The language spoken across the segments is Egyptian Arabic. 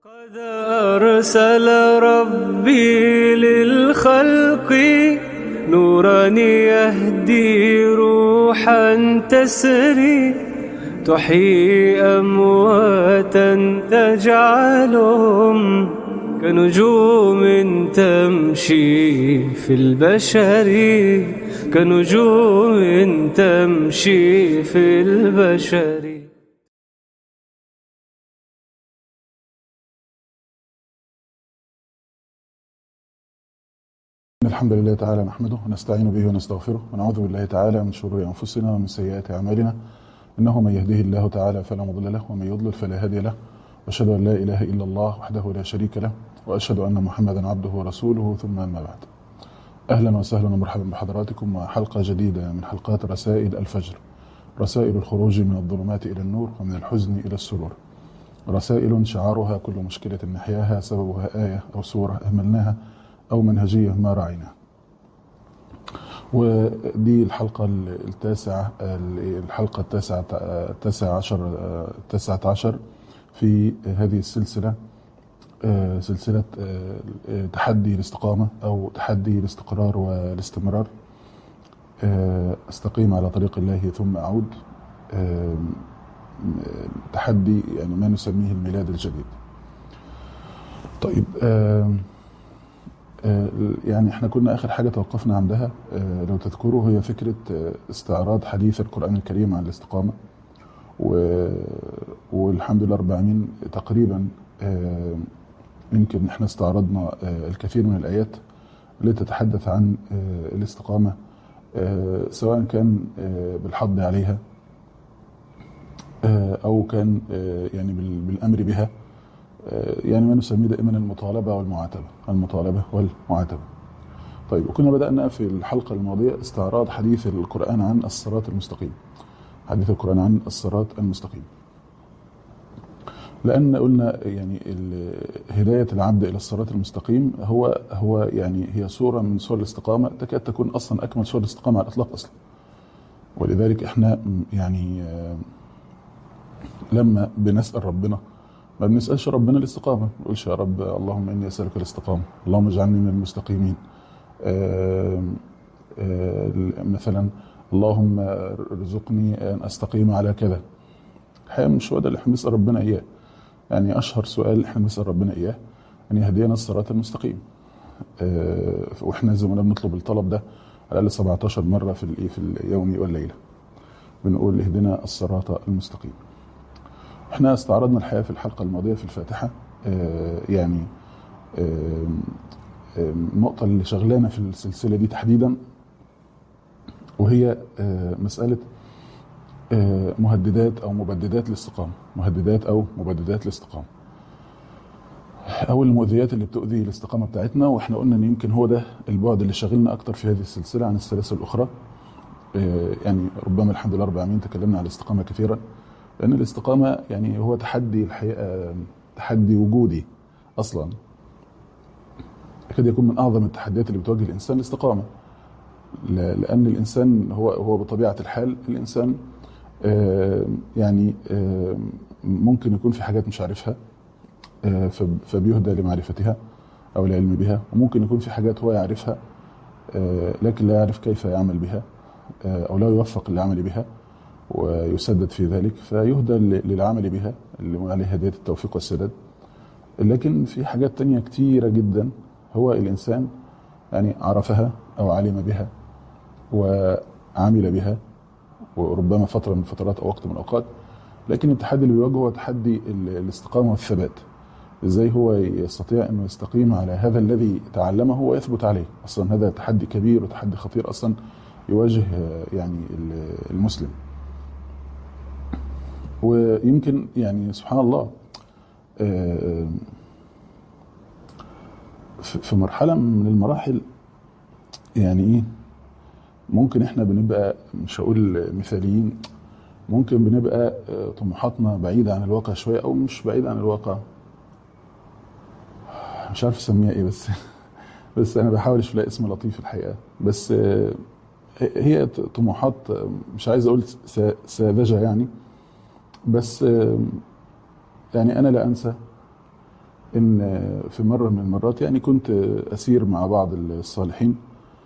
قد أرسل ربي للخلق نورا يهدي روحا تسري تحيي أمواتا تجعلهم كنجوم تمشي في البشر كنجوم تمشي في البشر إن الحمد لله تعالى نحمده ونستعين به ونستغفره ونعوذ بالله تعالى من شرور أنفسنا ومن سيئات أعمالنا إنه من يهده الله تعالى فلا مضل له ومن يضلل فلا هادي له وأشهد أن لا إله إلا الله وحده لا شريك له وأشهد أن محمدا عبده ورسوله ثم أما بعد أهلا وسهلا ومرحبا بحضراتكم مع حلقة جديدة من حلقات رسائل الفجر رسائل الخروج من الظلمات إلى النور ومن الحزن إلى السرور رسائل شعارها كل مشكلة نحياها سببها آية أو سورة أهملناها أو منهجية ما رعيناها ودي الحلقة التاسعة الحلقة التاسعة التاسعة عشر التاسعة عشر في هذه السلسلة سلسلة تحدي الاستقامة أو تحدي الاستقرار والاستمرار استقيم على طريق الله ثم أعود تحدي يعني ما نسميه الميلاد الجديد طيب يعني احنا كنا اخر حاجه توقفنا عندها لو تذكروا هي فكره استعراض حديث القران الكريم عن الاستقامه والحمد لله رب العالمين تقريبا يمكن احنا استعرضنا الكثير من الايات التي تتحدث عن الاستقامه سواء كان بالحض عليها او كان يعني بالامر بها يعني ما نسميه دائما المطالبه والمعاتبه المطالبه والمعاتبه طيب وكنا بدانا في الحلقه الماضيه استعراض حديث القران عن الصراط المستقيم حديث القران عن الصراط المستقيم لان قلنا يعني هدايه العبد الى الصراط المستقيم هو هو يعني هي صوره من صور الاستقامه تكاد تكون اصلا اكمل صور الاستقامه على الاطلاق اصلا ولذلك احنا يعني لما بنسال ربنا ما بنسالش ربنا الاستقامه ما بنقولش يا رب اللهم اني اسالك الاستقامه اللهم اجعلني من المستقيمين آآ آآ مثلا اللهم ارزقني ان استقيم على كذا الحقيقه مش هو ده اللي احنا بنسال ربنا اياه يعني اشهر سؤال احنا بنسال ربنا اياه ان يهدينا الصراط المستقيم واحنا زي ما بنطلب الطلب ده على الاقل 17 مره في في اليوم والليله بنقول اهدنا الصراط المستقيم احنا استعرضنا الحياه في الحلقه الماضيه في الفاتحه آه يعني آه النقطه اللي شغلانا في السلسله دي تحديدا وهي آه مساله مهددات او مبددات الاستقامه مهددات او مبددات الاستقامه او المؤذيات اللي بتؤذي الاستقامه بتاعتنا واحنا قلنا ان يمكن هو ده البعد اللي شاغلنا اكتر في هذه السلسله عن السلاسل الاخرى يعني ربما الحمد لله رب العالمين تكلمنا عن الاستقامه كثيرا لان الاستقامه يعني هو تحدي الحقيقه تحدي وجودي اصلا يكاد يكون من اعظم التحديات اللي بتواجه الانسان الاستقامه لان الانسان هو هو بطبيعه الحال الانسان يعني ممكن يكون في حاجات مش عارفها فبيهدى لمعرفتها او العلم بها وممكن يكون في حاجات هو يعرفها لكن لا يعرف كيف يعمل بها او لا يوفق للعمل بها ويسدد في ذلك فيهدى للعمل بها اللي عليه هداية التوفيق والسداد لكن في حاجات تانية كتيرة جدا هو الإنسان يعني عرفها أو علم بها وعمل بها وربما فترة من الفترات أو وقت من الأوقات لكن التحدي اللي بيواجهه هو تحدي الاستقامة والثبات ازاي هو يستطيع انه يستقيم على هذا الذي تعلمه ويثبت عليه اصلا هذا تحدي كبير وتحدي خطير اصلا يواجه يعني المسلم ويمكن يعني سبحان الله في مرحلة من المراحل يعني ايه ممكن احنا بنبقى مش هقول مثاليين ممكن بنبقى طموحاتنا بعيدة عن الواقع شوية او مش بعيدة عن الواقع مش عارف اسميها ايه بس بس انا بحاول اشوف لها اسم لطيف الحقيقة بس هي طموحات مش عايز اقول ساذجه يعني بس يعني انا لا انسى ان في مره من المرات يعني كنت اسير مع بعض الصالحين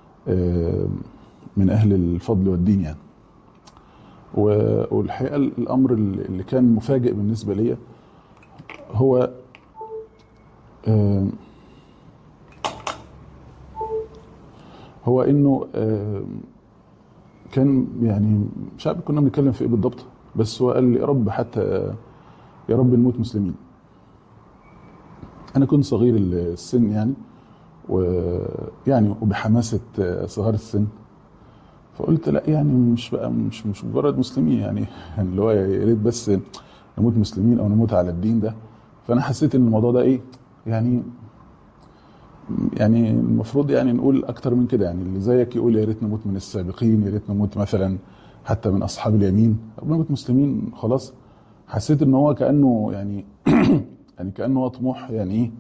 من اهل الفضل والدين يعني والحقيقه الامر اللي كان مفاجئ بالنسبه لي هو هو انه كان يعني مش عارف كنا بنتكلم في ايه بالضبط بس هو قال لي يا رب حتى يا رب نموت مسلمين انا كنت صغير السن يعني ويعني وبحماسه صغار السن فقلت لا يعني مش بقى مش مش مجرد مسلمين يعني يعني اللي هو يا ريت بس نموت مسلمين او نموت على الدين ده فانا حسيت ان الموضوع ده ايه يعني يعني المفروض يعني نقول اكتر من كده يعني اللي زيك يقول يا ريت نموت من السابقين يا ريت نموت مثلا حتى من اصحاب اليمين او نموت مسلمين خلاص حسيت ان هو كانه يعني يعني كانه هو طموح يعني ايه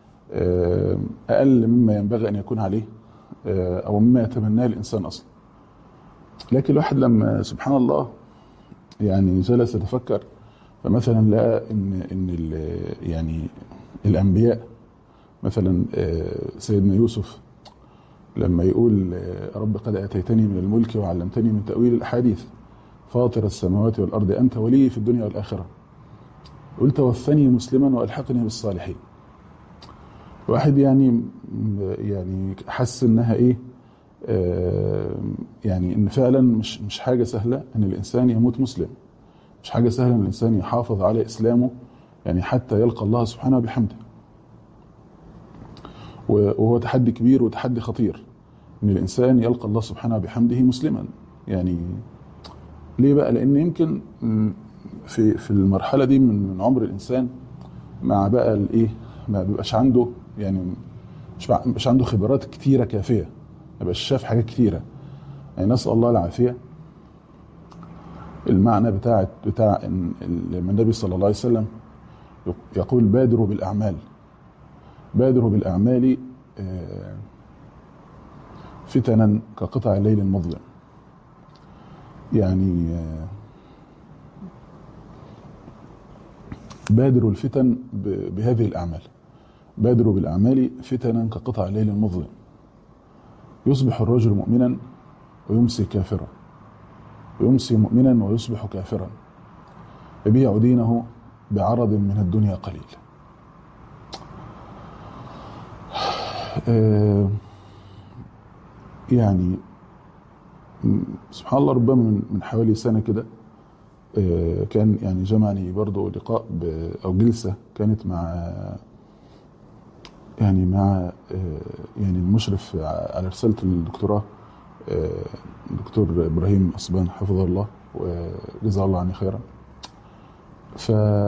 اقل مما ينبغي ان يكون عليه او مما يتمناه الانسان اصلا لكن الواحد لما سبحان الله يعني جلس يتفكر فمثلا لقى ان ان يعني الانبياء مثلا سيدنا يوسف لما يقول رب قد اتيتني من الملك وعلمتني من تاويل الاحاديث فاطر السماوات والارض انت ولي في الدنيا والاخره يقول توفني مسلما والحقني بالصالحين الواحد يعني يعني حس انها ايه آه يعني ان فعلا مش مش حاجه سهله ان الانسان يموت مسلم مش حاجه سهله ان الانسان يحافظ على اسلامه يعني حتى يلقى الله سبحانه بحمده وهو تحدي كبير وتحدي خطير ان الانسان يلقى الله سبحانه بحمده مسلما يعني ليه بقى لان يمكن في في المرحله دي من عمر الانسان مع بقى الايه ما بيبقاش عنده يعني مش مش عنده خبرات كتيره كافيه ما بيبقاش شاف حاجات كتيره يعني نسال الله العافيه المعنى بتاع بتاع ان النبي صلى الله عليه وسلم يقول بادروا بالاعمال بادروا بالاعمال فتنا كقطع الليل المظلم يعني بادروا الفتن بهذه الاعمال بادروا بالاعمال فتنا كقطع الليل المظلم يصبح الرجل مؤمنا ويمسي كافرا ويمسي مؤمنا ويصبح كافرا يبيع دينه بعرض من الدنيا قليل آه يعني سبحان الله ربما من حوالي سنه كده آه كان يعني جمعني برضه لقاء او جلسه كانت مع يعني مع يعني المشرف على رساله الدكتوراه الدكتور ابراهيم اسبان حفظه الله وجزاه الله عني خيرا ف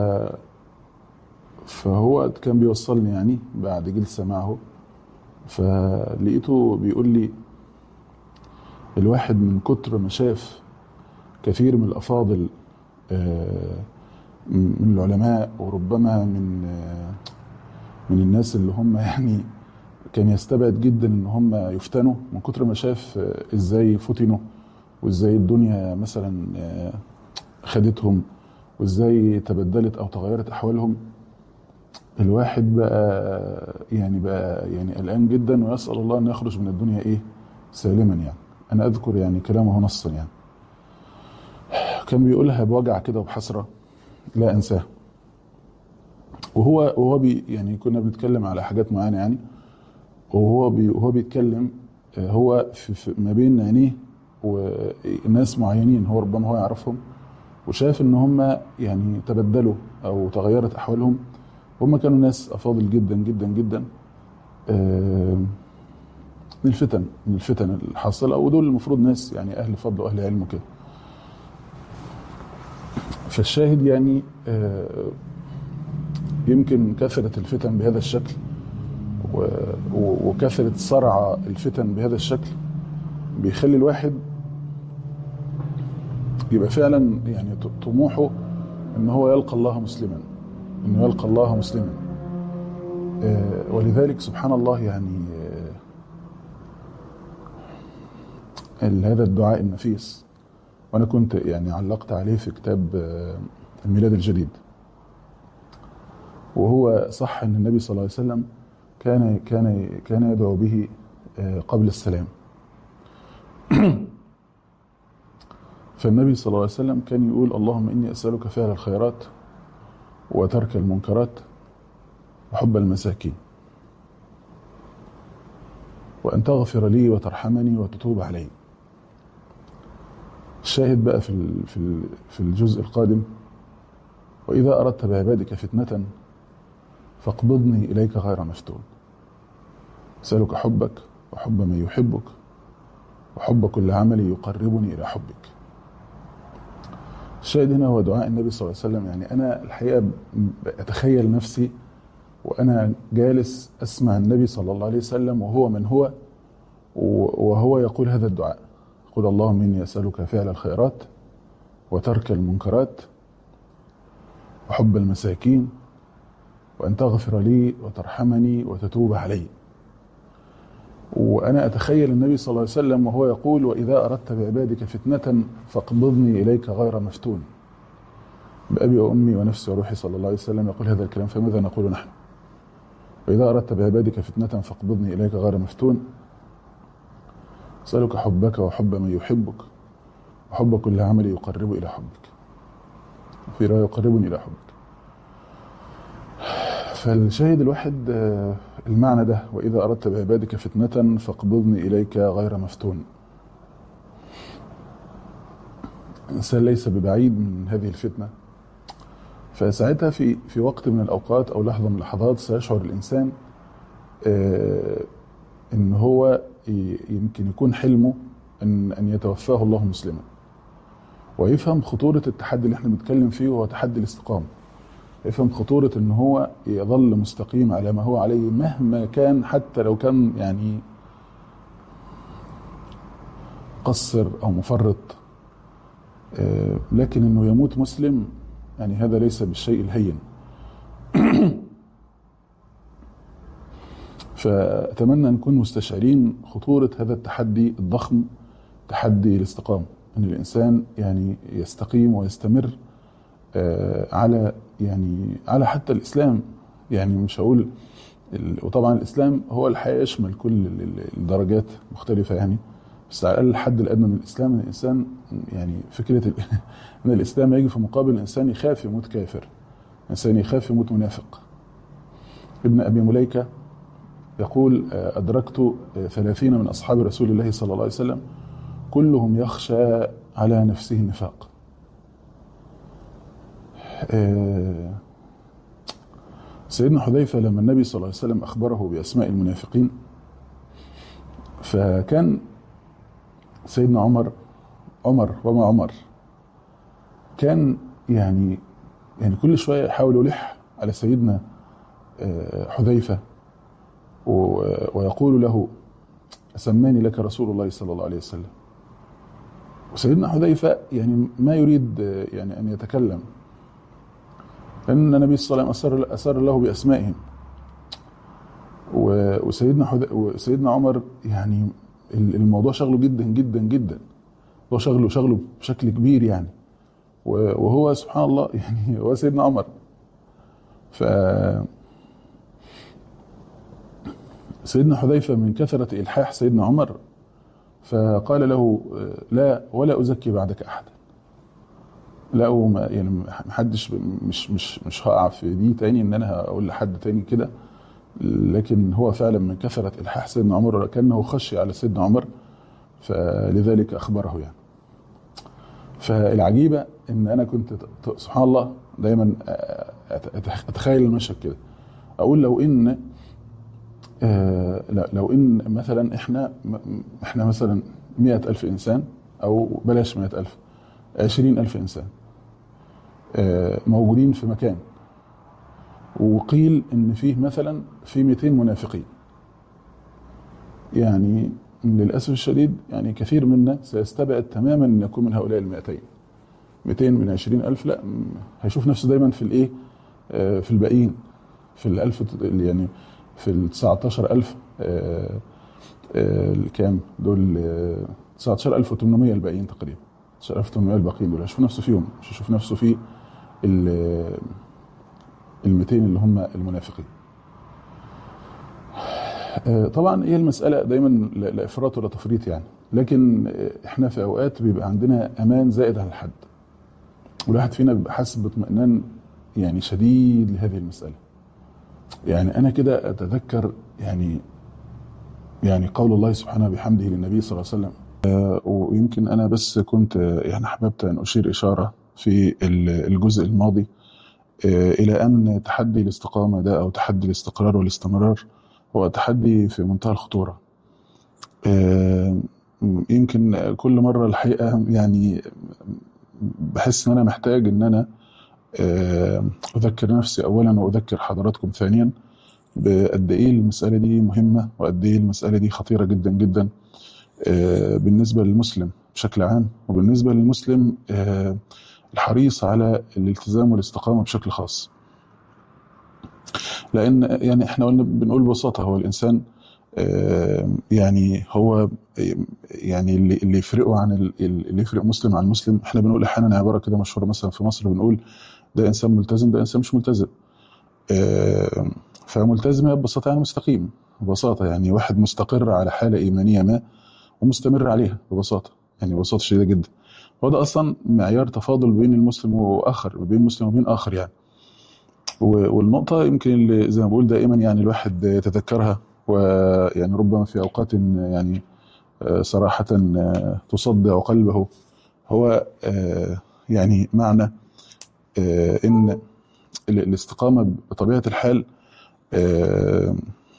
فهو كان بيوصلني يعني بعد جلسه معه فلقيته بيقول لي الواحد من كتر ما شاف كثير من الافاضل من العلماء وربما من من الناس اللي هم يعني كان يستبعد جدا ان هم يفتنوا من كتر ما شاف ازاي فتنوا وازاي الدنيا مثلا خدتهم وازاي تبدلت او تغيرت احوالهم الواحد بقى يعني بقى يعني قلقان جدا ويسال الله ان يخرج من الدنيا ايه سالما يعني انا اذكر يعني كلامه نصا يعني كان بيقولها بوجع كده وبحسره لا انساه وهو وهو بي يعني كنا بنتكلم على حاجات معينه يعني وهو بي وهو بيتكلم هو في, في ما بين عينيه وناس معينين هو ربما هو يعرفهم وشاف ان هم يعني تبدلوا او تغيرت احوالهم هم كانوا ناس افاضل جدا جدا جدا من الفتن من الفتن الحاصله ودول المفروض ناس يعني اهل فضل واهل علم وكده فالشاهد يعني يمكن كثرت الفتن بهذا الشكل وكثرت صرع الفتن بهذا الشكل بيخلي الواحد يبقى فعلا يعني طموحه ان هو يلقى الله مسلما انه يلقى الله مسلما ولذلك سبحان الله يعني هذا الدعاء النفيس وانا كنت يعني علقت عليه في كتاب الميلاد الجديد وهو صح ان النبي صلى الله عليه وسلم كان كان كان يدعو به آه، قبل السلام فالنبي صلى الله عليه وسلم كان يقول اللهم اني اسالك فعل الخيرات وترك المنكرات وحب المساكين وان تغفر لي وترحمني وتتوب علي الشاهد بقى في ال- في ال- في الجزء القادم واذا اردت بعبادك فتنه فاقبضني اليك غير مفتون اسالك حبك وحب من يحبك وحب كل عمل يقربني الى حبك الشاهد هنا هو دعاء النبي صلى الله عليه وسلم يعني انا الحقيقه ب- اتخيل نفسي وانا جالس اسمع النبي صلى الله عليه وسلم وهو من هو و- وهو يقول هذا الدعاء قل اللهم اني اسالك فعل الخيرات وترك المنكرات وحب المساكين وان تغفر لي وترحمني وتتوب علي وانا اتخيل النبي صلى الله عليه وسلم وهو يقول واذا اردت بعبادك فتنه فاقبضني اليك غير مفتون بابي وامي ونفسي وروحي صلى الله عليه وسلم يقول هذا الكلام فماذا نقول نحن واذا اردت بعبادك فتنه فاقبضني اليك غير مفتون اسالك حبك وحب من يحبك وحب كل عمل يقرب الى حبك في روايه يقربني الى حبك فالشاهد الواحد آه، المعنى ده واذا اردت بعبادك فتنه فاقبضني اليك غير مفتون الانسان ليس ببعيد من هذه الفتنه فساعتها في في وقت من الاوقات او لحظه من اللحظات سيشعر الانسان آه، ان هو ي- يمكن يكون حلمه ان ان يتوفاه الله مسلما ويفهم خطوره التحدي اللي احنا بنتكلم فيه وهو تحدي الاستقامه يفهم خطورة ان هو يظل مستقيم على ما هو عليه مهما كان حتى لو كان يعني قصر او مفرط آه، لكن انه يموت مسلم يعني هذا ليس بالشيء الهين فأتمنى أن نكون مستشعرين خطورة هذا التحدي الضخم تحدي الاستقامة أن الإنسان يعني يستقيم ويستمر آه، على يعني على حتى الإسلام يعني مش هقول ال- وطبعا الإسلام هو الحقيقة يشمل كل ال- ال- الدرجات مختلفة يعني بس على الأقل الحد الأدنى من الإسلام أن الإنسان يعني فكرة ال- أن الإسلام يجي في مقابل الإنسان يخاف يموت كافر الإنسان يخاف يموت منافق ابن أبي مليكة يقول آه، أدركت آه، ثلاثين من أصحاب رسول الله صلى الله عليه وسلم كلهم يخشى على نفسه النفاق آه، سيدنا حذيفة لما النبي صلى الله عليه وسلم أخبره بأسماء المنافقين فكان سيدنا عمر عمر وما عمر كان يعني يعني كل شوية يحاول يلح على سيدنا آه، حذيفة و- ويقول له سماني لك رسول الله صلى الله عليه وسلم وسيدنا حذيفة يعني ما يريد آه، يعني أن يتكلم لأن النبي صلى الله عليه وسلم أسر, أسر له بأسمائهم و- وسيدنا حذ... وسيدنا عمر يعني ال- الموضوع شغله جدا جدا جدا هو شغله شغله بشكل كبير يعني و- وهو سبحان الله يعني هو سيدنا عمر ف سيدنا حذيفة من كثرة إلحاح سيدنا عمر فقال له آه، لا ولا أزكي بعدك أحدا لا وما يعني ما حدش مش مش مش هقع في دي تاني ان انا هقول لحد تاني كده لكن هو فعلا من كثرة الحاح سيدنا عمر كانه خشي على سيدنا عمر فلذلك اخبره يعني فالعجيبه ان انا كنت ت- سبحان الله دايما أت- أت- اتخيل المشهد كده اقول لو ان آه، لا لو ان مثلا احنا م- احنا مثلا مئة ألف إنسان أو بلاش مئة ألف عشرين ألف إنسان آه، موجودين في مكان وقيل ان فيه مثلا في 200 منافقين يعني للاسف الشديد يعني كثير منا سيستبعد تماما ان يكون من هؤلاء ال 200 200 من 20 الف لا م- هيشوف نفسه دايما في الايه آه، في الباقيين في الالف يعني في ال 19000 آه، آه، الكام دول آه، 19800 الباقيين تقريبا 19800 الباقيين دول هيشوف نفسه فيهم مش هيشوف نفسه في ال- المتين اللي هم المنافقين آه، طبعا هي المسألة دايما لا لا إفراط ولا تفريط يعني لكن آه، احنا في أوقات بيبقى عندنا أمان زائد عن الحد والواحد فينا بيبقى حاسس باطمئنان يعني شديد لهذه المسألة يعني أنا كده أتذكر يعني يعني قول الله سبحانه بحمده للنبي صلى الله عليه وسلم آه، ويمكن أنا بس كنت آه، يعني حببت أن أشير إشارة في ال- الجزء الماضي آه، إلى أن تحدي الاستقامة ده أو تحدي الاستقرار والاستمرار هو تحدي في منتهى الخطورة آه، يمكن كل مرة الحقيقة يعني بحس إن أنا محتاج إن أنا آه، أذكر نفسي أولا وأذكر حضراتكم ثانيا بقد إيه المسألة دي مهمة وقد إيه المسألة دي خطيرة جدا جدا آه، بالنسبة للمسلم بشكل عام وبالنسبة للمسلم آه، الحريص على الالتزام والاستقامة بشكل خاص لأن يعني إحنا قلنا بنقول ببساطة هو الإنسان آه، يعني هو يعني اللي اللي يفرقه عن ال- اللي يفرق مسلم عن مسلم احنا بنقول احيانا عباره كده مشهوره مثلا في مصر بنقول ده انسان ملتزم ده انسان مش ملتزم آه، فملتزم هي ببساطه يعني مستقيم ببساطه يعني واحد مستقر على حاله ايمانيه ما ومستمر عليها ببساطه يعني ببساطه شديده جدا هو ده اصلا معيار تفاضل بين المسلم واخر بين مسلم وبين اخر يعني و- والنقطة يمكن اللي زي ما بقول دائما يعني الواحد يتذكرها ويعني ربما في أوقات يعني آه، صراحة آه، تصدع قلبه هو آه، يعني معنى آه، إن ال- الاستقامة بطبيعة الحال آه،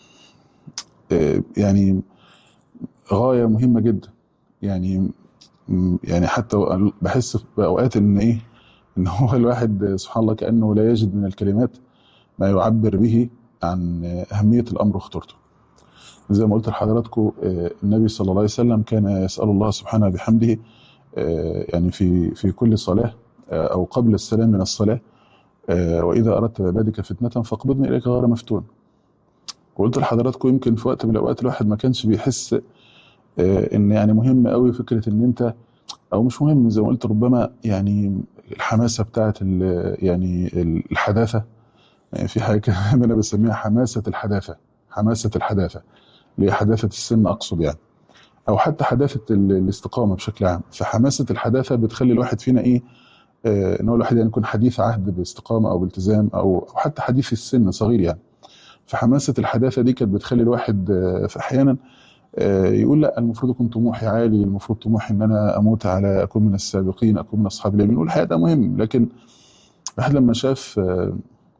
آه، يعني غاية مهمة جدا يعني م- يعني حتى بحس في أوقات إن إيه إن هو الواحد سبحان الله كأنه لا يجد من الكلمات ما يعبر به عن أهمية الأمر وخطورته زي ما قلت لحضراتكم آه، النبي صلى الله عليه وسلم كان يسأل الله سبحانه بحمده آه، يعني في في كل صلاة آه، أو قبل السلام من الصلاة آه، وإذا أردت بعبادك فتنة فاقبضني إليك غير مفتون وقلت لحضراتكم يمكن في وقت من الأوقات الواحد ما كانش بيحس آه، إن يعني مهم قوي فكرة إن أنت أو مش مهم زي ما قلت ربما يعني الحماسة بتاعت ال- يعني الحداثة يعني في حاجة كده أنا بسميها حماسة الحداثة حماسة الحداثة اللي هي حداثة السن أقصد يعني أو حتى حداثة ال- الاستقامة بشكل عام فحماسة الحداثة بتخلي الواحد فينا إيه آه، إن هو الواحد يعني يكون حديث عهد باستقامة أو بالتزام أو أو حتى حديث السن صغير يعني فحماسة الحداثة دي كانت بتخلي الواحد آه، في أحيانا آه، يقول لا المفروض يكون طموحي عالي المفروض طموحي ان انا اموت على اكون من السابقين اكون من اصحاب اليمين والحقيقه ده مهم لكن الواحد لما شاف آه،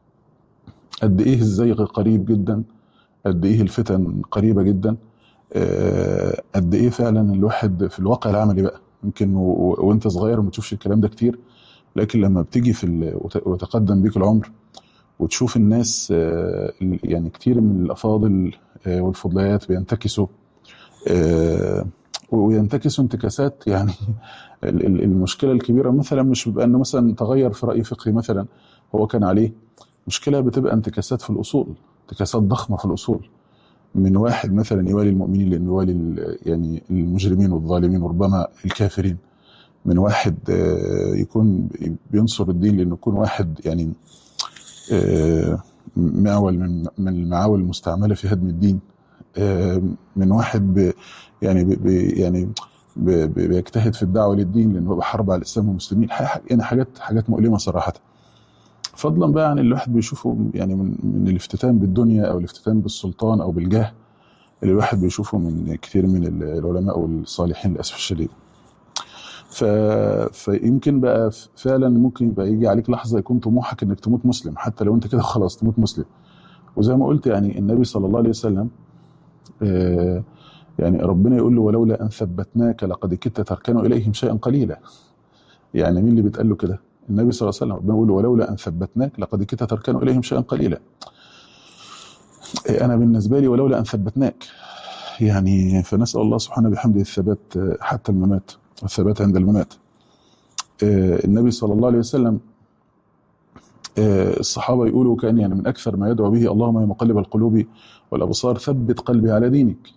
قد ايه الزيغ قريب جدا قد ايه الفتن قريبه جدا آه، قد ايه فعلا الواحد في الواقع العملي بقى يمكن و- و- وانت صغير ما تشوفش الكلام ده كتير لكن لما بتيجي في ال- وت- وتقدم بيك العمر وتشوف الناس آه، ال- يعني كتير من الافاضل آه، والفضليات بينتكسوا آه، وينتكسوا انتكاسات يعني ال- ال- المشكله الكبيره مثلا مش بيبقى انه مثلا تغير في راي فقهي مثلا هو كان عليه مشكله بتبقى انتكاسات في الاصول انتكاسات ضخمه في الاصول من واحد مثلا يوالي المؤمنين لانه يوالي ال- يعني المجرمين والظالمين وربما الكافرين من واحد آه، يكون بينصر الدين لانه يكون واحد يعني آه، معول من من المعاول المستعمله في هدم الدين آه، من واحد ب يعني ب ب يعني ب ب بيجتهد في الدعوه للدين لانه هو بحرب على الاسلام والمسلمين ح- يعني حاجات حاجات مؤلمه صراحه فضلا بقى عن اللي الواحد بيشوفه يعني من من الافتتان بالدنيا او الافتتان بالسلطان او بالجاه اللي الواحد بيشوفه من كتير من العلماء والصالحين للاسف الشديد ف... فيمكن بقى فعلا ممكن يبقى يجي عليك لحظه يكون طموحك انك تموت مسلم حتى لو انت كده خلاص تموت مسلم وزي ما قلت يعني النبي صلى الله عليه وسلم آه، يعني ربنا يقول له ولولا ان ثبتناك لقد كدت تركن اليهم شيئا قليلا يعني مين اللي بيتقال له كده النبي صلى الله عليه وسلم ربنا يقول له ولولا ان ثبتناك لقد كدت تركن اليهم شيئا قليلا آه، انا بالنسبه لي ولولا ان ثبتناك يعني فنسال الله سبحانه بحمده الثبات آه، حتى الممات والثبات عند الممات آه، النبي صلى الله عليه وسلم آه، الصحابه يقولوا كان يعني من اكثر ما يدعو به اللهم يا مقلب القلوب والابصار ثبت قلبي على دينك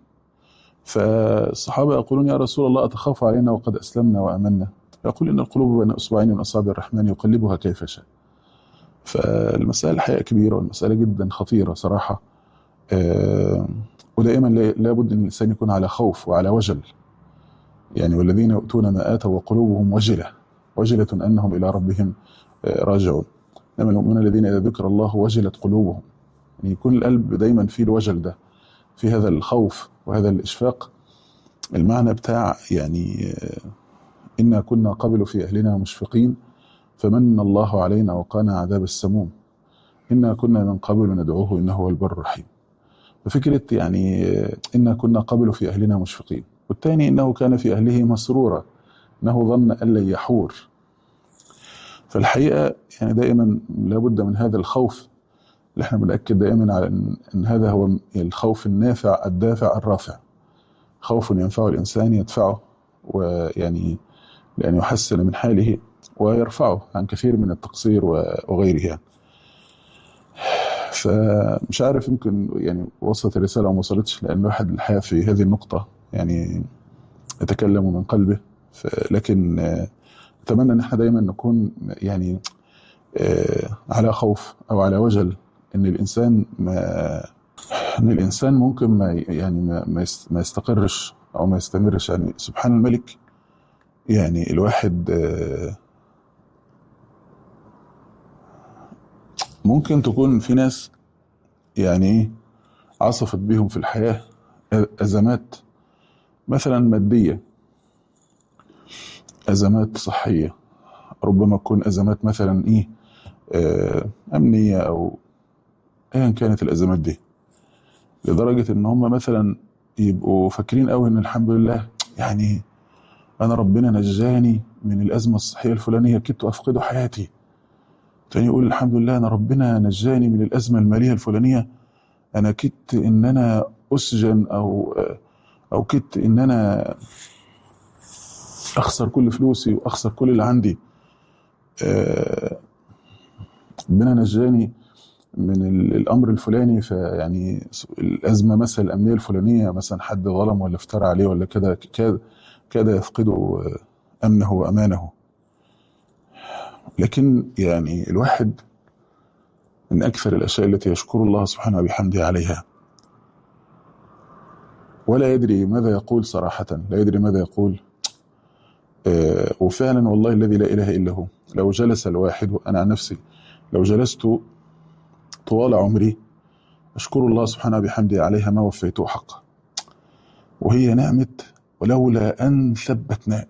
فالصحابه يقولون يا رسول الله اتخاف علينا وقد اسلمنا وامنا يقول ان القلوب بين اصبعين من اصابع الرحمن يقلبها كيف شاء فالمسألة الحقيقة كبيرة والمسألة جدا خطيرة صراحة آه، ودائما لا- لابد ان الانسان يكون على خوف وعلى وجل يعني والذين يؤتون ما اتوا وقلوبهم وجله وجله انهم الى ربهم آه، راجعون انما المؤمنون الذين اذا ذكر الله وجلت قلوبهم يعني يكون القلب دايما فيه الوجل ده في هذا الخوف وهذا الاشفاق المعنى بتاع يعني آه، انا كنا قبل في اهلنا مشفقين فمن الله علينا وقانا عذاب السموم انا كنا من قبل ندعوه انه هو البر الرحيم ففكرة يعني آه، إنا كنا قبل في أهلنا مشفقين والثاني إنه كان في أهله مسرورا إنه ظن أن لن يحور فالحقيقة يعني دائما لابد من هذا الخوف اللي احنا بنأكد دائما على إن, إن هذا هو الخوف النافع الدافع الرافع خوف ينفع الإنسان يدفعه ويعني لأن يحسن من حاله ويرفعه عن كثير من التقصير و- وغيره يعني. فمش عارف يمكن يعني وصلت الرسالة أو ما وصلتش لأن الواحد الحقيقة في هذه النقطة يعني يتكلم من قلبه ف- لكن آه، أتمنى إن احنا دايما نكون يعني آه، على خوف أو على وجل إن الإنسان ما إن الإنسان ممكن ما ي- يعني ما ما يست- ما يستقرش أو ما يستمرش يعني سبحان الملك يعني الواحد آه، ممكن تكون في ناس يعني ايه عصفت بيهم في الحياة أزمات مثلا مادية أزمات صحية ربما تكون أزمات مثلا إيه آه، أمنية أو أيا كانت الأزمات دي لدرجة إن هم مثلا يبقوا فاكرين قوي إن الحمد لله يعني أنا ربنا نجاني من الأزمة الصحية الفلانية كدت أفقد حياتي تاني يقول الحمد لله أنا ربنا نجاني من الأزمة المالية الفلانية أنا كدت إن أنا أسجن أو أو كدت إن أنا أخسر كل فلوسي وأخسر كل اللي عندي آه، ربنا نجاني من ال- الأمر الفلاني فيعني الأزمة مثلا الأمنية الفلانية مثلا حد ظلم ولا افترى عليه ولا كده كاد كاد يفقد آه، أمنه وأمانه لكن يعني الواحد من أكثر الأشياء التي يشكر الله سبحانه وبحمده عليها ولا يدري ماذا يقول صراحة لا يدري ماذا يقول آه، وفعلا والله الذي لا إله إلا هو لو جلس الواحد وأنا عن نفسي لو جلست طوال عمري أشكر الله سبحانه بحمده عليها ما وفيته حقه وهي نعمة ولولا أن ثبتناك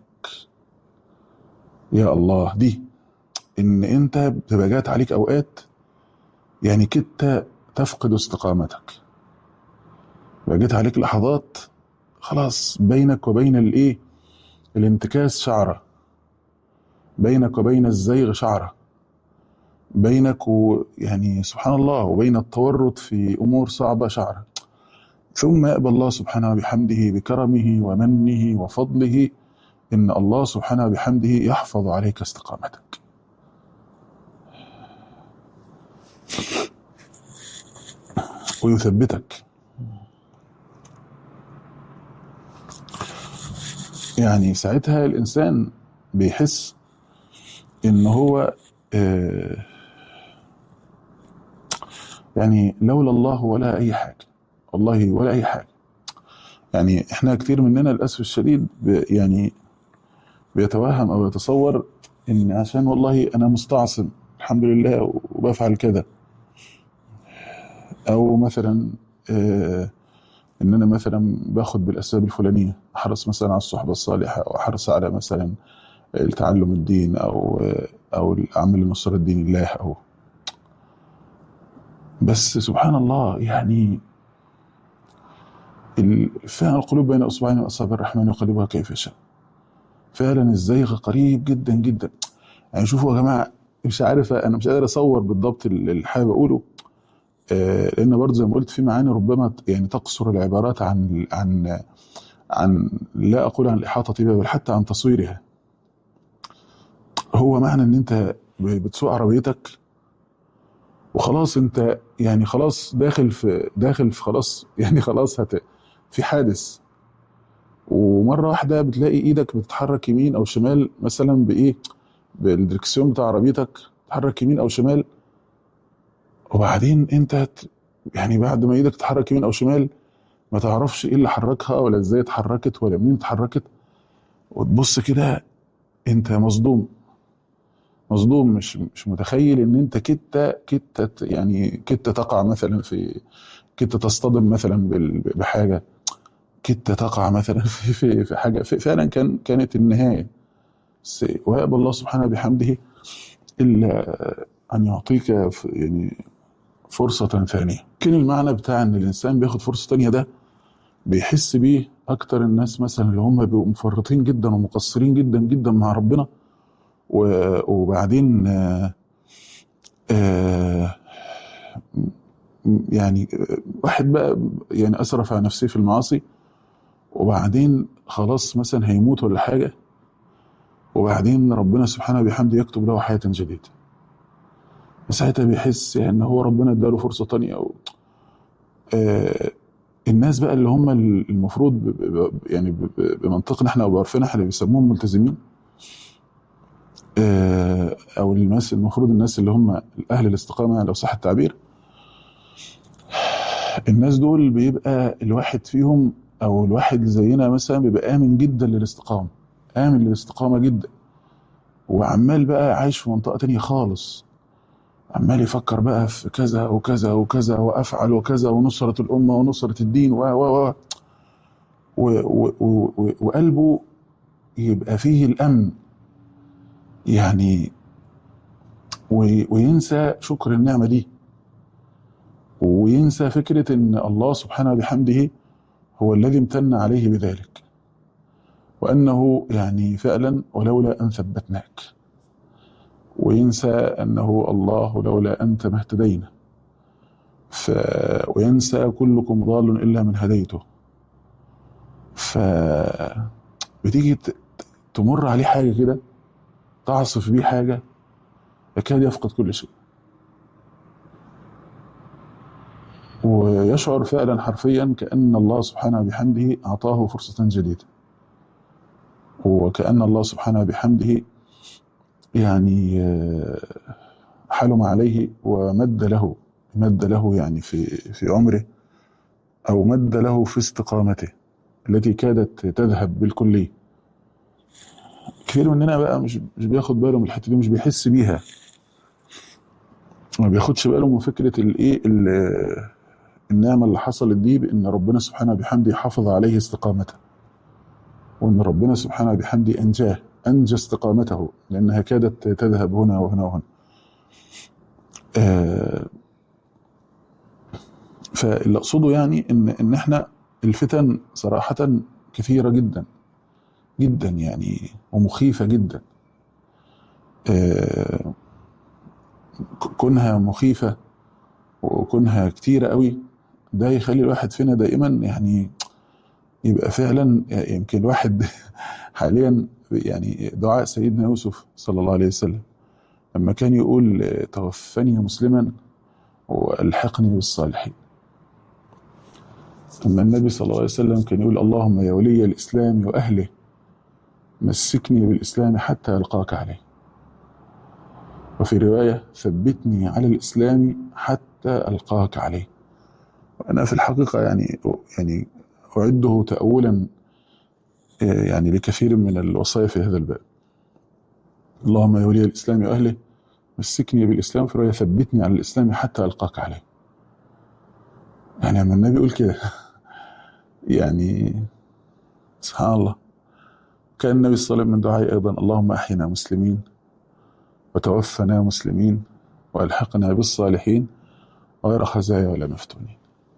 يا الله دي إن أنت بتبقى جات عليك أوقات يعني كدت تفقد استقامتك بقى جت عليك لحظات خلاص بينك وبين الايه الانتكاس شعره بينك وبين الزيغ شعره بينك و يعني سبحان الله وبين التورط في امور صعبه شعره ثم يأبى الله سبحانه بحمده بكرمه ومنه وفضله ان الله سبحانه بحمده يحفظ عليك استقامتك ويثبتك يعني ساعتها الانسان بيحس ان هو آه، يعني لولا الله ولا اي حاجه والله ولا اي حاجه يعني احنا كتير مننا للاسف الشديد ب- يعني بيتوهم او يتصور ان عشان والله انا مستعصم الحمد لله وبفعل كذا او مثلا آه، ان انا مثلا باخد بالاسباب الفلانيه احرص مثلا على الصحبه الصالحه او احرص على مثلا تعلم الدين او او اعمل لنصره دين الله او بس سبحان الله يعني ال- فعلا القلوب بين اصبعين من اصابع الرحمن يقلبها كيف يشاء فعلا الزيغ قريب جدا جدا يعني شوفوا يا جماعه مش عارف انا مش قادر اصور بالضبط اللي حابب اقوله آه، لان برضه زي ما قلت في معاني ربما ت- يعني تقصر العبارات عن عن عن لا اقول عن الاحاطه بها بل حتى عن تصويرها هو معنى ان انت ب- بتسوق عربيتك وخلاص انت يعني خلاص داخل في داخل في خلاص يعني خلاص هت في حادث ومره واحده بتلاقي ايدك بتتحرك يمين او شمال مثلا بايه بالدركسيون بتاع عربيتك تتحرك يمين او شمال وبعدين انت ت- يعني بعد ما ايدك تتحرك يمين او شمال ما تعرفش ايه اللي حركها ولا ازاي اتحركت ولا منين اتحركت وتبص كده انت مصدوم مصدوم مش مش متخيل ان انت كده كده يعني كده تقع مثلا في كده تصطدم مثلا بال- بحاجه كده تقع مثلا في في, في حاجه في فعلا كان كانت النهايه بس ويأبى الله سبحانه بحمده الا ان يعطيك ف- يعني فرصه ثانيه كان المعنى بتاع ان الانسان بياخد فرصه ثانيه ده بيحس بيه اكتر الناس مثلا اللي هم بيبقوا مفرطين جدا ومقصرين جدا جدا مع ربنا و- وبعدين آه، آه، يعني آه، واحد بقى يعني اسرف على نفسه في المعاصي وبعدين خلاص مثلا هيموت ولا حاجه وبعدين ربنا سبحانه بحمده يكتب له حياه جديده ساعتها بيحس ان هو ربنا اداله فرصه تانية أو آه الناس بقى اللي هم المفروض ب- ب- ب- يعني ب- ب- بمنطقنا احنا او بعرفنا احنا اللي بيسموهم ملتزمين آه او الناس المفروض الناس اللي هم اهل الاستقامه يعني لو صح التعبير الناس دول بيبقى الواحد فيهم او الواحد زينا مثلا بيبقى امن جدا للاستقامه امن للاستقامه جدا وعمال بقى عايش في منطقه تانية خالص عمال يفكر بقى في كذا وكذا وكذا وافعل وكذا ونصره الامه ونصره الدين و و و و- و- و- و- وقلبه يبقى فيه الامن يعني و- وينسى شكر النعمه دي وينسى فكره ان الله سبحانه بحمده هو الذي امتن عليه بذلك وانه يعني فعلا ولولا ان ثبتناك وينسى انه الله لولا انت ما اهتدينا ف... وينسى كلكم ضال الا من هديته ف بتيجي ت- تمر عليه حاجه كده تعصف بيه حاجه يكاد يفقد كل شيء ويشعر فعلا حرفيا كأن الله سبحانه بحمده أعطاه فرصة جديدة وكأن الله سبحانه بحمده يعني آه، حلم عليه ومد له مد له يعني في في عمره أو مد له في استقامته التي كادت تذهب بالكلية كثير مننا بقى مش مش بياخد باله من الحتة دي مش بيحس بيها ما بياخدش باله من فكرة الايه ال- النعمة اللي حصلت دي بأن ربنا سبحانه بحمده حافظ عليه استقامته وأن ربنا سبحانه بحمده أنجاه أنجى استقامته لأنها كادت تذهب هنا وهنا وهنا آه فاللي أقصده يعني إن إن إحنا الفتن صراحة كثيرة جدا جدا يعني ومخيفة جدا آه ك- كونها مخيفة وكونها كتيرة قوي ده يخلي الواحد فينا دائما يعني يبقى فعلا يمكن الواحد حاليا يعني دعاء سيدنا يوسف صلى الله عليه وسلم لما كان يقول توفني مسلما والحقني بالصالحين لما النبي صلى الله عليه وسلم كان يقول اللهم يا ولي الاسلام واهله مسكني بالاسلام حتى القاك عليه وفي روايه ثبتني على الاسلام حتى القاك عليه وانا في الحقيقه يعني يعني اعده تاولا آه، يعني لكثير من الوصايا في هذا الباب اللهم يا ولي الاسلام واهله مسكني بالاسلام في روايه ثبتني على الاسلام حتى القاك عليه يعني لما النبي يقول كده يعني سبحان الله كان النبي صلى الله عليه وسلم من دعائه ايضا اللهم احينا مسلمين وتوفنا مسلمين والحقنا بالصالحين غير خزايا ولا مفتونين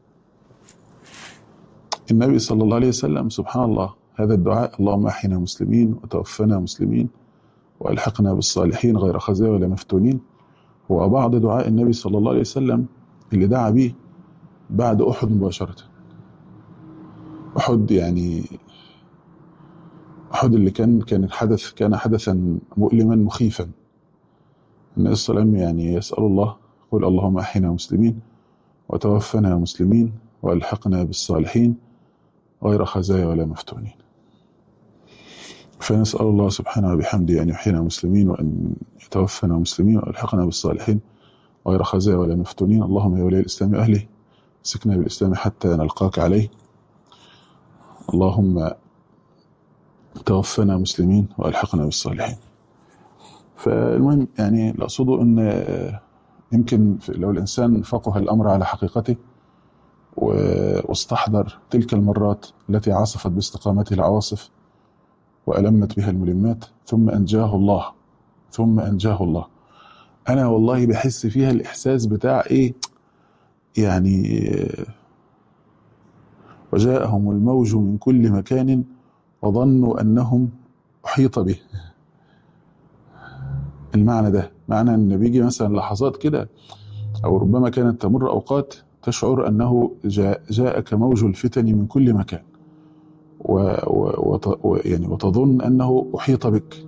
النبي صلى الله عليه وسلم سبحان الله هذا الدعاء اللهم احينا مسلمين وتوفنا مسلمين والحقنا بالصالحين غير خزايا ولا مفتونين هو بعض دعاء النبي صلى الله عليه وسلم اللي دعا به بعد احد مباشره احد يعني احد اللي كان كان الحدث كان حدثا مؤلما مخيفا النبي صلى الله عليه وسلم يعني يسال الله يقول اللهم احينا مسلمين وتوفنا مسلمين والحقنا بالصالحين غير خزايا ولا مفتونين فنسأل الله سبحانه وبحمده أن يحيينا مسلمين وأن يتوفنا مسلمين ويلحقنا بالصالحين غير خزايا ولا مفتونين اللهم يا ولي الإسلام أهله سكنا بالإسلام حتى نلقاك عليه اللهم توفنا مسلمين وألحقنا بالصالحين فالمهم يعني اللي أقصده أن يمكن لو الإنسان فقه الأمر على حقيقته واستحضر تلك المرات التي عصفت باستقامته العواصف وألمت بها الملمات ثم أنجاه الله ثم أنجاه الله أنا والله بحس فيها الإحساس بتاع إيه يعني وجاءهم الموج من كل مكان وظنوا أنهم أحيط به المعنى ده معنى أن بيجي مثلا لحظات كده أو ربما كانت تمر أوقات تشعر أنه جاء جاءك موج الفتن من كل مكان و و و يعني وتظن أنه أحيط بك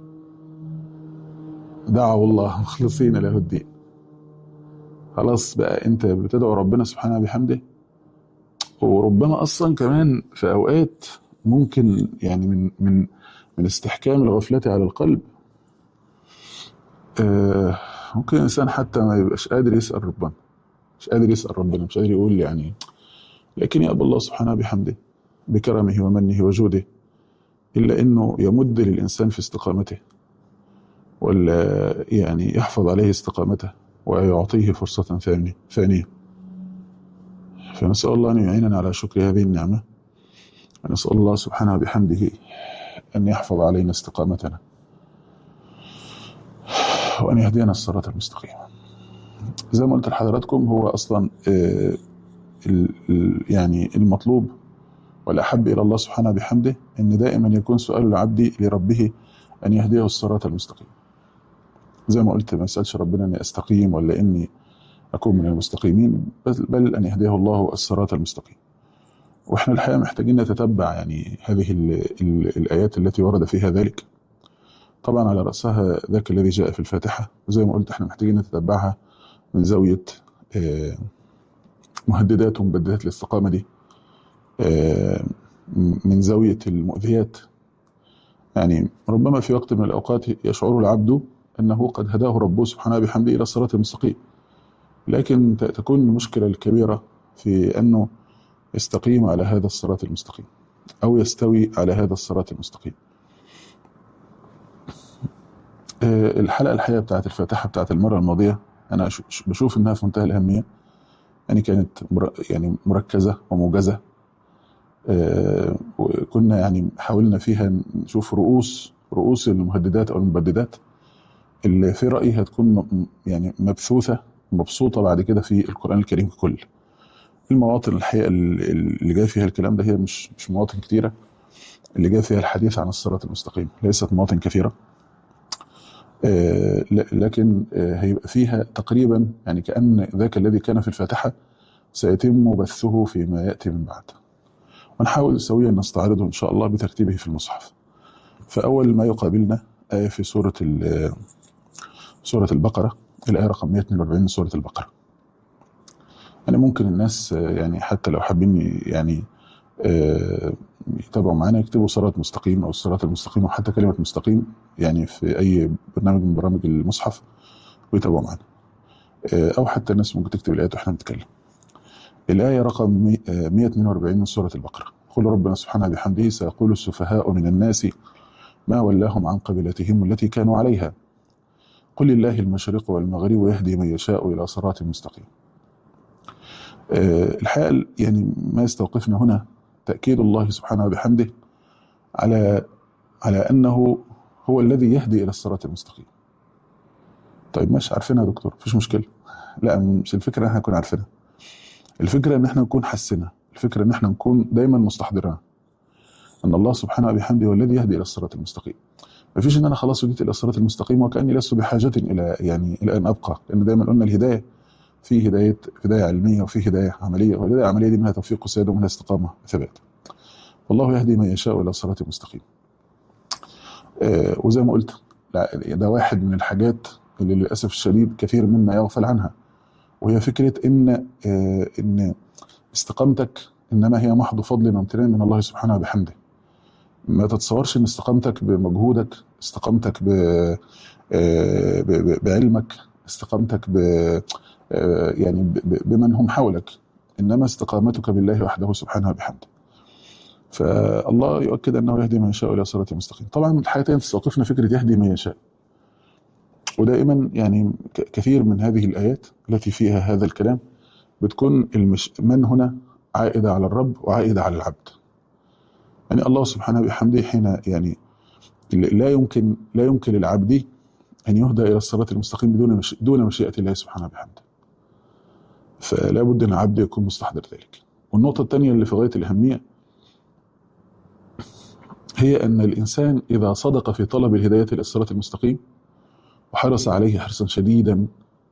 دعوا الله مخلصين له الدين خلاص بقى أنت بتدعو ربنا سبحانه بحمده وربما أصلا كمان في أوقات ممكن يعني من من من استحكام الغفلة على القلب آه ممكن الإنسان حتى ما يبقاش قادر يسأل ربنا مش قادر يسأل ربنا مش قادر يقول يعني لكن يأبى الله سبحانه بحمده بكرمه ومنه وجوده إلا أنه يمد للإنسان في استقامته ولا يعني يحفظ عليه استقامته ويعطيه فرصة ثانية فنسأل الله أن يعيننا على شكر هذه النعمة ونسأل الله سبحانه بحمده أن يحفظ علينا استقامتنا وأن يهدينا الصراط المستقيم زي ما قلت لحضراتكم هو أصلا يعني المطلوب والأحب إلى الله سبحانه بحمده أن دائما يكون سؤال العبد لربه أن يهديه الصراط المستقيم زي ما قلت ما يسألش ربنا أني أستقيم ولا أني أكون من المستقيمين بل أن يهديه الله الصراط المستقيم وإحنا الحقيقة محتاجين نتتبع يعني هذه ال ال الآيات التي ورد فيها ذلك طبعا على رأسها ذاك الذي جاء في الفاتحة وزي ما قلت احنا محتاجين نتتبعها من زاوية مهددات ومبددات الاستقامة دي من زاوية المؤذيات يعني ربما في وقت من الأوقات يشعر العبد أنه قد هداه ربه سبحانه بحمده إلى الصراط المستقيم لكن تكون المشكلة الكبيرة في أنه يستقيم على هذا الصراط المستقيم أو يستوي على هذا الصراط المستقيم الحلقة الحقيقة بتاعت الفاتحة بتاعت المرة الماضية أنا بشوف إنها في منتهى الأهمية يعني كانت يعني مركزة وموجزة وكنا يعني حاولنا فيها نشوف رؤوس رؤوس المهددات أو المبددات اللي في رأيي هتكون يعني مبثوثة مبسوطة بعد كده في القرآن الكريم ككل المواطن الحقيقة اللي جاء فيها الكلام ده هي مش مش مواطن كتيرة اللي جاء فيها الحديث عن الصراط المستقيم ليست مواطن كثيرة لكن هيبقى فيها تقريبا يعني كأن ذاك الذي كان في الفاتحة سيتم بثه فيما يأتي من بعد ونحاول سويا نستعرضه إن شاء الله بترتيبه في المصحف فأول ما يقابلنا آية في سورة سورة البقرة الآية رقم 142 من سورة البقرة يعني ممكن الناس يعني حتى لو حابين يعني يتابعوا معانا يكتبوا صراط مستقيم او الصراط المستقيم او حتى كلمه مستقيم يعني في اي برنامج من برامج المصحف ويتابعوا معانا او حتى الناس ممكن تكتب الايات واحنا بنتكلم الايه رقم 142 من سوره البقره قل ربنا سبحانه بحمده سيقول السفهاء من الناس ما ولاهم عن قبلتهم التي كانوا عليها قل لله المشرق والمغرب يهدي من يشاء الى صراط مستقيم الحقيقه يعني ما يستوقفنا هنا تأكيد الله سبحانه وبحمده على على أنه هو الذي يهدي إلى الصراط المستقيم طيب ماشي عارفينها يا دكتور مفيش مشكلة لا مش الفكرة ان احنا نكون عارفينها الفكرة ان احنا نكون حسنا الفكرة ان احنا نكون دايما مستحضرين ان الله سبحانه وبحمده هو الذي يهدي الى الصراط المستقيم مفيش ان انا خلاص هديت الى الصراط المستقيم وكاني لست بحاجه الى يعني الى ان ابقى لان دايما قلنا الهدايه في هدايه هدايه علميه وفي هدايه عمليه والهدايه العمليه دي منها توفيق وسداد ومنها استقامه وثبات والله يهدي من يشاء الى صراط مستقيم آه وزي ما قلت ده واحد من الحاجات اللي للاسف الشديد كثير منا يغفل عنها وهي فكره ان آه ان استقامتك انما هي محض فضل وامتنان من الله سبحانه وبحمده ما تتصورش ان استقامتك بمجهودك استقامتك ب... بعلمك استقامتك ب آه، يعني ب- ب- بمن هم حولك انما استقامتك بالله وحده سبحانه وبحمده فالله يؤكد انه يهدي من يشاء الى صراط مستقيم طبعا الحقيقه تستوقفنا فكره يهدي من يشاء ودائما يعني ك- كثير من هذه الايات التي فيها هذا الكلام بتكون المش... من هنا عائده على الرب وعائده على العبد يعني الله سبحانه وبحمده حين يعني لا يمكن لا يمكن للعبد ان يهدى الى الصراط المستقيم بدون مش... دون مشيئه الله سبحانه وبحمده فلا بد ان العبد يكون مستحضر ذلك والنقطه الثانيه اللي في غايه الاهميه هي ان الانسان اذا صدق في طلب الهدايه الى الصراط المستقيم وحرص عليه حرصا شديدا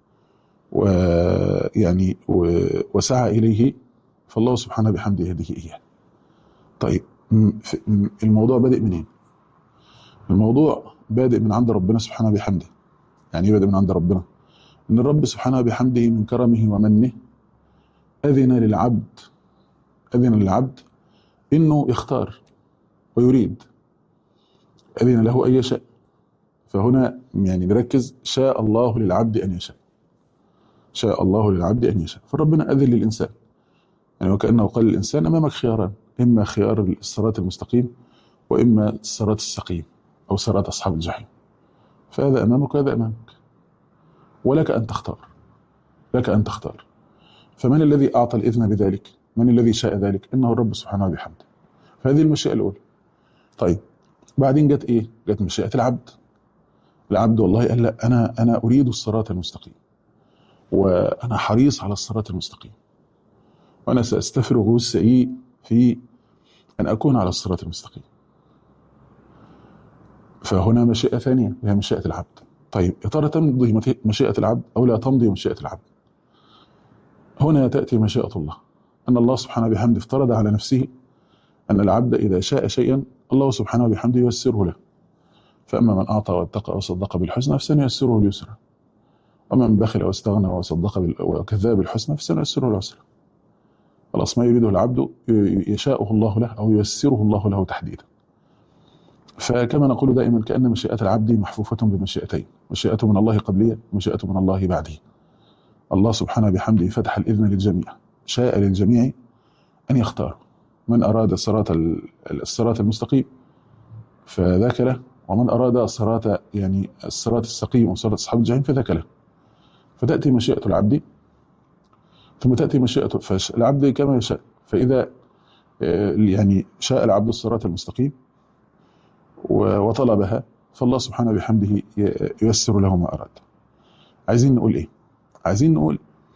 ويعني و- وسعى اليه فالله سبحانه بحمده يهديه اياه. طيب م- في- م- الموضوع بادئ منين؟ الموضوع بادئ من عند ربنا سبحانه بحمده. يعني ايه بادئ من عند ربنا؟ ان الرب سبحانه بحمده من كرمه ومنه اذن للعبد اذن للعبد انه يختار ويريد اذن له ان يشاء فهنا يعني نركز شاء الله للعبد ان يشاء شاء الله للعبد ان يشاء فربنا اذن للانسان يعني وكانه قال للانسان امامك خياران اما خيار الصراط المستقيم واما الصراط السقيم او صراط اصحاب الجحيم فهذا امامك وهذا امامك ولك ان تختار لك ان تختار فمن الذي اعطى الاذن بذلك؟ من الذي شاء ذلك؟ انه الرب سبحانه وبحمده فهذه المشيئه الاولى طيب بعدين جت ايه؟ جت مشيئه العبد العبد والله قال لا انا انا اريد الصراط المستقيم وانا حريص على الصراط المستقيم وانا ساستفرغ وسعي في ان اكون على الصراط المستقيم فهنا مشيئه ثانيه وهي مشيئه العبد طيب يا ترى تمضي مت- مشيئه العبد او لا تمضي مشيئه العبد هنا تاتي مشيئه الله ان الله سبحانه بحمده افترض على نفسه ان العبد اذا شاء شيئا الله سبحانه بحمده ييسره له فاما من اعطى واتقى وصدق بالحسنى فسنيسره اليسرى ومن بخل واستغنى وصدق بال... وكذب بالحسنى فسنيسره العسرى خلاص ما يريده العبد ي- يشاءه الله له او ييسره الله له تحديدا فكما نقول دائما كان مشيئه العبد محفوفه بمشيئتين مشيئه من الله قبليه ومشيئه من الله بعديه الله سبحانه بحمده فتح الاذن للجميع شاء للجميع ان يختاروا من اراد الصراط ال- الصراط المستقيم فذاك له ومن اراد الصراط يعني الصراط السقيم وصراط اصحاب الجحيم فذاك له فتاتي مشيئه العبد ثم تاتي مشيئه فالعبد كما يشاء فاذا آه، يعني شاء العبد الصراط المستقيم و- وطلبها فالله سبحانه بحمده ي- ييسر له ما اراد عايزين نقول ايه عايزين نقول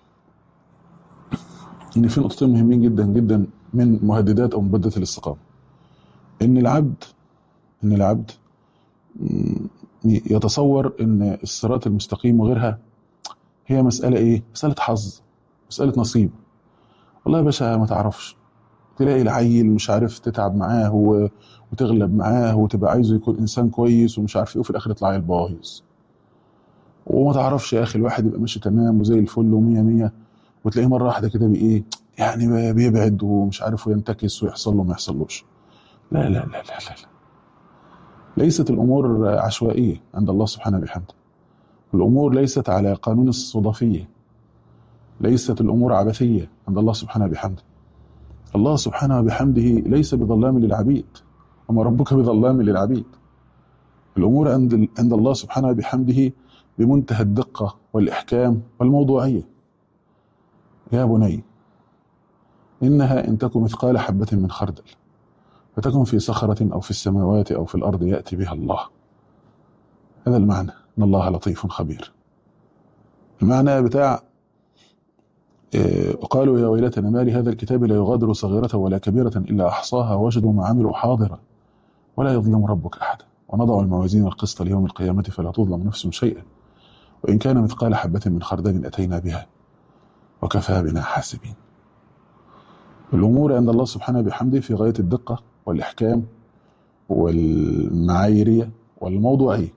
ان في نقطتين مهمين جدا جدا من مهددات او مبدات الاستقامه ان العبد ان العبد م- يتصور ان الصراط المستقيم وغيرها هي مساله ايه مساله حظ مساله نصيب والله يا باشا ما تعرفش تلاقي العيل مش عارف تتعب معاه و- وتغلب معاه وتبقى عايزه يكون انسان كويس ومش عارف ايه وفي الاخر يطلع عيل بايظ وما تعرفش يا اخي الواحد يبقى ماشي تمام وزي الفل ومية مية وتلاقيه مره واحده كده بايه يعني بيبعد ومش عارف وينتكس ويحصل له ما يحصلوش لا لا لا لا لا, لا. ليست الامور عشوائيه عند الله سبحانه وبحمده الامور ليست على قانون الصدفيه ليست الامور عبثيه عند الله سبحانه وبحمده الله سبحانه وبحمده ليس بظلام للعبيد وما ربك بظلام للعبيد الامور عند عند الله سبحانه وبحمده بمنتهى الدقه والاحكام والموضوعيه يا بني انها ان تكن مثقال حبه من خردل فتكن في صخره او في السماوات او في الارض ياتي بها الله هذا المعنى ان الله لطيف خبير المعنى بتاع إيه، وقالوا يا ويلتنا ما لهذا الكتاب لا يغادر صغيرة ولا كبيرة إلا أحصاها ووجدوا ما عملوا حاضرا ولا يظلم ربك أحدا ونضع الموازين القسط ليوم القيامة فلا تظلم نفس شيئا وإن كان مثقال حبة من خردل أتينا بها وكفى بنا حاسبين الأمور عند الله سبحانه بحمده في غاية الدقة والإحكام والمعاييرية والموضوعية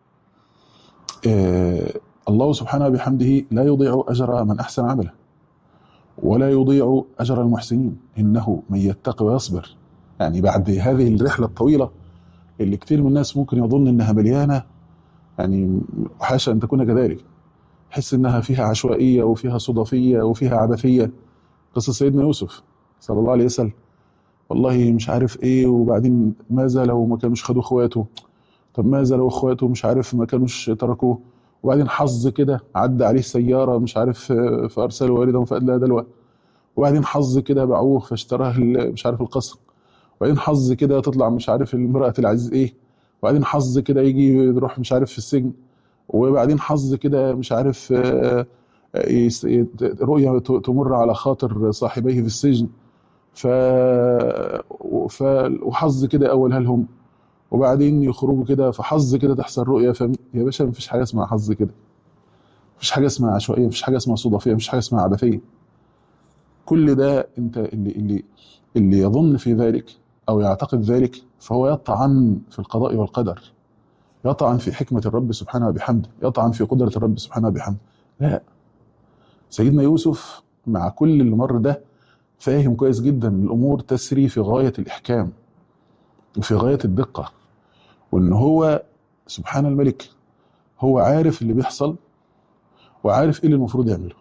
آه الله سبحانه بحمده لا يضيع أجر من أحسن عمله ولا يضيع أجر المحسنين إنه من يتقي ويصبر يعني بعد هذه الرحلة الطويلة اللي كتير من الناس ممكن يظن إنها مليانة يعني حاشا أن تكون كذلك تحس انها فيها عشوائيه وفيها صدفيه وفيها عبثيه قصه سيدنا يوسف صلى الله عليه وسلم والله مش عارف ايه وبعدين ماذا لو ما كانوش خدوا اخواته طب ماذا لو اخواته مش عارف ما كانوش تركوه وبعدين حظ كده عدى عليه سياره مش عارف آه، فارسل والدا فادلى دلوه وبعدين حظ كده باعوه فاشتراه ال- مش عارف القصر وبعدين حظ كده تطلع مش عارف امرأة العزيز ايه وبعدين حظ كده يجي يروح مش عارف في السجن وبعدين حظ كده مش عارف آه، آه، يس- يت- رؤيا ت- تمر على خاطر صاحبيه في السجن ف... ف... وحظ كده اولها لهم وبعدين يخرجوا كده فحظ كده تحصل رؤيا ف... يا باشا مفيش حاجه اسمها حظ كده مفيش حاجه اسمها عشوائيه مفيش حاجه اسمها صدفيه مفيش حاجه اسمها عبثيه كل ده انت اللي اللي اللي يظن في ذلك او يعتقد ذلك فهو يطعن في القضاء والقدر يطعن في حكمه الرب سبحانه وبحمده يطعن في قدره الرب سبحانه وبحمده لا سيدنا يوسف مع كل اللي مر ده فاهم كويس جدا ان الامور تسري في غايه الاحكام وفي غايه الدقه وان هو سبحان الملك هو عارف اللي بيحصل وعارف ايه اللي المفروض يعمله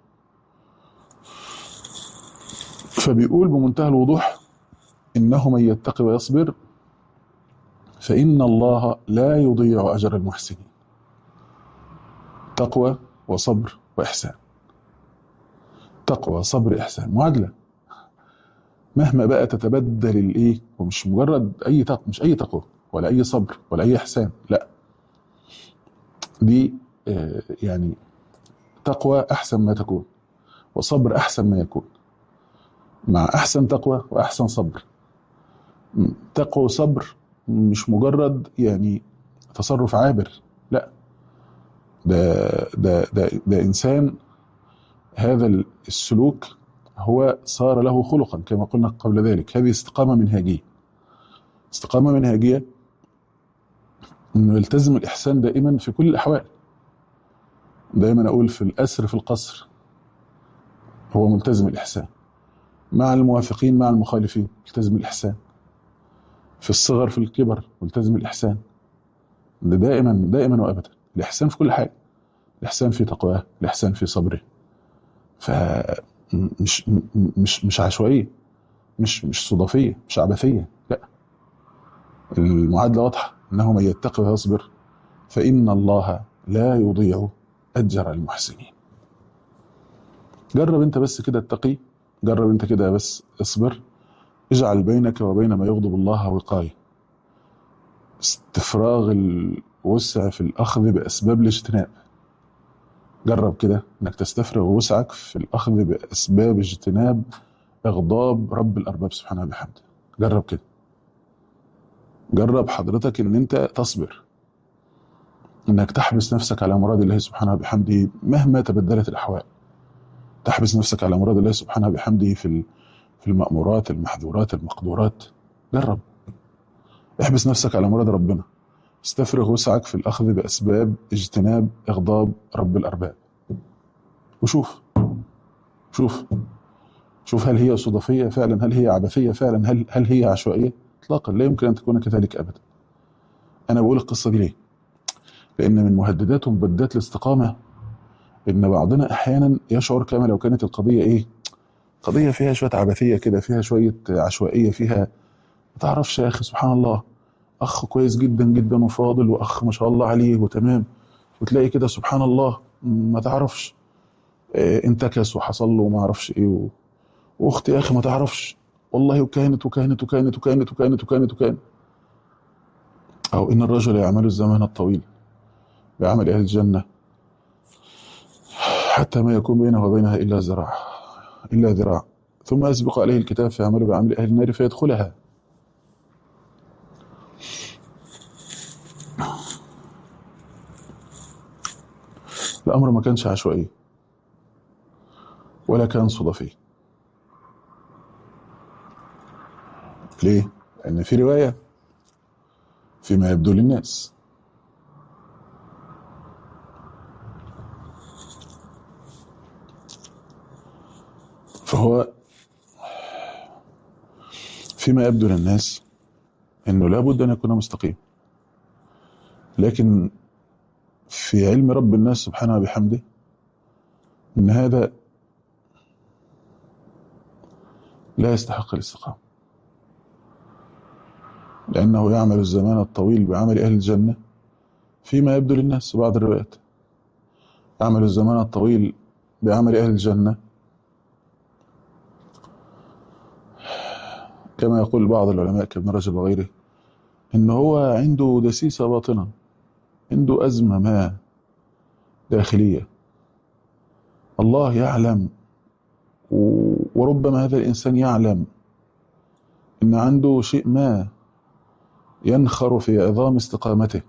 فبيقول بمنتهى الوضوح انه من يتقي ويصبر فان الله لا يضيع اجر المحسنين تقوى وصبر واحسان تقوى صبر احسان معادله مهما بقى تتبدل الايه ومش مجرد اي تقوى مش اي تقوى ولا اي صبر ولا اي احسان لا دي آه، يعني تقوى احسن ما تكون وصبر احسن ما يكون مع احسن تقوى واحسن صبر م- تقوى وصبر مش مجرد يعني تصرف عابر لا ده ده ده, ده انسان هذا السلوك هو صار له خلقا كما قلنا قبل ذلك هذه استقامه منهجيه استقامه منهجيه انه يلتزم الاحسان دائما في كل الاحوال دائما اقول في الاسر في القصر هو ملتزم الاحسان مع الموافقين مع المخالفين ملتزم الاحسان في الصغر في الكبر ملتزم الاحسان ده دائما دائما وابدا الاحسان في كل حاجه الاحسان في تقواه الاحسان في صبره ف مش مش مش عشوائيه مش مش صدفيه مش عبثيه لا المعادله واضحه انه من يتقي ويصبر فان الله لا يضيع اجر المحسنين جرب انت بس كده اتقي جرب انت كده بس اصبر اجعل بينك وبين ما يغضب الله وقايه استفراغ الوسع في الاخذ باسباب الاجتناب جرب كده انك تستفرغ وسعك في الاخذ باسباب اجتناب اغضاب رب الارباب سبحانه وبحمده جرب كده جرب حضرتك ان انت تصبر انك تحبس نفسك على مراد الله سبحانه وبحمده مهما تبدلت الاحوال تحبس نفسك على مراد الله سبحانه وبحمده في ال- في المأمورات المحظورات المقدورات جرب احبس نفسك على مراد ربنا استفرغ وسعك في الأخذ بأسباب اجتناب إغضاب رب الأرباب وشوف شوف شوف هل هي صدفية فعلا هل هي عبثية فعلا هل هل هي عشوائية إطلاقا لا يمكن أن تكون كذلك أبدا أنا بقول القصة دي ليه لأن من مهددات ومبدات الاستقامة إن بعضنا أحيانا يشعر كما لو كانت القضية إيه قضية فيها شوية عبثية كده فيها شوية عشوائية فيها ما تعرفش يا أخي سبحان الله أخ كويس جدا جدا وفاضل وأخ ما شاء الله عليه وتمام وتلاقي كده سبحان الله ما تعرفش آه، انتكس وحصل له وما اعرفش ايه و... واختي يا اخي ما تعرفش والله وكانت وكانت وكانت وكانت وكانت وكانت وكانت او ان الرجل يعمل الزمان الطويل بعمل اهل الجنه حتى ما يكون بينه وبينها الا ذراع الا ذراع ثم يسبق عليه الكتاب فيعمل بعمل اهل النار فيدخلها الامر ما كانش عشوائي ولا كان صدفي ليه؟ لأن في رواية فيما يبدو للناس فهو فيما يبدو للناس انه لابد ان يكون مستقيم لكن في علم رب الناس سبحانه وبحمده ان هذا لا يستحق الاستقامة لأنه يعمل الزمان الطويل بعمل أهل الجنة فيما يبدو للناس في بعض الروايات يعمل الزمان الطويل بعمل أهل الجنة كما يقول بعض العلماء كابن رجب وغيره إن هو عنده دسيسة باطنة عنده أزمة ما داخلية الله يعلم و- وربما هذا الإنسان يعلم إن عنده شيء ما ينخر في عظام استقامته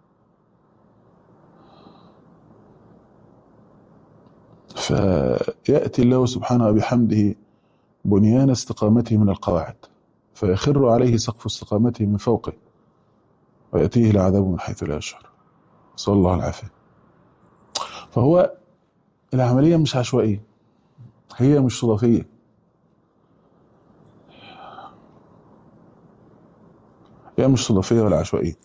فيأتي الله سبحانه وبحمده بنيان استقامته من القواعد فيخر عليه سقف استقامته من فوقه ويأتيه العذاب من حيث لا يشعر صلى الله العافية فهو العملية مش عشوائية هي مش صدفية هي مش صدفية ولا عشوائية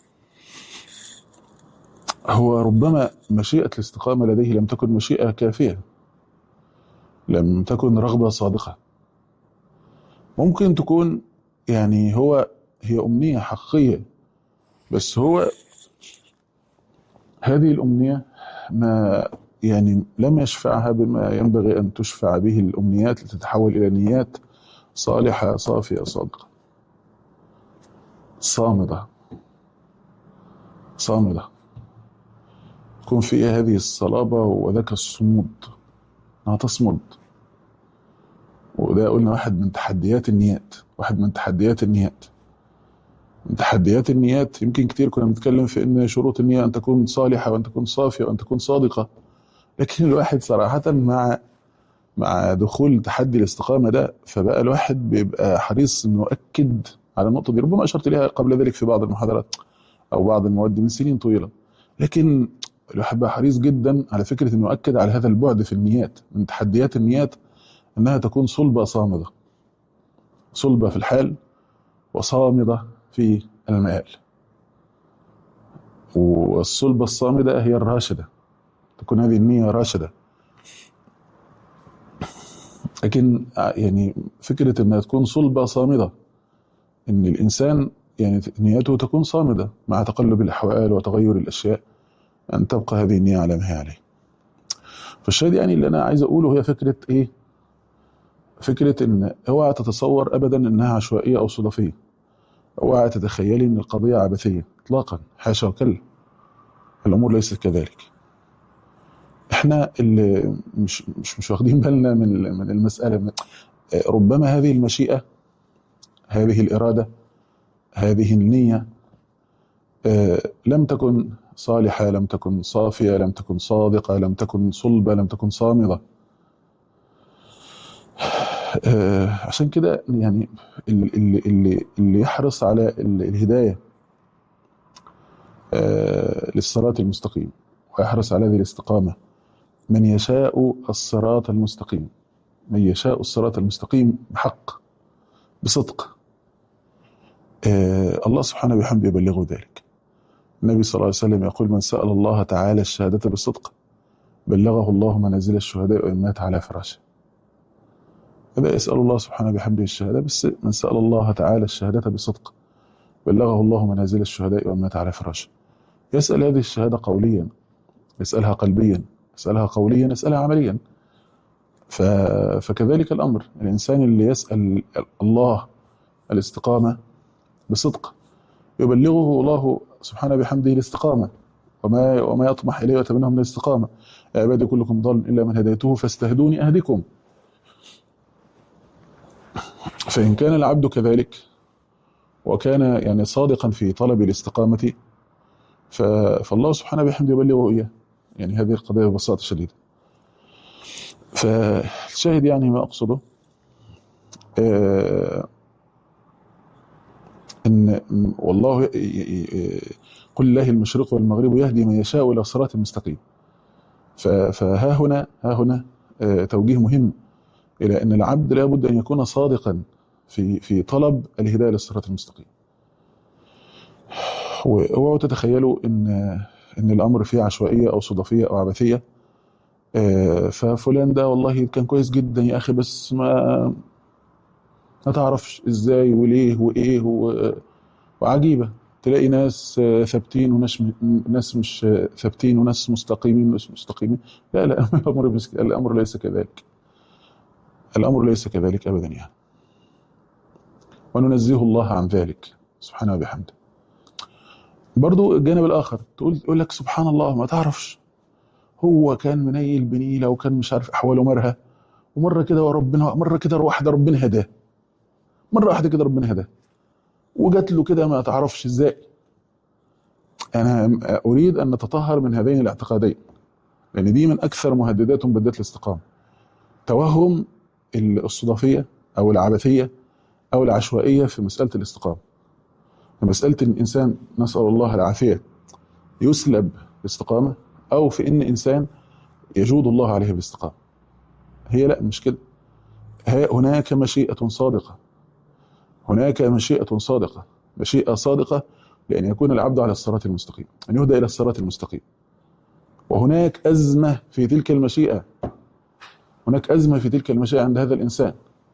هو ربما مشيئة الاستقامة لديه لم تكن مشيئة كافية لم تكن رغبة صادقة ممكن تكون يعني هو هي أمنية حقيقية بس هو هذه الأمنية ما يعني لم يشفعها بما ينبغي أن تشفع به الأمنيات لتتحول إلى نيات صالحة صافية صادقة صامدة صامدة تكون فيها هذه الصلابة وذاك الصمود انها تصمد وده قلنا واحد من تحديات النيات واحد من تحديات النيات من تحديات النيات يمكن كتير كنا بنتكلم في ان شروط النية ان تكون صالحة وان تكون صافية وان تكون صادقة لكن الواحد صراحة مع مع دخول تحدي الاستقامة ده فبقى الواحد بيبقى حريص انه يؤكد على النقطة دي ربما اشرت اليها قبل ذلك في بعض المحاضرات او بعض المواد من سنين طويلة لكن الواحد بقى حريص جدا على فكرة انه يؤكد على هذا البعد في النيات من تحديات النيات انها تكون صلبة صامدة صلبة في الحال وصامدة في المآل والصلبة الصامدة هي الراشدة تكون هذه النية راشدة لكن يعني فكرة انها تكون صلبة صامدة ان الانسان يعني نيته تكون صامدة مع تقلب الاحوال وتغير الاشياء ان تبقى هذه النية على ما هي عليه فالشاهد يعني اللي انا عايز اقوله هي فكرة ايه فكرة ان اوعى تتصور ابدا انها عشوائية او صدفية اوعى تتخيلي ان القضية عبثية اطلاقا حاشا وكلا الامور ليست كذلك احنا اللي مش مش مش واخدين بالنا من من المسألة ربما هذه المشيئة هذه الإرادة هذه النية آه، لم تكن صالحة لم تكن صافية لم تكن صادقة لم تكن صلبة لم تكن صامدة آه، عشان كده يعني اللي, اللي, اللي يحرص على ال- الهداية آه، للصراط المستقيم ويحرص على هذه الاستقامة من يشاء الصراط المستقيم من يشاء الصراط المستقيم بحق بصدق آه الله سبحانه وبحمده يبلغه ذلك النبي صلى الله عليه وسلم يقول من سأل الله تعالى الشهادة بالصدق بلغه الله منازل الشهداء وإن مات على فراشه هذا يسأل الله سبحانه بحمده الشهادة بس من سأل الله تعالى الشهادة بصدق بلغه الله منازل الشهداء وإن مات على فراشه يسأل هذه الشهادة قوليا يسألها قلبيا يسألها قوليا يسألها عمليا ف... فكذلك الأمر الإنسان اللي يسأل الله الاستقامة بصدق يبلغه الله سبحانه بحمده الاستقامة وما وما يطمح إليه ويتمناه من الاستقامة يا عبادي كلكم ضال إلا من هديته فاستهدوني أهدكم فإن كان العبد كذلك وكان يعني صادقا في طلب الاستقامة ف... فالله سبحانه بحمده يبلغه إياه يعني هذه القضية ببساطة شديدة فالشاهد يعني ما أقصده آه ان والله ي- ي- ي- قل الله المشرق والمغرب يهدي من يشاء الى صراط مستقيم ف- فها هنا ها هنا آه، توجيه مهم الى ان العبد لابد ان يكون صادقا في في طلب الهدايه للصراط المستقيم واوعوا تتخيلوا ان ان الامر فيه عشوائيه او صدفيه او عبثيه آه، ففلان ده والله كان كويس جدا يا اخي بس ما ما تعرفش ازاي وليه وايه و- وعجيبه تلاقي ناس آه، ثابتين وناس م- ناس مش آه، ثابتين وناس مستقيمين وناس مستقيمين لا لا الامر بس- الامر ليس كذلك الامر ليس كذلك ابدا يعني وننزه الله عن ذلك سبحانه وبحمده برضو الجانب الاخر تقول يقول لك سبحان الله ما تعرفش هو كان منيل بنيله وكان مش عارف احواله مرها ومره كده وربنا مره كده واحده ربنا هداه مره واحده كده ربنا هداه وجات له كده ما تعرفش ازاي انا اريد ان نتطهر من هذين الاعتقادين لان دي من اكثر مهددات مبدات الاستقامه توهم الصدفيه او العبثيه او العشوائيه في مساله الاستقامه في مساله ان الانسان نسال الله العافيه يسلب الاستقامه او في ان انسان يجود الله عليه بالاستقامه هي لا مش كده ها- هناك مشيئه صادقه هناك مشيئه صادقه مشيئه صادقه لان يكون العبد على الصراط المستقيم ان يهدى الى الصراط المستقيم وهناك ازمه في تلك المشيئه هناك ازمه في تلك المشيئه عند هذا الانسان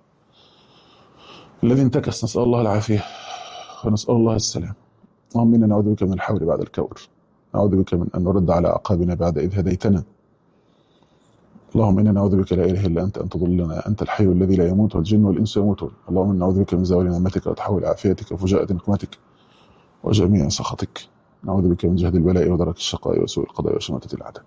الذي انتكس نسال الله العافيه ونسال الله السلام اللهم انا نعوذ بك من الحول بعد الكور نعوذ بك من ان نرد على اعقابنا بعد اذ هديتنا اللهم انا نعوذ بك لا اله الا انت ان تضلنا انت الحي الذي لا يموت والجن والانس يموتون اللهم انا نعوذ بك من زوال نعمتك وتحول عافيتك وفجاءة نقمتك وجميع سخطك نعوذ بك من جهد البلاء ودرك الشقاء وسوء القضاء وشماتة الاعداء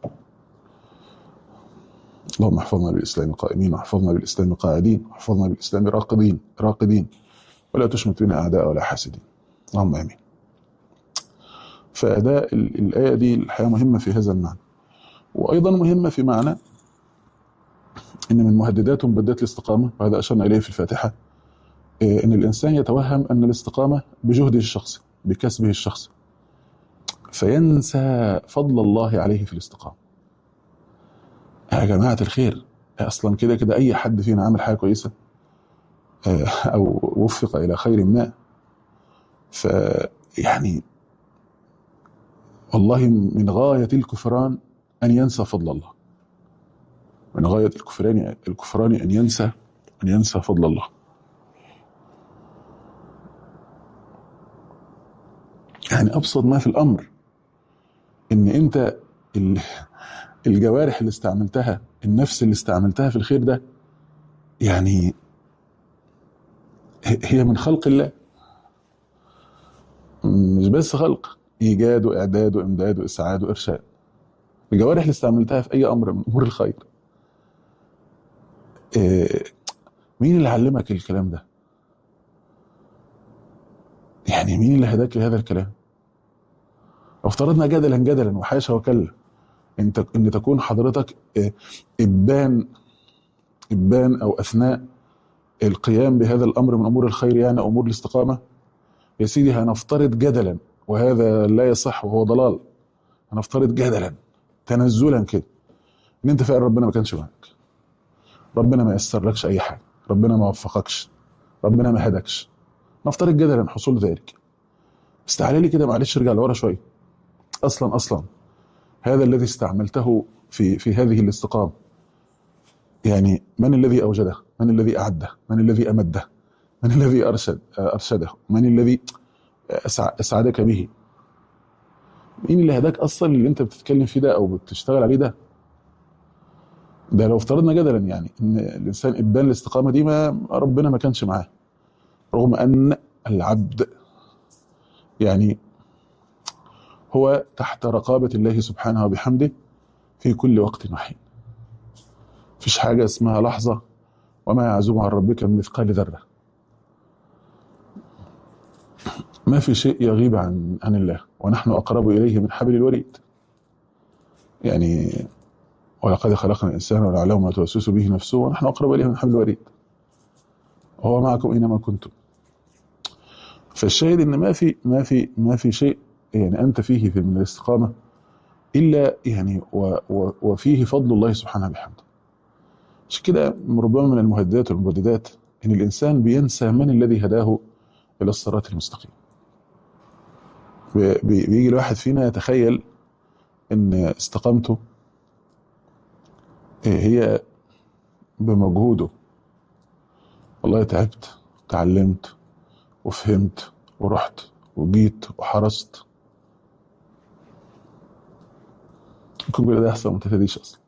اللهم احفظنا بالاسلام قائمين واحفظنا بالاسلام قاعدين واحفظنا بالاسلام راقدين راقدين ولا تشمت بنا اعداء ولا حاسدين اللهم امين فده ال- الايه دي الحقيقه مهمه في هذا المعنى وايضا مهمه في معنى ان من مهددات ومبدات الاستقامه وهذا اشرنا اليه في الفاتحه إيه، ان الانسان يتوهم ان الاستقامه بجهده الشخصي بكسبه الشخصي فينسى فضل الله عليه في الاستقامه يا جماعه الخير اصلا كده كده اي حد فينا عمل حاجه كويسه آه، او وفق الى خير ما ف يعني والله من غايه الكفران ان ينسى فضل الله من غايه الكفران الكفران ان ينسى ان ينسى فضل الله يعني ابسط ما في الامر ان انت ال- الجوارح اللي استعملتها النفس اللي استعملتها في الخير ده يعني ه- هي من خلق الله مش بس خلق ايجاد واعداد وامداد واسعاد وارشاد الجوارح اللي استعملتها في اي امر من امور الخير إيه، مين اللي علمك الكلام ده يعني مين اللي هداك لهذا الكلام لو افترضنا جدلا جدلا وحاشا وكلا انت ان تكون حضرتك إيه، ابان ابان او اثناء القيام بهذا الامر من امور الخير يعني امور الاستقامه يا سيدي هنفترض جدلا وهذا لا يصح وهو ضلال هنفترض جدلا تنزلا كده ان انت فعلا ربنا ما كانش معاك ربنا ما يسر لكش اي حاجه ربنا ما وفقكش ربنا ما هدكش نفترض جدلا حصول ذلك بس تعالى لي كده معلش ارجع لورا شويه اصلا اصلا هذا الذي استعملته في في هذه الاستقامه يعني من الذي اوجده؟ من الذي اعده؟ من الذي امده؟ من الذي ارشد ارشده؟ من الذي أسع- اسعدك به؟ مين اللي هداك اصلا اللي انت بتتكلم فيه ده او بتشتغل عليه ده؟ ده لو افترضنا جدلا يعني ان الانسان ابان الاستقامه دي ما ربنا ما كانش معاه رغم ان العبد يعني هو تحت رقابه الله سبحانه وبحمده في كل وقت وحين مفيش حاجه اسمها لحظه وما يعزب عن ربك من مثقال ذره ما في شيء يغيب عن عن الله ونحن اقرب اليه من حبل الوريد يعني ولقد خلقنا الانسان ونعلم ما توسوس به نفسه ونحن اقرب اليه من حبل الوريد وهو معكم اينما كنتم فالشاهد ان ما في ما في ما في شيء يعني انت فيه في من الاستقامه الا يعني و و وفيه فضل الله سبحانه بحمده عشان كده ربما من المهددات والمبددات ان الانسان بينسى من الذي هداه الى الصراط المستقيم بي- بي- بيجي الواحد فينا يتخيل ان استقامته هي بمجهوده والله تعبت تعلمت وفهمت ورحت وجيت وحرصت ممكن كل ده يحصل وما تهتديش اصلا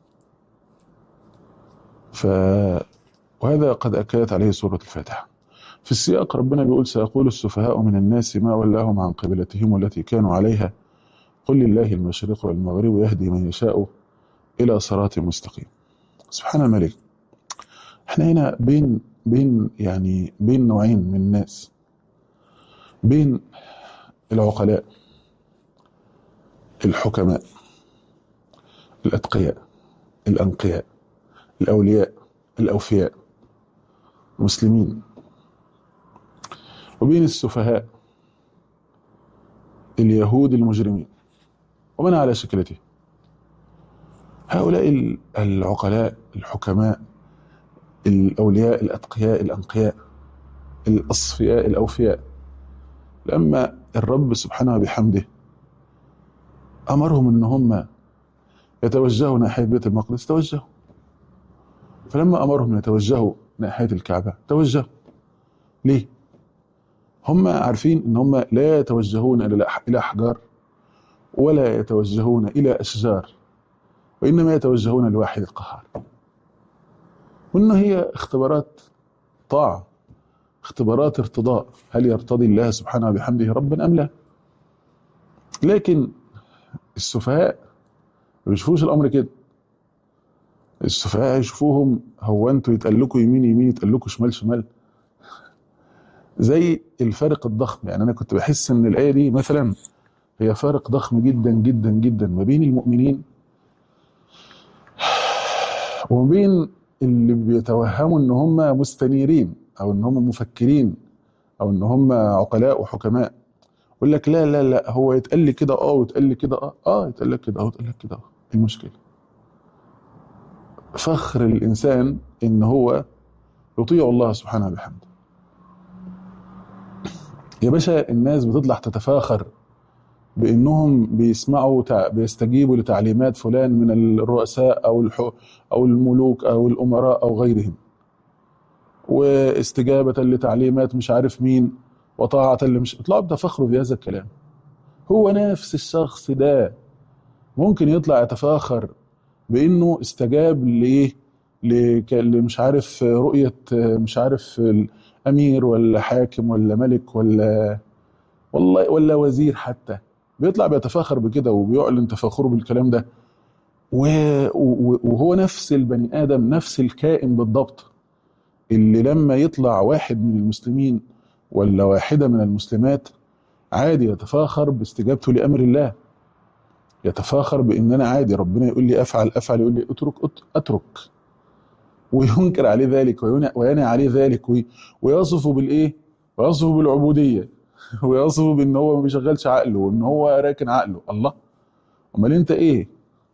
ف وهذا قد اكدت عليه سوره الفاتحه في السياق ربنا بيقول سيقول السفهاء من الناس ما ولاهم عن قبلتهم التي كانوا عليها قل لله المشرق والمغرب يهدي من يشاء الى صراط مستقيم سبحان الملك احنا هنا بين بين يعني بين نوعين من الناس بين العقلاء الحكماء الأتقياء الأنقياء الأولياء الأوفياء المسلمين وبين السفهاء اليهود المجرمين ومن على شكلته هؤلاء العقلاء الحكماء الأولياء الأتقياء الأنقياء الأصفياء الأوفياء لما الرب سبحانه بحمده أمرهم أن هم يتوجهوا ناحية بيت المقدس توجهوا فلما أمرهم يتوجهوا ناحية الكعبة توجهوا ليه؟ هم عارفين أن هم لا يتوجهون إلى أحجار ولا يتوجهون إلى أشجار وإنما يتوجهون لواحد القهار وإنه هي اختبارات طاعة اختبارات ارتضاء هل يرتضي الله سبحانه بحمده ربا أم لا لكن السفهاء ما بيشوفوش الأمر كده السفهاء يشوفوهم هو انتوا يتقال لكم يمين يمين يتقال لكم شمال شمال زي الفارق الضخم يعني انا كنت بحس ان الايه دي مثلا هي فارق ضخم جدا جدا جدا ما بين المؤمنين وما بين اللي بيتوهموا ان هم مستنيرين او ان هم مفكرين او ان هم عقلاء وحكماء يقول لك لا لا لا هو يتقال لي كده اه ويتقال لي كده اه اه يتقال لك كده اه ويتقال لك كده اه ايه المشكله فخر الانسان ان هو يطيع الله سبحانه بحمده يا باشا الناس بتطلع تتفاخر بانهم بيسمعوا تع... بيستجيبوا لتعليمات فلان من الرؤساء او الح... او الملوك او الامراء او غيرهم واستجابه لتعليمات مش عارف مين وطاعه اللي مش يطلعوا بتفاخروا بهذا الكلام هو نفس الشخص ده ممكن يطلع يتفاخر بانه استجاب لايه مش عارف رؤيه مش عارف الامير ولا حاكم ولا ملك ولا والله ولا وزير حتى بيطلع بيتفاخر بكده وبيعلن تفاخره بالكلام ده وهو نفس البني ادم نفس الكائن بالضبط اللي لما يطلع واحد من المسلمين ولا واحده من المسلمات عادي يتفاخر باستجابته لامر الله يتفاخر بان انا عادي ربنا يقول لي افعل افعل يقول لي اترك اترك وينكر عليه ذلك وينهى عليه ذلك ويصفه بالايه؟ ويصفه بالعبوديه ويصفه بان هو ما بيشغلش عقله وان هو راكن عقله الله امال انت ايه؟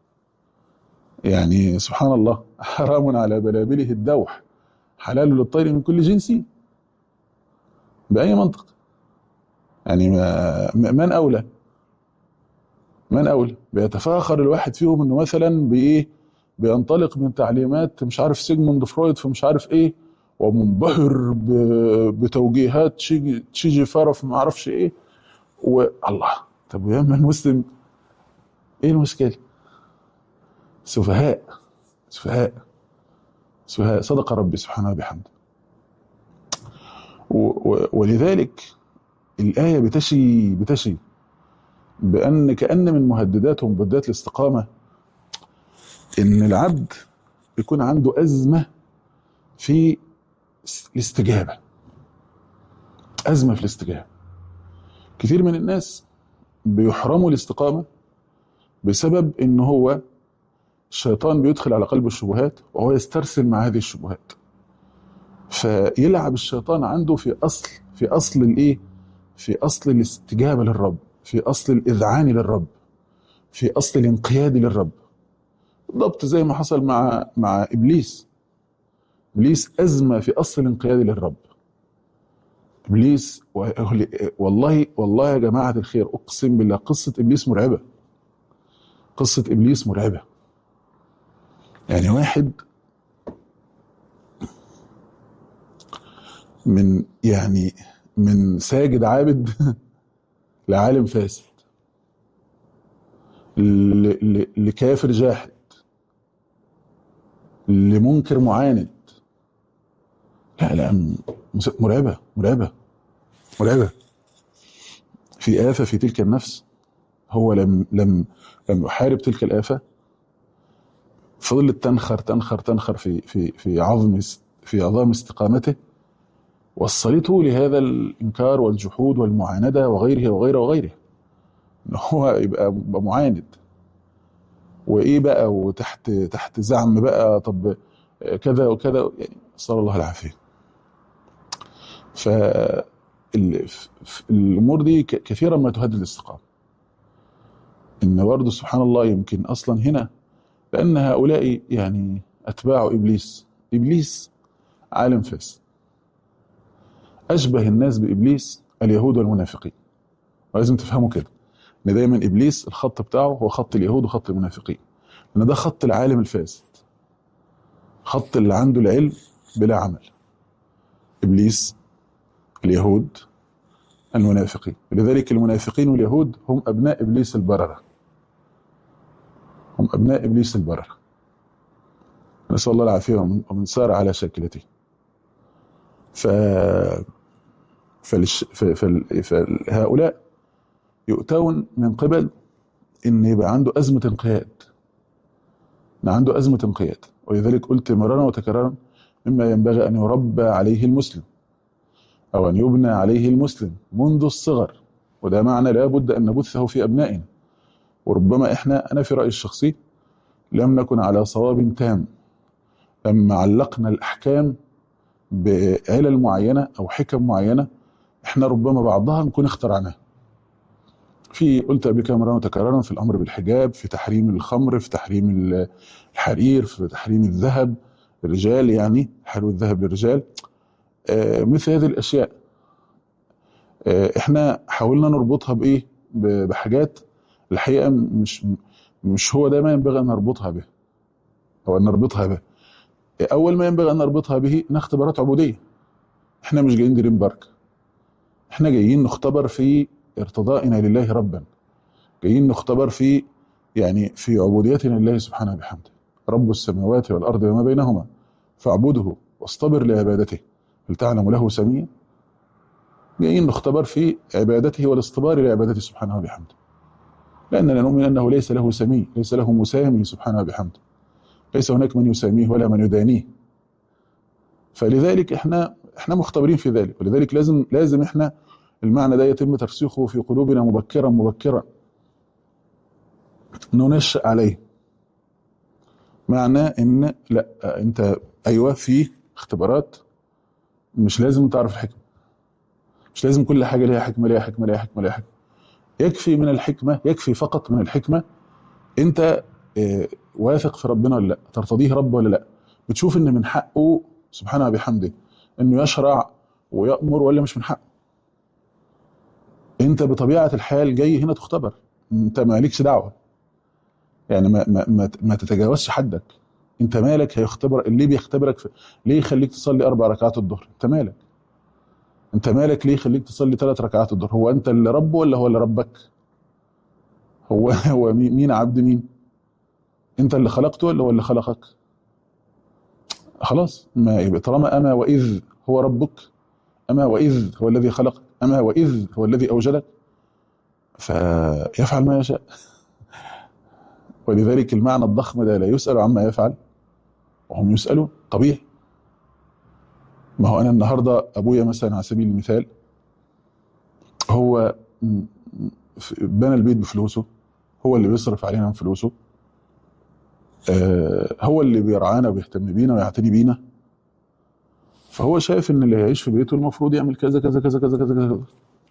يعني سبحان الله حرام على بلابله الدوح حلال للطير من كل جنس بأي منطق يعني ما من أولى من أولى بيتفاخر الواحد فيهم إنه مثلا بإيه بينطلق من تعليمات مش عارف سيجموند فرويد فمش عارف إيه ومنبهر بتوجيهات تشيجي تشيجي فارف ما اعرفش ايه والله طب ويا اما المسلم ايه المشكله؟ سفهاء سفهاء سفهاء صدق ربي سبحانه وبحمده ولذلك الآية بتشي بتشي بأن كأن من مهددات ومبدات الاستقامة إن العبد يكون عنده أزمة في الاستجابة أزمة في الاستجابة كثير من الناس بيحرموا الاستقامة بسبب إن هو الشيطان بيدخل على قلبه الشبهات وهو يسترسل مع هذه الشبهات فيلعب الشيطان عنده في أصل في أصل الإيه؟ في أصل الاستجابة للرب في أصل الإذعان للرب في أصل الانقياد للرب بالضبط زي ما حصل مع مع إبليس إبليس أزمة في أصل الانقياد للرب إبليس والله والله يا جماعة الخير أقسم بالله قصة إبليس مرعبة قصة إبليس مرعبة يعني واحد من يعني من ساجد عابد لعالم فاسد ل- ل- لكافر جاحد لمنكر معاند لا لا م- مس- مرعبة مرعبة مرعبة في آفة في تلك النفس هو لم لم لم يحارب تلك الآفة فضلت تنخر تنخر تنخر في في في عظم است- في عظام استقامته وصلته لهذا الإنكار والجحود والمعاندة وغيره وغيره وغيره إن هو يبقى يبقى معاند وإيه بقى وتحت تحت زعم بقى طب كذا وكذا يعني نسأل الله العافية ف ال- ف- ف- الأمور دي ك- كثيرا ما تهدد الاستقامة إن برضه سبحان الله يمكن أصلا هنا لأن هؤلاء يعني أتباع إبليس إبليس عالم فاسد أشبه الناس بإبليس اليهود والمنافقين ولازم تفهموا كده إن دايما إبليس الخط بتاعه هو خط اليهود وخط المنافقين لأن ده خط العالم الفاسد خط اللي عنده العلم بلا عمل إبليس اليهود المنافقين لذلك المنافقين واليهود هم أبناء إبليس البررة هم أبناء إبليس البررة نسأل الله العافية ومن ومن سار على شاكلته ف فالش... ف... فال... فهؤلاء يؤتون من قبل ان يبقى عنده ازمه انقياد ان عنده ازمه انقياد ولذلك قلت مرارا وتكرارا مما ينبغي ان يربى عليه المسلم او ان يبنى عليه المسلم منذ الصغر وده معنى لا بد ان نبثه في ابنائنا وربما احنا انا في رايي الشخصي لم نكن على صواب تام لما علقنا الاحكام بعلل معينه او حكم معينه احنا ربما بعضها نكون اخترعناها في قلت قبل كده مرة وتكرارا في الامر بالحجاب في تحريم الخمر في تحريم ال- الحرير في تحريم الذهب الرجال يعني حلو الذهب للرجال آه، مثل هذه الاشياء آه، احنا حاولنا نربطها بايه ب- بحاجات الحقيقه مش مش هو ده ما ينبغي ان نربطها به او ان نربطها به اول ما ينبغي ان نربطها به انها اختبارات عبوديه احنا مش جايين دريم بارك احنا جايين نختبر في ارتضائنا لله ربا جايين نختبر في يعني في عبوديتنا لله سبحانه وبحمده رب السماوات والارض وما بينهما فاعبده واصطبر لعبادته هل تعلم له سميا جايين نختبر في عبادته والاصطبار لعبادته سبحانه وبحمده لاننا نؤمن انه ليس له سمي ليس له مسامي سبحانه وبحمده ليس هناك من يساميه ولا من يدانيه فلذلك احنا احنا مختبرين في ذلك ولذلك لازم لازم احنا المعنى ده يتم ترسيخه في قلوبنا مبكرا مبكرا ننشأ عليه معنى ان لا انت ايوه في اختبارات مش لازم تعرف الحكمه مش لازم كل حاجه ليها حكمه ليها حكمه ليها حكمه ليها حكمه يكفي من الحكمه يكفي فقط من الحكمه انت اه، واثق في ربنا ولا لا ترتضيه رب ولا لا بتشوف ان من حقه سبحانه وبحمده انه يشرع ويأمر ولا مش من حقه انت بطبيعه الحال جاي هنا تختبر انت مالكش دعوه يعني ما ما ما, ما تتجاوزش حدك انت مالك هيختبر اللي بيختبرك في ليه يخليك تصلي اربع ركعات الظهر انت مالك انت مالك ليه يخليك تصلي ثلاث ركعات الظهر هو انت اللي ربه ولا هو اللي ربك هو هو مين مين عبد مين انت اللي خلقته ولا هو اللي خلقك خلاص ما يبقى طالما اما واذ هو ربك اما واذ هو الذي خلقك اما واذ هو الذي اوجدك فيفعل ما يشاء ولذلك المعنى الضخم ده لا يسأل عما يفعل وهم يسألون طبيعي ما هو أنا النهاردة أبويا مثلا على سبيل المثال هو م- م- ف- بنى البيت بفلوسه هو اللي بيصرف علينا من فلوسه آه، هو اللي بيرعانا وبيهتم بينا ويعتني بينا فهو شايف ان اللي هيعيش في بيته المفروض يعمل كذا كذا كذا كذا كذا كذا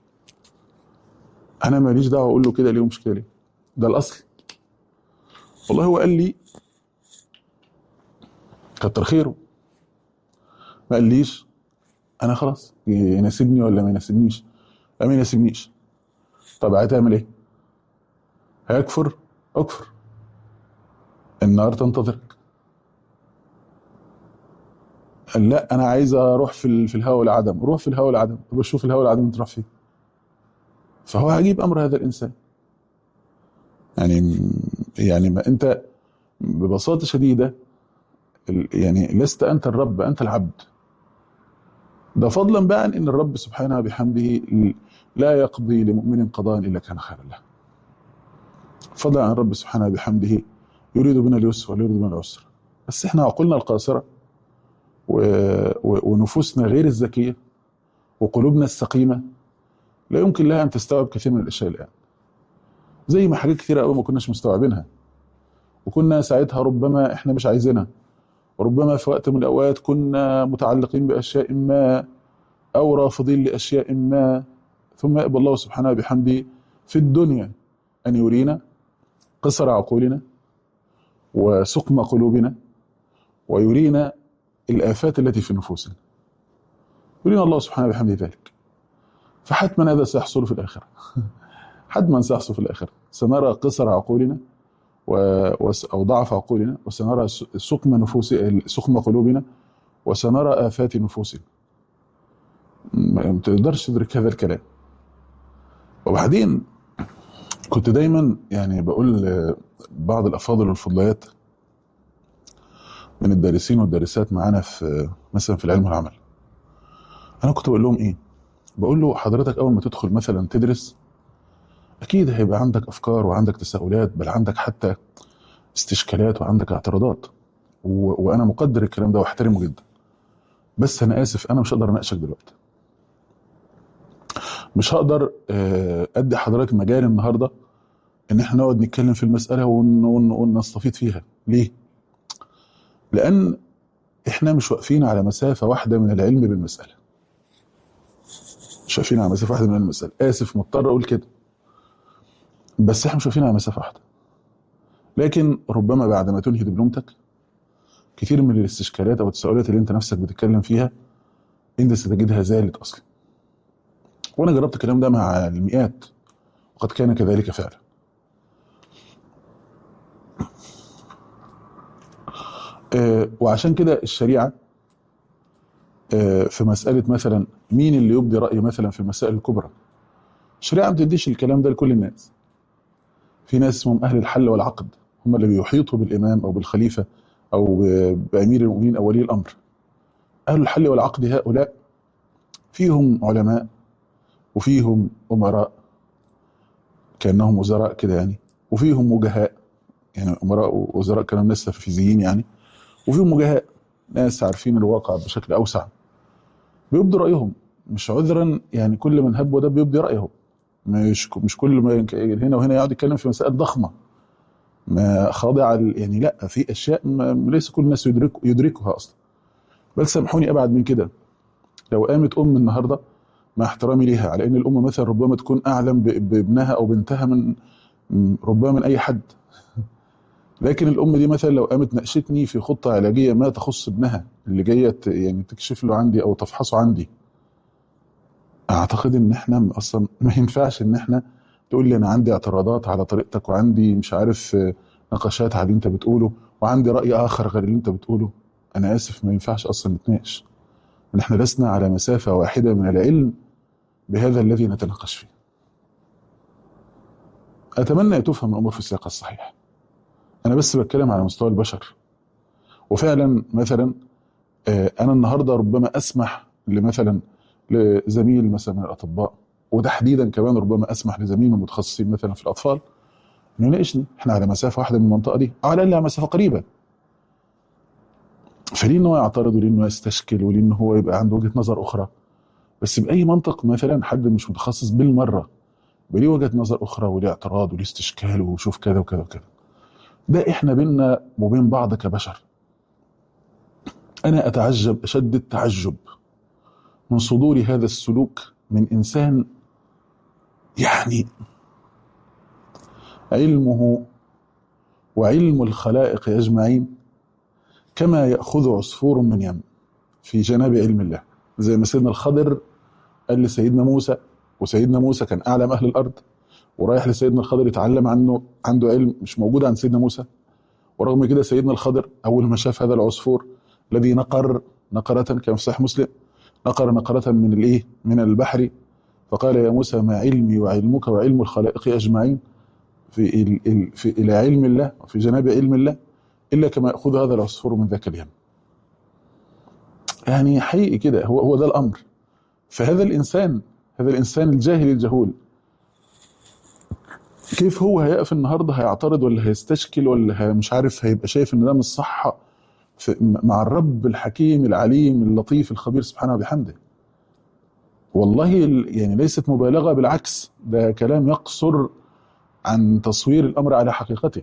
انا ماليش دعوه اقول له كده ليه ومش كده ليه ده الاصل والله هو قال لي كتر خيره ما قاليش انا خلاص يناسبني ولا ما يناسبنيش لا ما يناسبنيش طب هتعمل ايه هيكفر اكفر النار تنتظرك لا انا عايز اروح في ال- في الهواء والعدم روح في الهواء والعدم طب شوف الهواء والعدم تروح فين فهو عجيب امر هذا الانسان يعني يعني ما انت ببساطه شديده ال- يعني لست انت الرب انت العبد ده فضلا بقى عن ان الرب سبحانه بحمده لا يقضي لمؤمن قضاء الا كان خيرا له فضلا عن الرب سبحانه بحمده يريد بنا اليسر ولا يريد بنا العسر بس احنا عقولنا القاصره و... و... ونفوسنا غير الذكيه وقلوبنا السقيمه لا يمكن لها ان تستوعب كثير من الاشياء الان زي ما حاجات كثيره قوي ما كناش مستوعبينها وكنا ساعتها ربما احنا مش عايزينها وربما في وقت من الاوقات كنا متعلقين باشياء ما او رافضين لاشياء ما ثم يقبل الله سبحانه بحمده في الدنيا ان يرينا قصر عقولنا وسقم قلوبنا ويرينا الآفات التي في نفوسنا يرينا الله سبحانه بحمده ذلك فحتما هذا سيحصل في الآخرة حتما سيحصل في الآخرة سنرى قصر عقولنا و... وس- أو ضعف عقولنا وسنرى س- سقم نفوس سقم قلوبنا وسنرى آفات نفوسنا ما تقدرش تدرك هذا الكلام وبعدين كنت دايما يعني بقول بعض الافاضل والفضليات من الدارسين والدارسات معانا في مثلا في العلم والعمل انا كنت بقول لهم ايه بقول له حضرتك اول ما تدخل مثلا تدرس اكيد هيبقى عندك افكار وعندك تساؤلات بل عندك حتى استشكالات وعندك اعتراضات و... وانا مقدر الكلام ده واحترمه جدا بس انا اسف انا مش هقدر اناقشك دلوقتي مش هقدر آه، ادي حضرتك مجال النهارده ان احنا نقعد نتكلم في المساله ون... ون... ونستفيد فيها ليه لان احنا مش واقفين على مسافه واحده من العلم بالمساله مش واقفين على مسافه واحده من المساله اسف مضطر اقول كده بس احنا مش واقفين على مسافه واحده لكن ربما بعد ما تنهي دبلومتك كثير من الاستشكالات او التساؤلات اللي انت نفسك بتتكلم فيها انت ستجدها زالت اصلا وانا جربت الكلام ده مع المئات وقد كان كذلك فعلا آه، وعشان كده الشريعه آه، في مساله مثلا مين اللي يبدي راي مثلا في المسائل الكبرى الشريعه ما بتديش الكلام ده لكل الناس في ناس اسمهم اهل الحل والعقد هم اللي بيحيطوا بالامام او بالخليفه او ب- بامير المؤمنين او ولي الامر اهل الحل والعقد هؤلاء فيهم علماء وفيهم امراء كانهم وزراء كده يعني وفيهم وجهاء يعني امراء ووزراء كانوا ناس تنفيذيين يعني وفيهم وجهاء ناس عارفين الواقع بشكل اوسع بيبدوا رايهم مش عذرا يعني كل من هب ودب بيبدي رايه مش مش كل ما ينك- هنا وهنا يقعد يتكلم في مسائل ضخمه ما خاضعه ل- يعني لا في اشياء ما ليس كل الناس يدرك يدركها اصلا بل سامحوني ابعد من كده لو قامت ام النهارده مع احترامي ليها على ان الام مثلا ربما تكون اعلم ب- بابنها او بنتها من من- ربما من اي حد لكن الام دي مثلا لو قامت ناقشتني في خطه علاجيه ما تخص ابنها اللي جايه ت- يعني تكشف له عندي او تفحصه عندي اعتقد ان احنا اصلا ما ينفعش ان احنا تقول لي انا عندي اعتراضات على طريقتك وعندي مش عارف آه، نقاشات على اللي انت بتقوله وعندي راي اخر غير اللي انت بتقوله انا اسف ما ينفعش اصلا نتناقش ان احنا لسنا على مسافه واحده من العلم بهذا الذي نتناقش فيه اتمنى ان تفهم الامور في السياق الصحيح انا بس بتكلم على مستوى البشر وفعلا مثلا آه، انا النهارده ربما اسمح لمثلا لزميل مثلا من الاطباء وتحديدا كمان ربما اسمح لزميل من المتخصصين مثلا في الاطفال انه يناقشني احنا على مسافه واحده من المنطقه دي او على الاقل على مسافه قريبه فليه ان هو يعترض وليه ان هو يستشكل وليه ان هو يبقى عنده وجهه نظر اخرى بس باي منطق مثلا حد مش متخصص بالمره وليه وجهه نظر اخرى وليه اعتراض وليه استشكال وشوف كذا وكذا وكذا ده احنا بينا وبين بعض كبشر انا اتعجب اشد التعجب من صدور هذا السلوك من انسان يعني علمه وعلم الخلائق اجمعين كما ياخذ عصفور من يم في جناب علم الله زي ما سيدنا الخضر قال لسيدنا موسى وسيدنا موسى كان اعلم اهل الارض ورايح لسيدنا الخضر يتعلم عنه عنده علم مش موجود عند سيدنا موسى ورغم كده سيدنا الخضر اول ما شاف هذا العصفور الذي نقر نقرة كما في صحيح مسلم نقر نقرة من الايه من البحر فقال يا موسى ما علمي وعلمك وعلم الخلائق اجمعين في ال ال في الى علم الله وفي جناب علم الله الا كما ياخذ هذا العصفور من ذاك اليم. يعني حقيقي كده هو هو ده الامر. فهذا الانسان هذا الانسان الجاهل الجهول كيف هو هيقف النهارده هيعترض ولا هيستشكل ولا هي مش عارف هيبقى شايف ان ده مش صح في مع الرب الحكيم العليم اللطيف الخبير سبحانه وبحمده. والله ال- يعني ليست مبالغه بالعكس ده كلام يقصر عن تصوير الامر على حقيقته.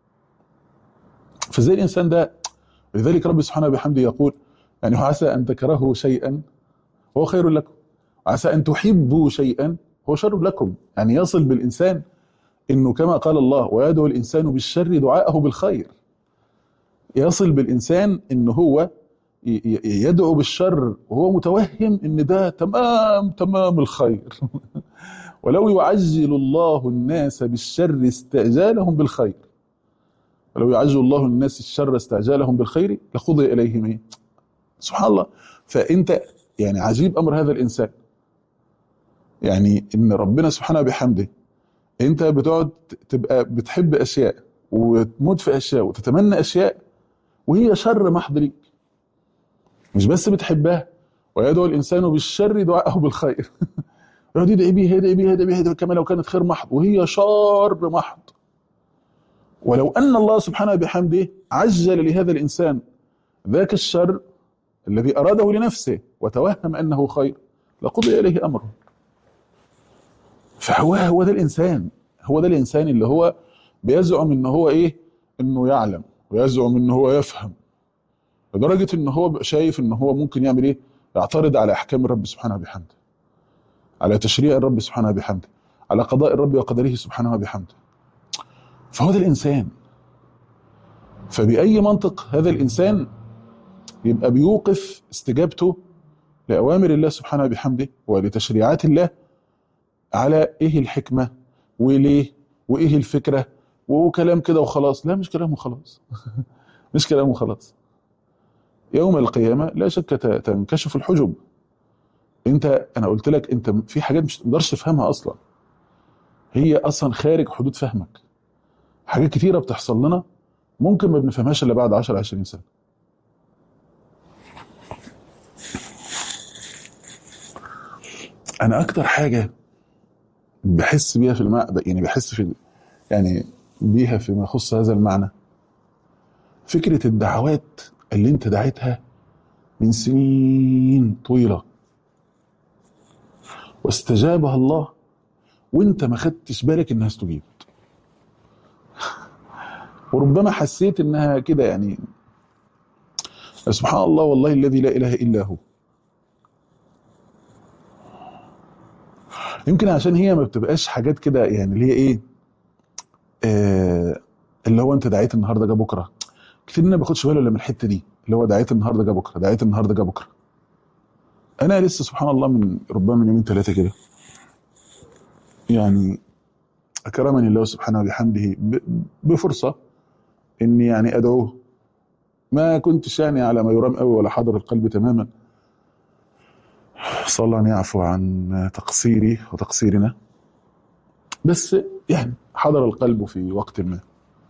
فزي الانسان ده لذلك رب سبحانه وبحمده يقول يعني عسى ان تكرهوا شيئا هو خير لكم وعسى ان تحبوا شيئا هو شر لكم يعني يصل بالانسان انه كما قال الله ويدعو الانسان بالشر دعاءه بالخير يصل بالانسان ان هو ي- ي- يدعو بالشر وهو متوهم ان ده تمام تمام الخير ولو يعجل الله الناس بالشر استعجالهم بالخير ولو يعجل الله الناس الشر استعجالهم بالخير لقضي اليهم ايه سبحان الله فانت يعني عجيب امر هذا الانسان يعني ان ربنا سبحانه بحمده انت بتقعد تبقى بتحب اشياء وتموت في اشياء وتتمنى اشياء وهي شر محض ليك مش بس بتحبها ويدعو الانسان بالشر دعاءه بالخير يقعد يدعي بيه يدعي بيه يدعي بيه يدعي كما لو كانت خير محض وهي شر محض ولو ان الله سبحانه بحمده عجل لهذا الانسان ذاك الشر الذي اراده لنفسه وتوهم انه خير لقضي اليه امره فهو هو ده الانسان هو ده الانسان اللي هو بيزعم ان هو ايه انه يعلم ويزعم ان هو يفهم لدرجه ان هو بقى شايف ان هو ممكن يعمل ايه يعترض على احكام الرب سبحانه وبحمده على تشريع الرب سبحانه وبحمده على قضاء الرب وقدره سبحانه وبحمده فهو ده الانسان فباي منطق هذا الانسان يبقى بيوقف استجابته لاوامر الله سبحانه وبحمده ولتشريعات الله على ايه الحكمه وليه وايه الفكره وكلام كده وخلاص لا مش كلام وخلاص مش كلام وخلاص يوم القيامه لا شك ت- تنكشف الحجب انت انا قلت لك انت في حاجات مش تقدرش تفهمها اصلا هي اصلا خارج حدود فهمك حاجات كتيره بتحصل لنا ممكن ما بنفهمهاش الا بعد 10 20 سنه انا اكتر حاجه بحس بيها في المع... يعني بحس في يعني بيها فيما يخص هذا المعنى فكرة الدعوات اللي انت دعيتها من سنين طويلة واستجابها الله وانت ما خدتش بالك انها استجيبت وربما حسيت انها كده يعني سبحان الله والله الذي لا اله الا هو يمكن عشان هي ما بتبقاش حاجات كده يعني اللي هي ايه آه اللي هو انت دعيت النهارده جه بكره كتير ما باخدش باله الا من الحته دي اللي هو دعيت النهارده جه بكره دعيت النهارده جه بكره انا لسه سبحان الله من ربما من يومين ثلاثه كده يعني اكرمني الله سبحانه وبحمده ب- بفرصه اني يعني ادعوه ما كنتش يعني على ما يرام قوي ولا حاضر القلب تماما صلى الله ان يعفو عن تقصيري وتقصيرنا بس يعني حضر القلب في وقت ما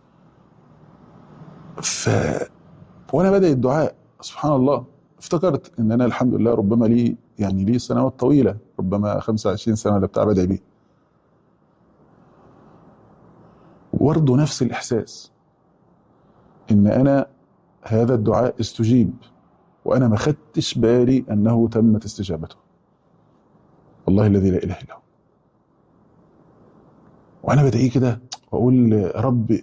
ف وانا بدأ الدعاء سبحان الله افتكرت ان انا الحمد لله ربما لي يعني لي سنوات طويله ربما 25 سنه ولا بتاع بدأ بيه برضه نفس الاحساس ان انا هذا الدعاء استجيب وانا ما خدتش بالي انه تمت استجابته والله الذي لا اله الا هو وانا بدعيه كده واقول يا رب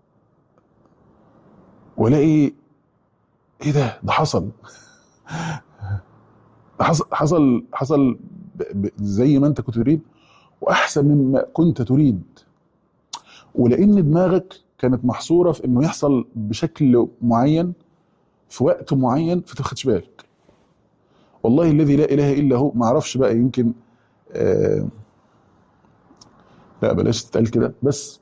والاقي ايه ده ده حصل ده حصل حصل حصل ب- ب- زي ما انت كنت تريد واحسن مما كنت تريد ولان دماغك كانت محصوره في انه يحصل بشكل معين في وقت معين فانت ما خدتش بالك والله الذي لا اله الا هو ما اعرفش بقى يمكن آه لا بلاش تتقال كده بس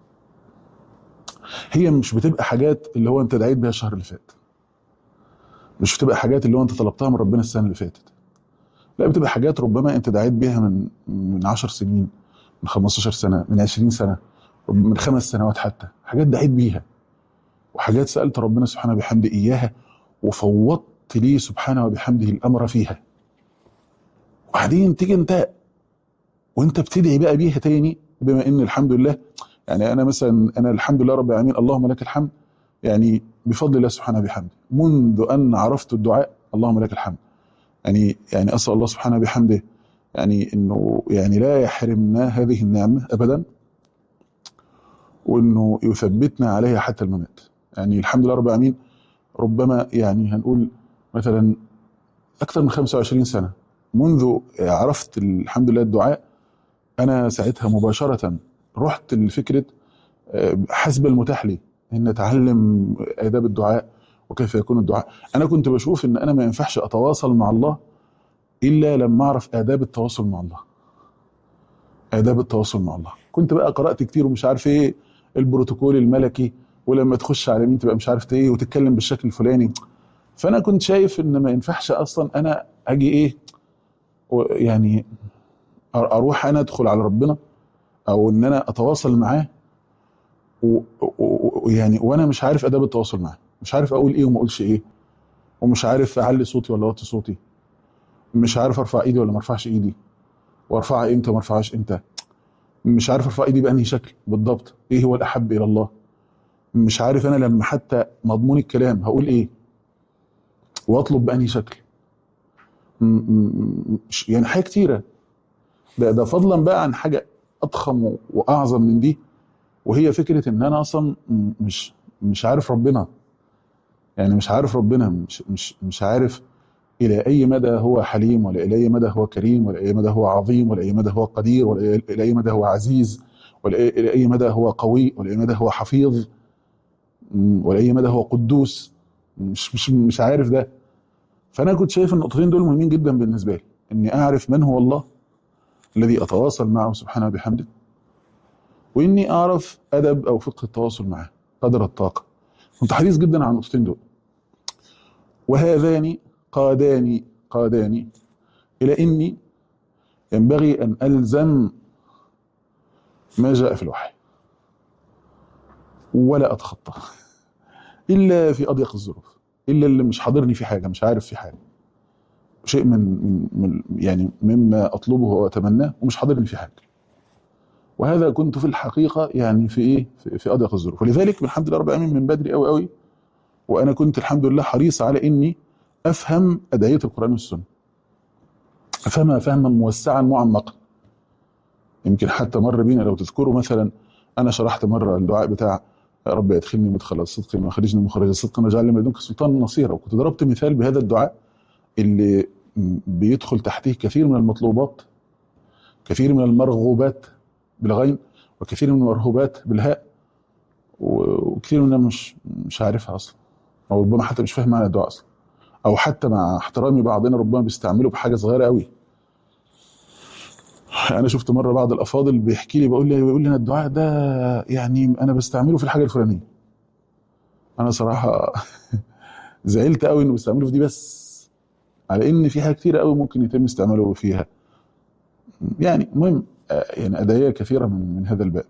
هي مش بتبقى حاجات اللي هو انت دعيت بيها الشهر اللي فات مش بتبقى حاجات اللي هو انت طلبتها من ربنا السنه اللي فاتت لا بتبقى حاجات ربما انت دعيت بيها من من 10 سنين من 15 سنه من 20 سنه من خمس سنوات حتى حاجات دعيت بيها وحاجات سالت ربنا سبحانه وبحمده اياها وفوضت ليه سبحانه وبحمده الامر فيها وبعدين تيجي انت وانت بتدعي بقى بيها تاني بما ان الحمد لله يعني انا مثلا انا الحمد لله رب العالمين اللهم لك الحمد يعني بفضل الله سبحانه وبحمده منذ ان عرفت الدعاء اللهم لك الحمد يعني يعني اسال الله سبحانه وبحمده يعني انه يعني لا يحرمنا هذه النعمه ابدا وانه يثبتنا عليها حتى الممات يعني الحمد لله رب العالمين ربما يعني هنقول مثلا اكثر من 25 سنه منذ عرفت الحمد لله الدعاء انا ساعتها مباشره رحت لفكره آه، حسب المتاح لي ان اتعلم اداب الدعاء وكيف يكون الدعاء انا كنت بشوف ان انا ما ينفعش اتواصل مع الله الا لما اعرف اداب التواصل مع الله اداب التواصل مع الله كنت بقى قرات كتير ومش عارف ايه البروتوكول الملكي ولما تخش على مين تبقى مش عارف ايه وتتكلم بالشكل الفلاني فانا كنت شايف ان ما ينفعش اصلا انا اجي ايه و- يعني أر- اروح انا ادخل على ربنا او ان انا اتواصل معاه و- و- ويعني وانا مش عارف اداب التواصل معاه مش عارف اقول ايه وما اقولش ايه ومش عارف اعلي صوتي ولا اوطي صوتي مش عارف ارفع ايدي ولا ما ارفعش ايدي وارفعها امتى وما ارفعهاش امتى مش عارف ارفع ايدي بانهي شكل بالضبط ايه هو الاحب الى الله مش عارف انا لما حتى مضمون الكلام هقول ايه واطلب بانهي شكل م- م- مش- يعني حاجه كتيره ده ده فضلا بقى عن حاجه اضخم واعظم من دي وهي فكره ان انا اصلا م- مش مش عارف ربنا يعني مش عارف ربنا مش مش مش عارف الى اي مدى هو حليم ولا الى اي مدى هو كريم ولا الى اي مدى هو عظيم ولا الى اي مدى هو قدير ولا الى اي مدى هو عزيز ولا الى اي مدى هو قوي ولا اي مدى هو حفيظ م، ولا اي مدى هو قدوس مش مش مش عارف ده فانا كنت شايف النقطتين دول مهمين جدا بالنسبه لي اني اعرف من هو الله الذي اتواصل معه سبحانه وبحمده واني اعرف ادب او فقه التواصل معه قدر الطاقه كنت حريص جدا على النقطتين دول وهذان قاداني قاداني الى اني ينبغي ان الزم ما جاء في الوحي ولا اتخطى الا في اضيق الظروف الا اللي مش حاضرني في حاجه مش عارف في حاجه شيء من, من, من يعني مما اطلبه واتمناه ومش حاضرني في حاجه وهذا كنت في الحقيقه يعني في ايه في, في اضيق الظروف ولذلك الحمد لله رب العالمين من بدري قوي قوي وانا كنت الحمد لله حريص على اني افهم ادعيه القران والسنه افهمها فهما موسعا معمقا يمكن حتى مر بينا لو تذكروا مثلا انا شرحت مره الدعاء بتاع يا رب ادخلني مدخل صدق واخرجني مخرج صدق واجعل لي من لدنك سلطانا نصيرا وكنت ضربت مثال بهذا الدعاء اللي بيدخل تحته كثير من المطلوبات كثير من المرغوبات بالغين وكثير من المرهوبات بالهاء وكثير منها مش مش عارفها اصلا او ربما حتى مش فاهم معنى الدعاء اصلا او حتى مع احترامي بعضنا ربما بيستعمله بحاجه صغيره قوي انا شفت مره بعض الافاضل بيحكي لي بقول لي بيقول لي انا الدعاء ده يعني انا بستعمله في الحاجه الفلانيه انا صراحه زعلت قوي انه بيستعمله في دي بس على ان في حاجات كتير قوي ممكن يتم استعماله فيها يعني المهم آه، يعني ادعيه كثيره من من هذا الباب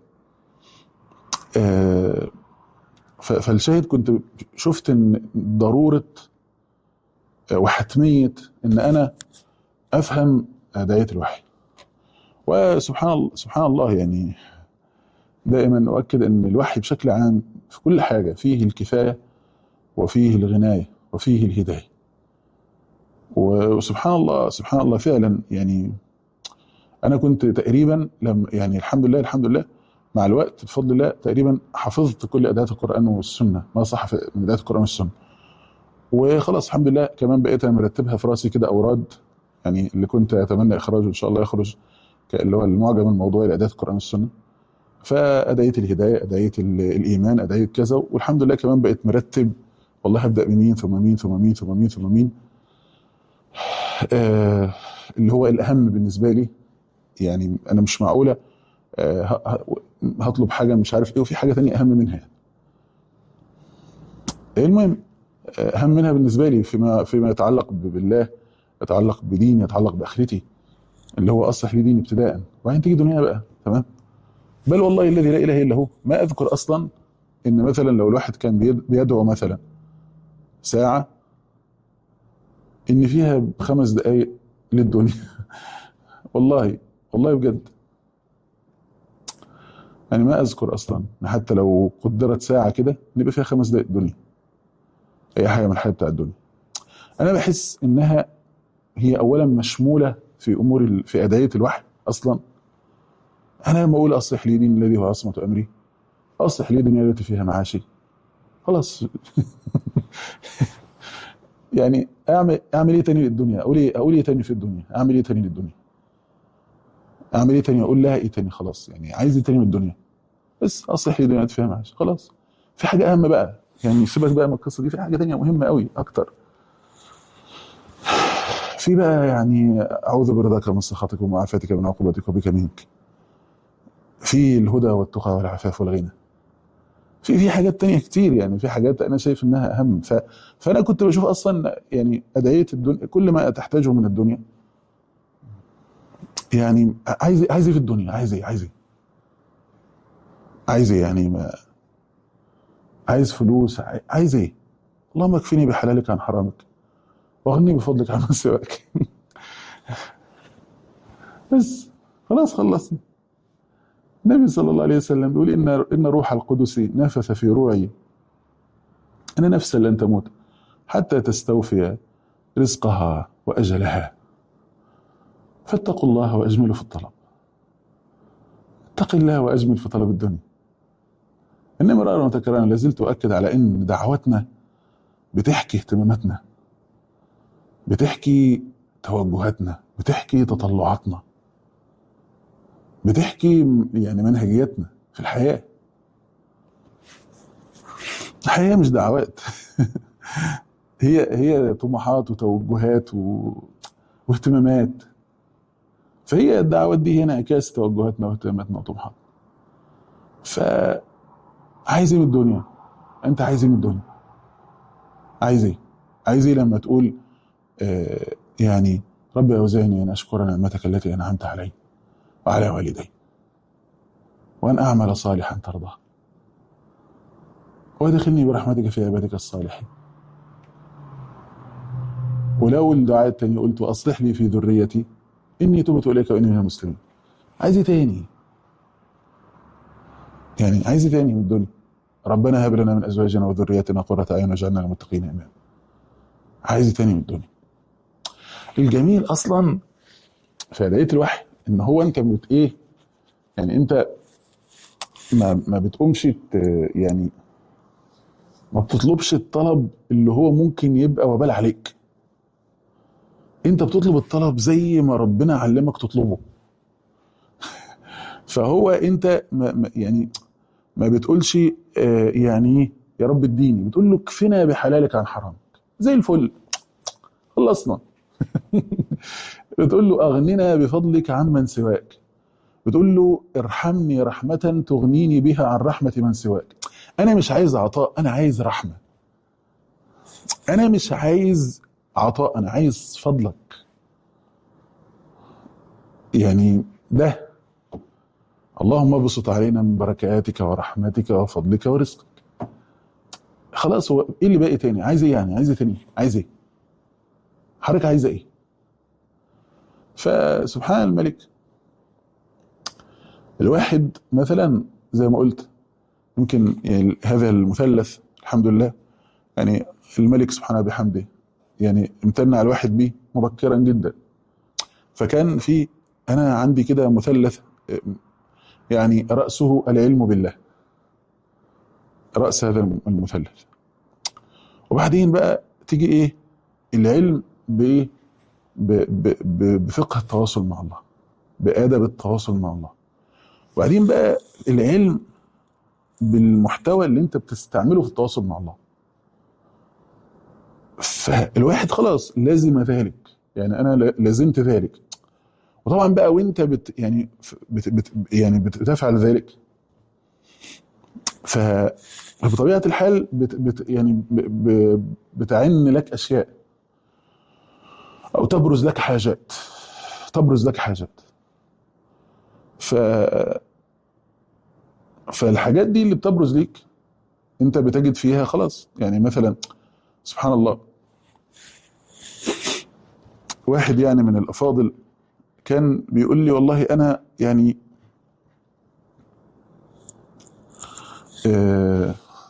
آه، ف- فالشاهد كنت شفت ان ضروره آه، وحتميه ان انا افهم ادعيه الوحي وسبحان الله سبحان الله يعني دائما اؤكد ان الوحي بشكل عام في كل حاجه فيه الكفايه وفيه الغنايه وفيه الهدايه وسبحان الله سبحان الله فعلا يعني انا كنت تقريبا لم يعني الحمد لله الحمد لله مع الوقت بفضل الله تقريبا حفظت كل ادعيات القران والسنه ما صح في- من ادعيات القران والسنه وخلاص الحمد لله كمان بقيت أنا مرتبها في راسي كده اوراد يعني اللي كنت اتمنى اخراجه ان شاء الله يخرج ك- اللي هو المعجم الموضوعي لادعيات القران والسنه فادعيه الهدايه ادعيه ال- الايمان ادعيه كذا والحمد لله كمان بقيت مرتب والله هبدا بمين ثم مين ثم مين ثم مين ثم مين آه اللي هو الاهم بالنسبه لي يعني انا مش معقوله آه ه- ه- هطلب حاجه مش عارف ايه وفي حاجه تانية اهم منها المهم اهم منها بالنسبه لي فيما فيما يتعلق ب- بالله يتعلق بدين يتعلق باخرتي اللي هو اصلح لي ديني ابتداء وبعدين تيجي دنيا بقى تمام بل والله الذي لا اله الا هو ما اذكر اصلا ان مثلا لو الواحد كان بيد- بيدعو مثلا ساعه ان فيها خمس دقائق للدنيا والله والله بجد يعني ما اذكر اصلا إن حتى لو قدرت ساعه كده نبقى فيها خمس دقائق دنيا اي حاجه من الحياه بتاع الدنيا انا بحس انها هي اولا مشموله في امور ال- في ادعيه الوحي اصلا انا لما اقول اصلح لي دين الذي هو عصمه امري اصلح لي دنيا التي فيها معاشي خلاص يعني اعمل اعمل ايه تاني للدنيا اقول ايه اقول ايه تاني في الدنيا اعمل ايه تاني للدنيا اعمل ايه تاني اقول لها ايه تاني خلاص يعني عايز ايه تاني من الدنيا بس اصلح لي دنيا التي فيها معاشي خلاص في حاجه اهم بقى يعني سيبك بقى من القصه دي في حاجه تانية مهمه قوي اكتر في بقى يعني اعوذ برضاك من سخطك ومعافاتك من عقوبتك وبك منك في الهدى والتقى والعفاف والغنى في في حاجات تانية كتير يعني في حاجات انا شايف انها اهم ف فانا كنت بشوف اصلا يعني ادعيه الدنيا كل ما تحتاجه من الدنيا يعني عايز عايز ايه في الدنيا عايز ايه عايز ايه عايز ايه يعني ما عايز فلوس عاي- عايز ايه اللهم اكفني بحلالك عن حرامك واغني بفضلك عن سواك بس خلاص خلصنا النبي صلى الله عليه وسلم بيقول ان ان روح القدس نفث في روعي ان نفسا لن تموت حتى تستوفي رزقها واجلها فاتقوا الله واجملوا في الطلب اتق الله واجمل في طلب الدنيا انما مرارا وتكرارا لازلت اؤكد على ان دعوتنا بتحكي اهتماماتنا بتحكي توجهاتنا بتحكي تطلعاتنا بتحكي م- يعني منهجيتنا في الحياة الحياة مش دعوات هي هي طموحات وتوجهات و... واهتمامات فهي الدعوات دي هي انعكاس توجهاتنا واهتماماتنا وطموحاتنا ف عايز ايه من الدنيا انت عايز ايه من الدنيا عايز ايه عايز ايه لما تقول آه يعني ربي اوزعني ان اشكر نعمتك التي انعمت علي وعلى والدي وأن أعمل صالحا ترضاه وادخلني برحمتك في عبادك الصالحين ولو الدعاء التاني قلت أصلح لي في ذريتي إني تبت إليك وإني من المسلمين عايز إيه تاني يعني عايز إيه تاني من الدنيا ربنا هب لنا من أزواجنا وذرياتنا قرة أعين واجعلنا للمتقين إماما عايز إيه تاني من الدنيا الجميل أصلا في هداية الوحي ان هو انت بت ايه يعني انت ما ما بتقومش ت- يعني ما بتطلبش الطلب اللي هو ممكن يبقى وبال عليك انت بتطلب الطلب زي ما ربنا علمك تطلبه فهو انت ما ما- يعني ما بتقولش آه، يعني إيه يا رب اديني بتقول له كفنا بحلالك عن حرامك زي الفل خلصنا بتقول له اغننا بفضلك عمن سواك بتقول له ارحمني رحمة تغنيني بها عن رحمة من سواك انا مش عايز عطاء انا عايز رحمة انا مش عايز عطاء انا عايز فضلك يعني ده اللهم ابسط علينا من بركاتك ورحمتك وفضلك ورزقك خلاص هو ايه اللي باقي تاني عايز ايه يعني عايز ايه تاني عايز ايه حضرتك عايزه ايه فسبحان الملك الواحد مثلا زي ما قلت يمكن يعني هذا المثلث الحمد لله يعني الملك سبحانه بحمده يعني امتن على الواحد بيه مبكرا جدا فكان في انا عندي كده مثلث يعني رأسه العلم بالله رأس هذا المثلث وبعدين بقى تيجي ايه العلم بايه ب- ب- ب- بفقه التواصل مع الله بآدب التواصل مع الله وبعدين بقى العلم بالمحتوى اللي انت بتستعمله في التواصل مع الله فالواحد خلاص لازم ذلك يعني انا ل- لازمت ذلك وطبعا بقى وانت بت يعني بت بت يعني بت- بتفعل ذلك ف بطبيعه الحال بت بت يعني ب ب بتعن لك اشياء او تبرز لك حاجات تبرز لك حاجات ف فالحاجات دي اللي بتبرز ليك انت بتجد فيها خلاص يعني مثلا سبحان الله واحد يعني من الافاضل كان بيقول لي والله انا يعني آه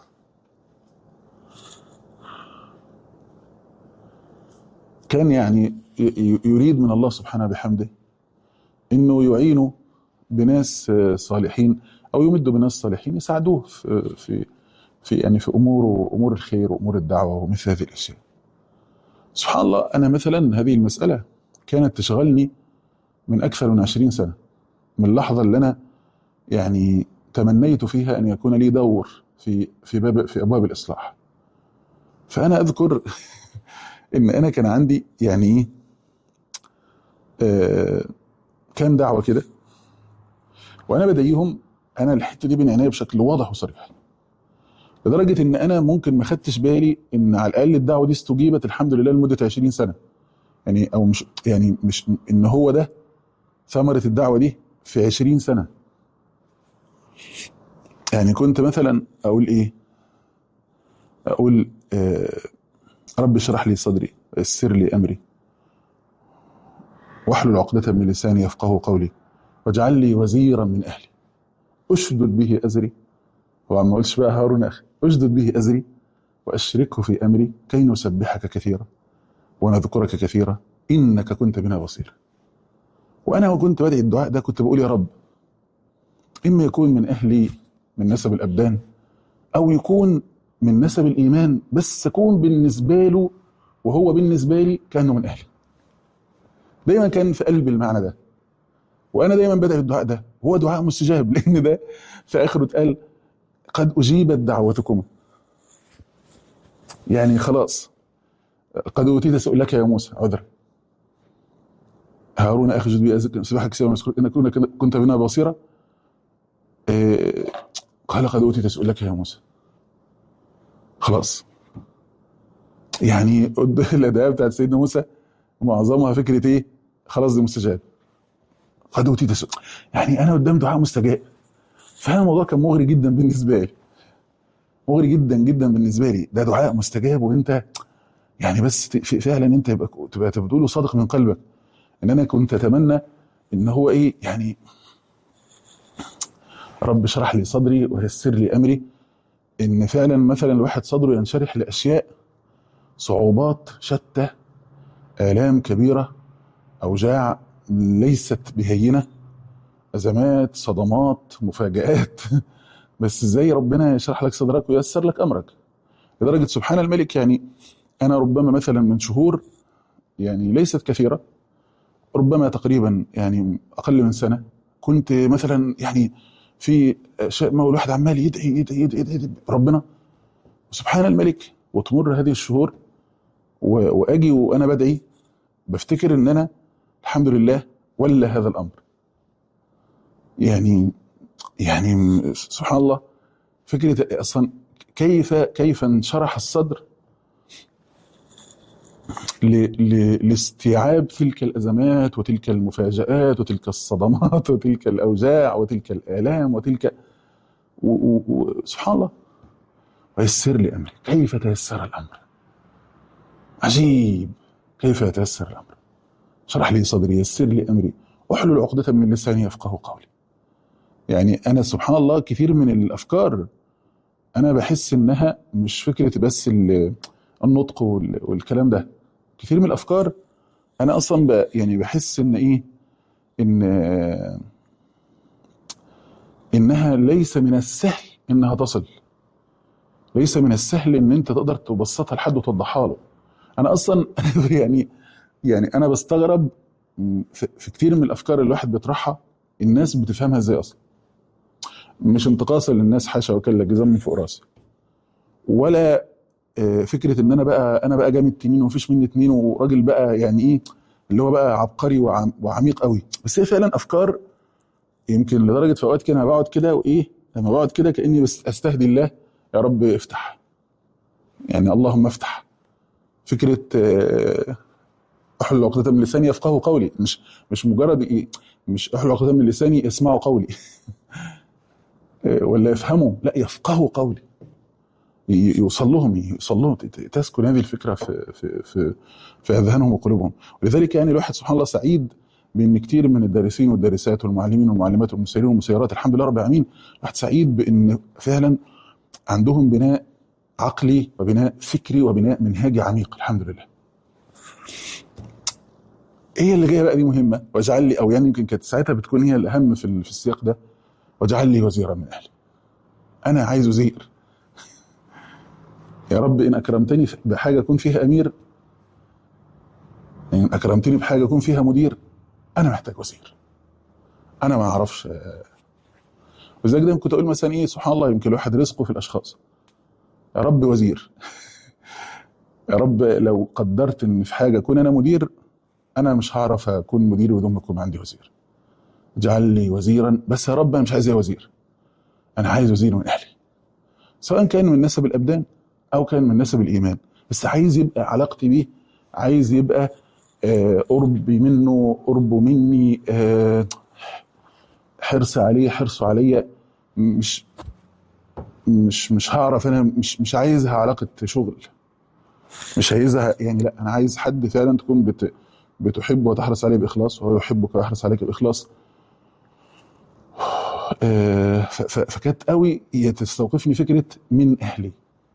كان يعني ي- ي- يريد من الله سبحانه بحمده انه يعينه بناس آه، صالحين او يمده بناس صالحين يساعدوه في في في يعني في امور امور الخير وامور الدعوه ومثل هذه الاشياء. سبحان الله انا مثلا هذه المساله كانت تشغلني من اكثر من 20 سنه من اللحظه اللي انا يعني تمنيت فيها ان يكون لي دور في في باب في ابواب الاصلاح. فانا اذكر ان انا كان عندي يعني ايه آه، كام دعوه كده وانا بدعيهم انا الحته دي بين عينيا بشكل واضح وصريح لدرجه ان انا ممكن ما خدتش بالي ان على الاقل الدعوه دي استجيبت الحمد لله لمده 20 سنه يعني او مش يعني مش ان هو ده ثمره الدعوه دي في 20 سنه يعني كنت مثلا اقول ايه اقول آه رب اشرح لي صدري ويسر لي امري واحلل عقدة من لساني يفقه قولي واجعل لي وزيرا من اهلي اشدد به ازري هو ما قلتش بقى هارون اخي اشدد به ازري واشركه في امري كي نسبحك كثيرا ونذكرك كثيرا انك كنت بنا بصيرا وانا وكنت بدعي الدعاء ده كنت بقول يا رب اما يكون من اهلي من نسب الابدان او يكون من نسب الايمان بس اكون بالنسبه له وهو بالنسبه لي كانه من اهلي دايما كان في قلبي المعنى ده وانا دايما بدعي الدعاء ده هو دعاء مستجاب لان ده في اخره اتقال قد اجيبت دعوتكم يعني خلاص قد اوتيت سؤلك يا موسى عذرا هارون اخي جد بي سبحك سوى انك كنت بنا بصيرا إيه قال قد اوتيت سؤلك يا موسى خلاص يعني الاداء بتاعت سيدنا موسى معظمها فكره ايه خلاص دي مستجاب قد اوتيت سؤل يعني انا قدام دعاء مستجاب فانا الموضوع كان مغري جدا بالنسبه لي مغري جدا جدا بالنسبه لي ده دعاء مستجاب وانت يعني بس فعلا انت يبقى تبقى بتقوله صادق من قلبك ان انا كنت اتمنى ان هو ايه يعني رب اشرح لي صدري ويسر لي امري ان فعلا مثلا الواحد صدره ينشرح لاشياء صعوبات شتى الام كبيره اوجاع ليست بهينه ازمات صدمات مفاجات بس ازاي ربنا يشرح لك صدرك وييسر لك امرك لدرجه سبحان الملك يعني انا ربما مثلا من شهور يعني ليست كثيره ربما تقريبا يعني اقل من سنه كنت مثلا يعني في شيء ما الواحد عمال يدعي يدعي يدعي, يدعي, يدعي ربنا سبحان الملك وتمر هذه الشهور واجي وانا بدعي بفتكر ان انا الحمد لله ولا هذا الامر يعني يعني سبحان الله فكره اصلا كيف كيف انشرح الصدر لاستيعاب تلك الازمات وتلك المفاجات وتلك الصدمات وتلك الاوجاع وتلك الالام وتلك وسبحان الله ويسر لي امري كيف تيسر الامر عجيب كيف يتيسر الامر شرح لي صدري يسر لي امري احلل عقدة من لساني يفقه قولي يعني انا سبحان الله كثير من الافكار انا بحس انها مش فكره بس النطق والكلام ده كثير من الافكار انا اصلا ب يعني بحس ان ايه ان انها ليس من السهل انها تصل ليس من السهل ان انت تقدر تبسطها لحد وتوضحها له انا اصلا يعني يعني انا بستغرب في كثير من الافكار اللي الواحد بيطرحها الناس بتفهمها ازاي اصلا مش انتقاصا للناس حاشا وكلا جزام من فوق راسي ولا فكره ان انا بقى انا بقى جامد تنين ومفيش مني اتنين وراجل بقى يعني ايه اللي هو بقى عبقري وعميق قوي بس هي فعلا افكار يمكن لدرجه في اوقات كده انا بقعد كده وايه لما بقعد كده كاني بس استهدي الله يا رب افتح يعني اللهم افتح فكره آه، احلل عقدة من لساني يفقهوا قولي مش مش مجرد إيه؟ مش احلل عقدة من لساني يسمعوا قولي آه، ولا يفهموا لا يفقهوا قولي ي- يوصل لهم يوصل لهم ت- تسكن هذه الفكره في في في في اذهانهم وقلوبهم ولذلك يعني الواحد سبحان الله سعيد بان كتير من الدارسين والدارسات والمعلمين والمعلمات والمسيرين والمسيرات الحمد لله رب العالمين الواحد سعيد بان فعلا عندهم بناء عقلي وبناء فكري وبناء منهجي عميق الحمد لله. هي اللي جايه بقى دي مهمه واجعل لي او يعني يمكن كانت ساعتها بتكون هي الاهم في ال- في السياق ده واجعل لي وزيرا من اهلي. انا عايز وزير. يا رب ان اكرمتني بحاجه اكون فيها امير ان اكرمتني بحاجه اكون فيها مدير انا محتاج وزير. انا ما اعرفش آه، ولذلك دايما كنت اقول مثلا ايه سبحان الله يمكن الواحد رزقه في الاشخاص. يا رب وزير. يا رب لو قدرت ان في حاجه اكون انا مدير انا مش هعرف اكون مدير بدون ما يكون عندي وزير. اجعل لي وزيرا بس يا رب انا مش عايز وزير. انا عايز وزير من اهلي. سواء كان من نسب الابدان او كان من نسب الايمان بس عايز يبقى علاقتي بيه عايز يبقى آه، قربي منه قربه مني آه، حرص عليه حرصه عليا مش مش مش هعرف انا مش مش عايزها علاقه شغل مش عايزها يعني لا انا عايز حد فعلا تكون بت بتحبه وتحرص عليه باخلاص وهو يحبك ويحرص عليك باخلاص آه، ف- ف- فكانت قوي هي تستوقفني فكره من اهلي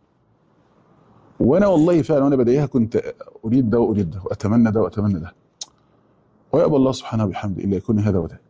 وانا والله فعلا وانا بدايها كنت اريد ده واريد ده واتمنى ده واتمنى ده ويأبى الله سبحانه وبحمده الا يكون هذا وذاك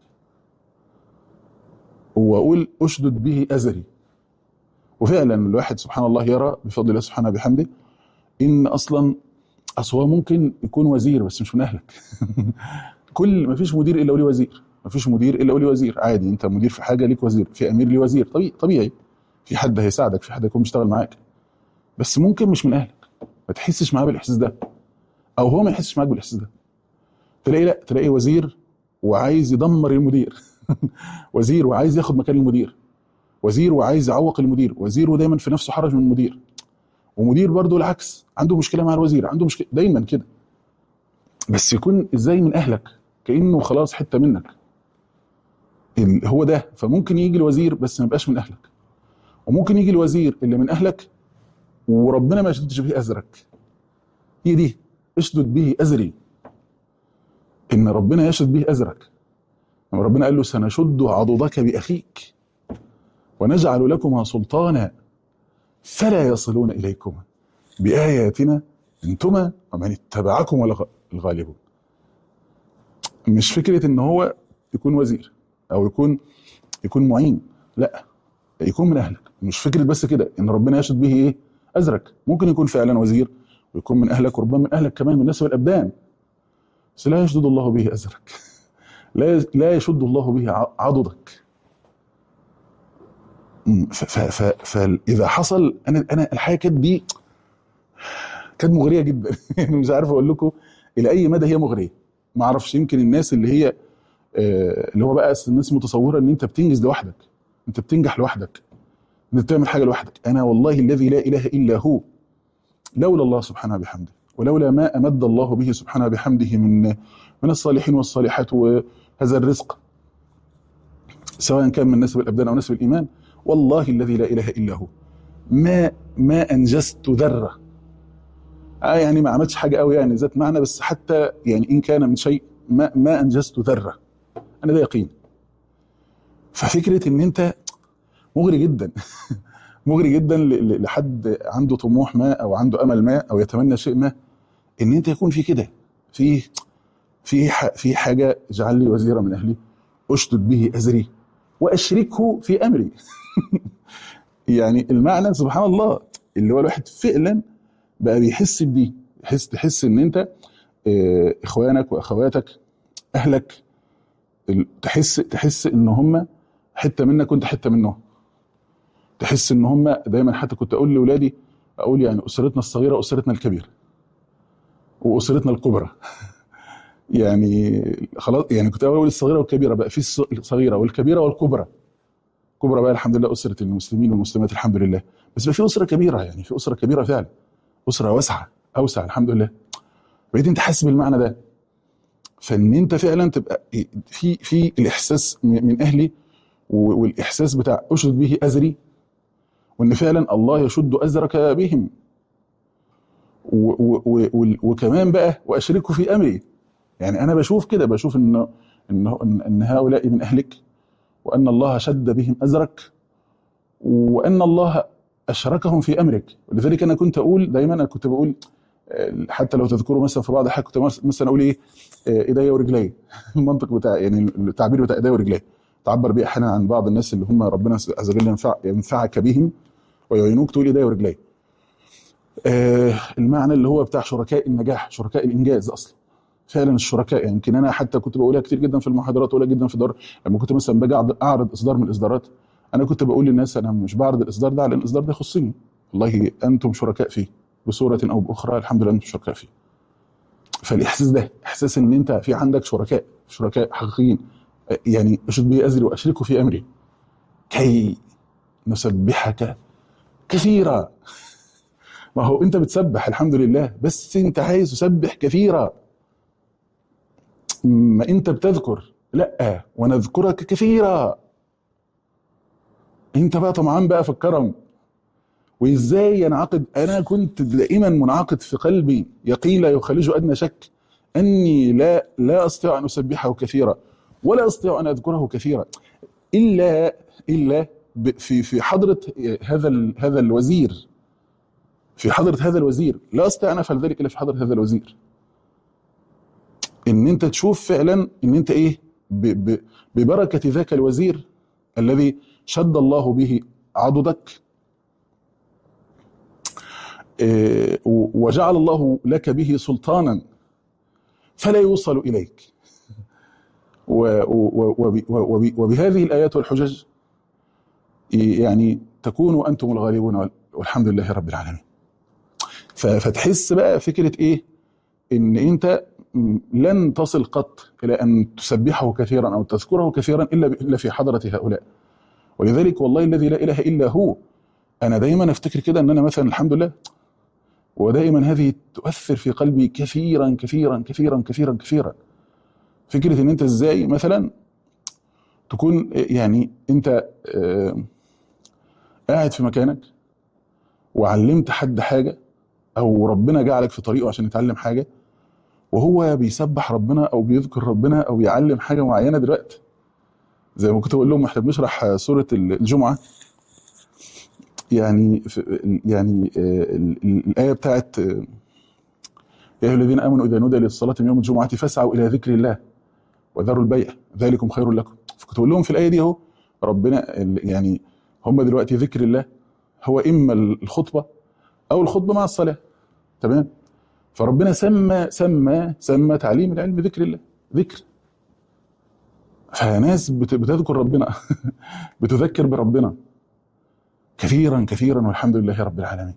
واقول اشدد به ازري وفعلا الواحد سبحان الله يرى بفضل الله سبحانه وبحمده ان اصلا اصل هو ممكن يكون وزير بس مش من اهلك كل ما فيش مدير الا وليه وزير ما فيش مدير الا وليه وزير عادي انت مدير في حاجه ليك وزير في امير ليه وزير طبيعي طبيعي في حد هيساعدك في حد هيكون بيشتغل معاك بس ممكن مش من اهلك ما تحسش معاه بالاحساس ده او هو ما يحسش معاك بالاحساس ده تلاقي لا تلاقي وزير وعايز يدمر المدير وزير وعايز ياخد مكان المدير وزير وعايز يعوق المدير وزير ودايما في نفسه حرج من المدير ومدير برضه العكس عنده مشكله مع الوزير عنده مشكله دايما كده بس يكون ازاي من اهلك كانه خلاص حته منك ال- هو ده فممكن يجي الوزير بس ما يبقاش من اهلك وممكن يجي الوزير اللي من اهلك وربنا ما يشددش به ازرك هي دي اشدد به ازري ان ربنا يشدد به ازرك لما ربنا قال له سنشد عضدك باخيك ونجعل لكما سلطانا فلا يصلون اليكما باياتنا انتما ومن اتبعكم الغ- الغالبون مش فكره ان هو يكون وزير او يكون يكون معين لا يكون من اهلك مش فكره بس كده ان ربنا يشهد به ايه ازرك ممكن يكون فعلا وزير ويكون من اهلك وربما من اهلك كمان من نسب الابدان بس لا يشدد الله به ازرك لا لا يشد الله به ع- عضدك م، ف- ف- ف- فاذا حصل انا انا الحياه كانت دي كانت مغريه جدا يعني مش عارف اقول لكم الى اي مدى هي مغريه ما اعرفش يمكن الناس اللي هي آه، اللي هو بقى أصل الناس متصوره ان انت بتنجز لوحدك انت بتنجح لوحدك انت بتعمل حاجه لوحدك انا والله الذي لا اله الا هو لولا الله سبحانه بحمده ولولا ما امد الله به سبحانه بحمده من من الصالحين والصالحات وهذا الرزق سواء كان من نسب الابدان او نسب الايمان والله الذي لا اله الا هو ما ما انجزت ذره آه يعني ما عملتش حاجه قوي يعني ذات معنى بس حتى يعني ان كان من شيء ما ما انجزت ذره انا ده يقين ففكره ان انت مغري جدا مغري جدا ل- ل- لحد عنده طموح ما او عنده امل ما او يتمنى شيء ما ان انت يكون في كده في في ح- في حاجه اجعل لي وزيرا من اهلي اشدد به ازري واشركه في امري يعني المعنى سبحان الله اللي هو الواحد فعلا بقى بيحس بدي يحس تحس ان انت آه، اخوانك واخواتك اهلك ال- تحس تحس ان هم حته منك وانت حته منهم تحس ان هم دايما حتى كنت اقول لاولادي اقول يعني اسرتنا الصغيره اسرتنا الكبيره واسرتنا الكبرى يعني خلاص يعني كنت اقول الصغيره والكبيره بقى في الص- الصغيره والكبيره والكبرى كبرى بقى الحمد لله اسره المسلمين والمسلمات الحمد لله بس بقى في اسره كبيره يعني في اسره كبيره فعلا اسره واسعه اوسع الحمد لله بقيت انت حاسس بالمعنى ده فان انت فعلا تبقى في في الاحساس من من اهلي و- والاحساس بتاع اشرد به ازري وان فعلا الله يشد ازرك بهم و و و وكمان بقى واشركه في امري يعني انا بشوف كده بشوف ان ان ان إن هؤلاء من اهلك وان الله شد بهم ازرك وان الله اشركهم في امرك ولذلك انا كنت اقول دايما انا كنت بقول آه، حتى لو تذكروا مثلا في بعض الحاجات كنت مس- مثلا اقول ايه آه، ايديا ورجلي المنطق بتاع يعني التعبير بتاع ايديا ورجلي تعبر بيه احيانا عن بعض الناس اللي هم ربنا عز وجل ينفع ينفعك بهم ويعينوك تقول ايديا ورجلي آه، المعنى اللي هو بتاع شركاء النجاح شركاء الانجاز اصلا فعلا الشركاء يعني يمكن انا حتى كنت بقولها كتير جدا في المحاضرات بقولها جدا في الدار لما كنت مثلا باجي أعرض- اعرض اصدار من الاصدارات انا كنت بقول للناس انا مش بعرض الاصدار ده لان الاصدار ده يخصني والله انتم شركاء فيه بصوره او باخرى الحمد لله انتم شركاء فيه فالاحساس ده احساس ان انت في عندك شركاء شركاء حقيقيين آه، يعني اشد بي ازري واشركه في امري كي نسبحك كثيرا ما هو انت بتسبح الحمد لله بس انت عايز تسبح كثيرا ما انت بتذكر لا ونذكرك كثيرا انت بقى طمعان بقى في الكرم وازاي ينعقد انا كنت دائما منعقد في قلبي يقين لا يخالجه ادنى شك اني لا لا استطيع ان اسبحه كثيرا ولا استطيع ان اذكره كثيرا الا الا ب- في في حضره هذا ال- هذا الوزير في حضره هذا الوزير لا استطيع ان افعل ذلك الا في حضره هذا الوزير ان انت تشوف فعلا ان انت ايه ب ب ببركه ذاك الوزير الذي شد الله به عضدك إيه، و- وجعل الله لك به سلطانا فلا يوصل اليك و- و- وب- وب- وبهذه الايات والحجج يعني تكونوا انتم الغالبون وال- والحمد لله رب العالمين ف- فتحس بقى فكره ايه ان انت م- لن تصل قط الى ان تسبحه كثيرا او تذكره كثيرا الا ب- الا في حضره هؤلاء ولذلك والله الذي لا اله الا هو انا دايما افتكر كده ان انا مثلا الحمد لله ودائما هذه تؤثر في قلبي كثيرا كثيرا كثيرا كثيرا كثيرا فكره ان انت ازاي مثلا تكون يعني انت آه، قاعد في مكانك وعلمت حد حاجه او ربنا جعلك في طريقه عشان يتعلم حاجه وهو بيسبح ربنا او بيذكر ربنا او يعلم حاجه معينه دلوقتي زي ما كنت بقول لهم احنا بنشرح سوره الجمعه يعني في يعني آه، ال- ال- الايه بتاعت آه، يا ايها الذين امنوا اذا نودي للصلاه من يوم الجمعه فاسعوا الى ذكر الله وذروا البيع ذلكم خير لكم فكنت بقول لهم في الايه دي اهو ربنا ال- يعني هم دلوقتي ذكر الله هو اما الخطبه او الخطبه مع الصلاه تمام فربنا سمى سمى سمى تعليم العلم ذكر الله ذكر فناس بت- بتذكر ربنا بتذكر بربنا كثيرا كثيرا والحمد لله رب العالمين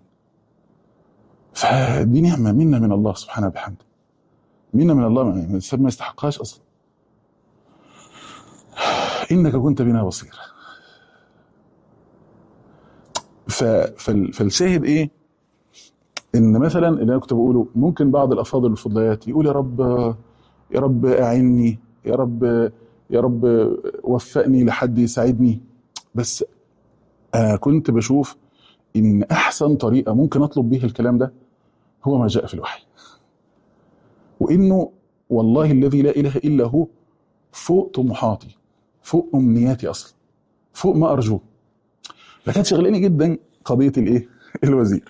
فدي نعمه منا من الله سبحانه وبحمده منا من الله ما الانسان ما يستحقهاش اصلا انك كنت بنا بصير ف... فال... فالشاهد ايه ان مثلا اللي انا كنت بقوله ممكن بعض الافاضل الفضليات يقول يا رب يا رب اعني يا رب يا رب وفقني لحد يساعدني بس انا كنت بشوف ان احسن طريقه ممكن اطلب بيها الكلام ده هو ما جاء في الوحي وانه والله الذي لا اله الا هو فوق طموحاتي فوق امنياتي اصلا فوق ما ارجوه فكانت شغلاني جدا قضيه الايه الوزير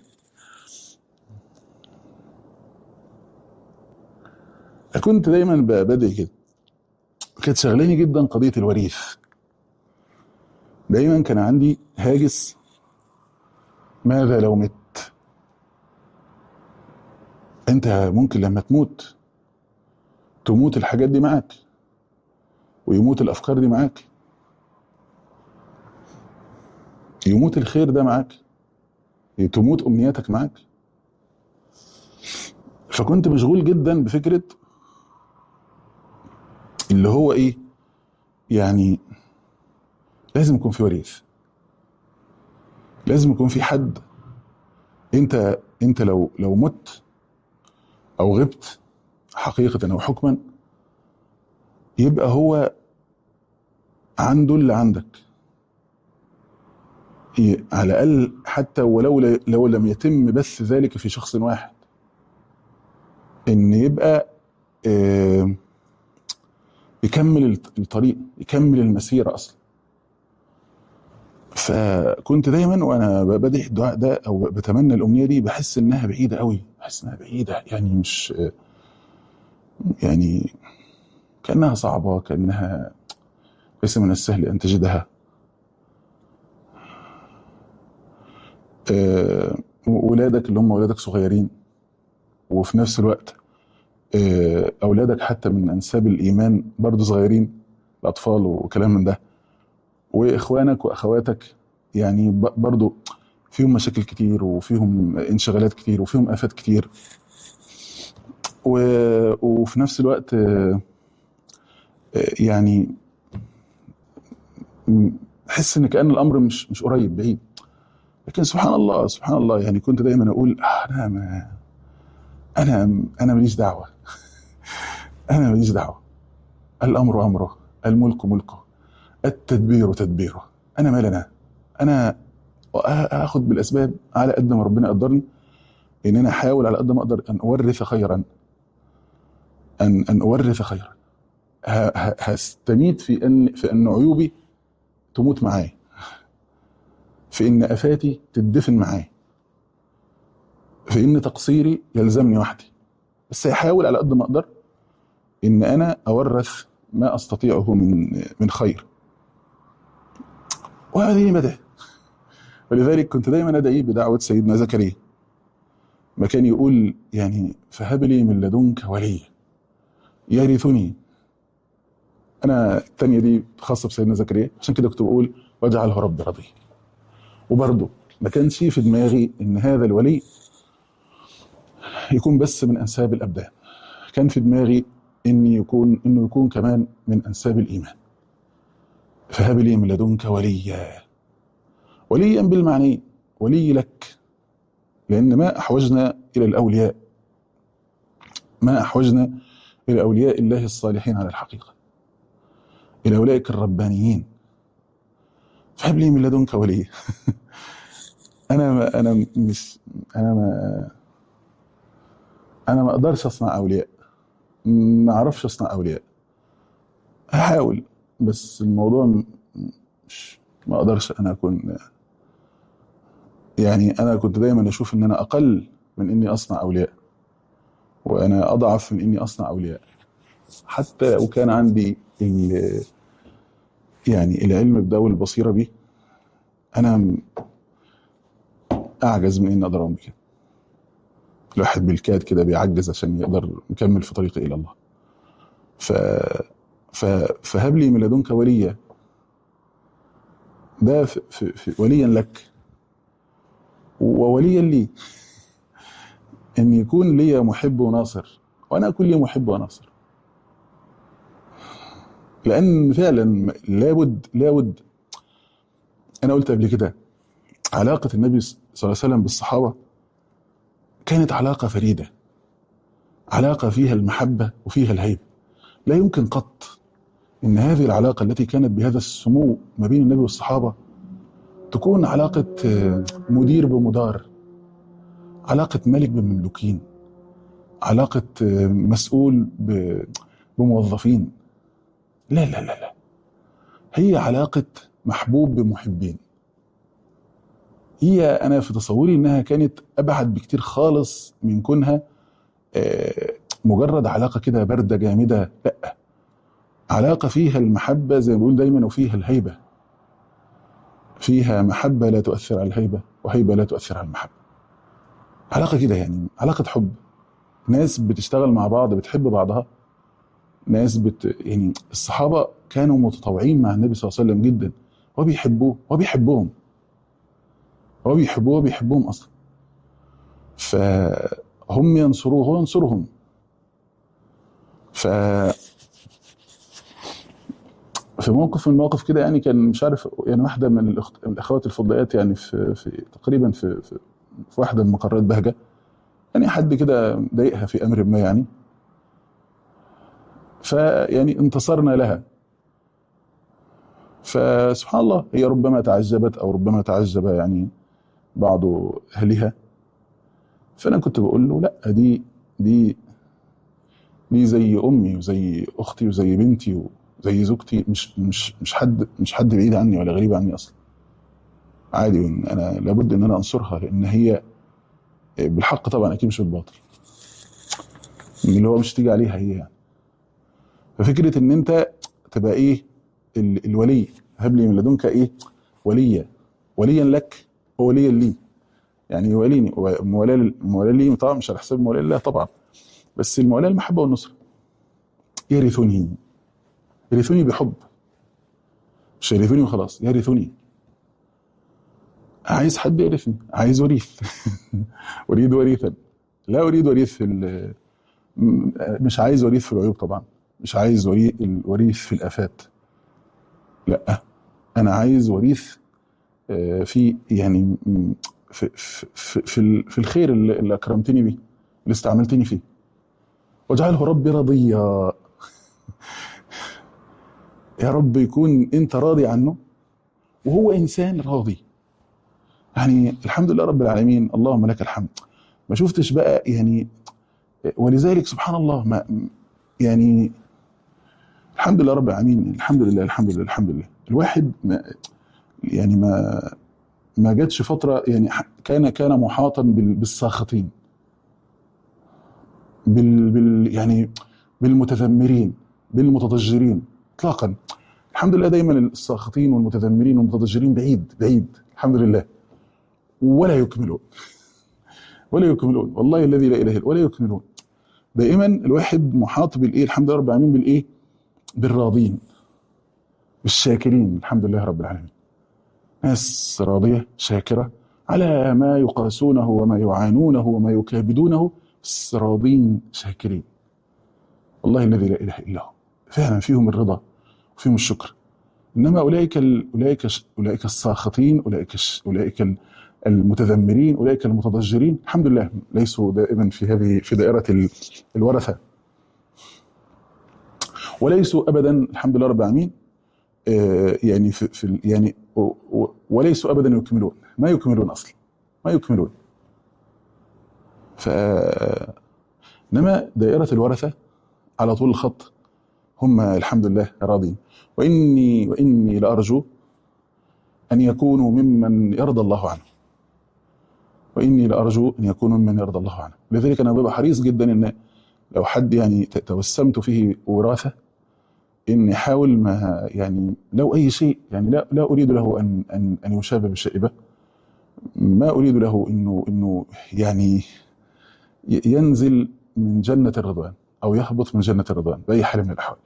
كنت دايما ب- بدعي كده كانت شغلاني جدا قضيه الوريث دايما كان عندي هاجس ماذا لو مت انت ممكن لما تموت تموت الحاجات دي معاك ويموت الافكار دي معاك يموت الخير ده معاك تموت امنياتك معاك فكنت مشغول جدا بفكره اللي هو ايه يعني لازم يكون في وريث لازم يكون في حد انت انت لو لو مت او غبت حقيقه او حكما يبقى هو عنده اللي عندك ي- على الاقل حتى ولو ل- لو لم يتم بث ذلك في شخص واحد ان يبقى آه، يكمل الط- الطريق يكمل المسيره اصلا فكنت دايما وانا ب- بدعي الدعاء ده او بتمنى الامنيه دي بحس انها بعيده قوي بحس انها بعيده يعني مش يعني كانها صعبه كانها ليس من السهل ان تجدها آه، ولادك اللي هم ولادك صغيرين وفي نفس الوقت آه، اولادك حتى من انساب الايمان برضه صغيرين الاطفال وكلام من ده واخوانك واخواتك يعني ب- برضه فيهم مشاكل كتير وفيهم انشغالات كتير وفيهم افات كتير و... وفي نفس الوقت آه، آه، يعني م- احس ان كان الامر مش مش قريب بعيد لكن سبحان الله سبحان الله يعني كنت دايما اقول آه، انا ما انا انا ماليش دعوه انا ماليش دعوه الامر امره الملك ملكه التدبير تدبيره انا مال انا انا اخد بالاسباب على قد ما ربنا قدرني ان انا احاول على قد ما اقدر ان اورث خيرا ان ان اورث خيرا ه- ه- هستميت في ان في ان عيوبي تموت معايا في ان افاتي تدفن معايا في ان تقصيري يلزمني وحدي بس هحاول على قد ما اقدر ان انا اورث ما استطيعه من من خير وهذه بدأ ولذلك كنت دايما ادعي بدعوه سيدنا زكريا ما كان يقول يعني فهب لي من لدنك وليا يرثني انا الثانيه دي خاصه بسيدنا زكريا عشان كده كنت بقول واجعله ربي رضي وبرضه ما كانش في دماغي ان هذا الولي يكون بس من انساب الابدان كان في دماغي ان يكون انه يكون كمان من انساب الايمان فهب لي من لدنك وليا وليا بالمعنى ولي لك لان ما احوجنا الى الاولياء ما احوجنا الى اولياء الله الصالحين على الحقيقه الى اولئك الربانيين فهب لي من لدنك وليا انا ما انا مش انا ما انا ما اقدرش اصنع اولياء ما اعرفش اصنع اولياء هحاول بس الموضوع م- مش ما اقدرش انا اكون يعني انا كنت دايما اشوف ان انا اقل من اني اصنع اولياء وانا اضعف من اني اصنع اولياء حتى لو كان عندي ال- يعني العلم بده والبصيره بيه انا م- اعجز من اني اقدر اعمل كده الواحد بالكاد كده بيعجز عشان يقدر يكمل في طريقه الى الله ف ف فهب لي من لدنك وليا ده في في في وليا لك ووليا لي ان يكون لي محب وناصر وانا اكون لي محب وناصر لان فعلا لابد لابد انا قلت قبل كده علاقه النبي صلى الله عليه وسلم بالصحابه كانت علاقه فريده علاقه فيها المحبه وفيها الهيبه لا يمكن قط ان هذه العلاقه التي كانت بهذا السمو ما بين النبي والصحابه تكون علاقه آه، مدير بمدار علاقه ملك بمملوكين علاقه آه، مسؤول ب- بموظفين لا لا لا لا هي علاقه محبوب بمحبين هي انا في تصوري انها كانت ابعد بكتير خالص من كونها آه، مجرد علاقه كده بارده جامده لا علاقه فيها المحبه زي ما بقول دايما وفيها الهيبه فيها محبه لا تؤثر على الهيبه وهيبه لا تؤثر على المحبه علاقه كده يعني علاقه حب ناس بتشتغل مع بعض بتحب بعضها ناس بت يعني الصحابه كانوا متطوعين مع النبي صلى الله عليه وسلم جدا وبيحبوه وبيحبهم هو بيحبوه وبيحبهم اصلا فهم ينصروه وينصرهم ف في موقف من المواقف كده يعني كان مش عارف يعني واحده من الأخت... من الاخوات الفضليات يعني في, في تقريبا في, في في واحده من مقرات بهجه يعني حد كده ضايقها في امر ما يعني فيعني انتصرنا لها فسبحان الله هي ربما تعجبت او ربما تعجب يعني بعض اهلها فانا كنت بقول له لا دي دي دي زي امي وزي اختي وزي بنتي وزي زوجتي مش مش مش حد مش حد بعيد عني ولا غريب عني اصلا عادي وإن انا لابد ان انا انصرها لان هي بالحق طبعا اكيد مش بالباطل اللي هو مش تيجي عليها هي يعني ففكره ان انت تبقى ايه ال- الولي هب لي من لدنك ايه وليا وليا لك ووليا لي يعني يواليني موالاه موالاه لي طبعا مش على حساب موالاه لله طبعا بس الموالاه المحبه والنصره يرثني يرثني بحب مش يرثني وخلاص يرثني عايز حد يرثني عايز وريث اريد وريثا لا اريد وريث في ال- م- مش عايز وريث في العيوب طبعا مش عايز وري- الوريث في الافات لا انا عايز وريث آه، في يعني م- في في في, في, ال- في الخير اللي اللي اكرمتني بيه اللي استعملتني فيه واجعله ربي رضيا يا رب يكون انت راضي عنه وهو انسان راضي يعني الحمد لله رب العالمين اللهم لك الحمد ما شفتش بقى يعني ولذلك سبحان الله ما يعني الحمد لله رب العالمين الحمد لله الحمد لله الحمد لله الواحد ما يعني ما ما جاتش فتره يعني ح- كان كان محاطا بال- بالساخطين بال, بال يعني بالمتذمرين بالمتضجرين اطلاقا الحمد لله دايما الساخطين والمتذمرين والمتضجرين بعيد بعيد الحمد لله ولا يكملون ولا يكملون والله الذي لا اله الا هو، ولا يكملون دائما الواحد محاط بالايه الحمد لله رب العالمين بالايه بالراضين بالشاكرين الحمد لله رب العالمين ناس راضيه شاكره على ما يقاسونه وما يعانونه وما يكابدونه بس راضين شاكرين والله الذي لا اله الا هو فعلا فيهم الرضا وفيهم الشكر انما اولئك ال- اولئك ش- اولئك الساخطين اولئك ش- اولئك ال- المتذمرين اولئك المتضجرين الحمد لله ليسوا دائما في هذه في دائره ال- الورثه وليسوا ابدا الحمد لله رب العالمين آه، يعني في, في ال- يعني و- و- وليسوا ابدا يكملون ما يكملون اصلا ما يكملون ف انما دائره الورثه على طول الخط هم الحمد لله راضين واني واني لارجو ان يكونوا ممن يرضى الله عنه واني لارجو ان يكونوا ممن يرضى الله عنه لذلك انا ببقى حريص جدا ان لو حد يعني ت- توسمت فيه وراثه ان يحاول ما يعني لو اي شيء يعني لا لا اريد له ان ان ان يشاب بشائبه ما اريد له انه انه يعني ي- ينزل من جنه الرضوان او يهبط من جنه الرضوان باي حال من الاحوال.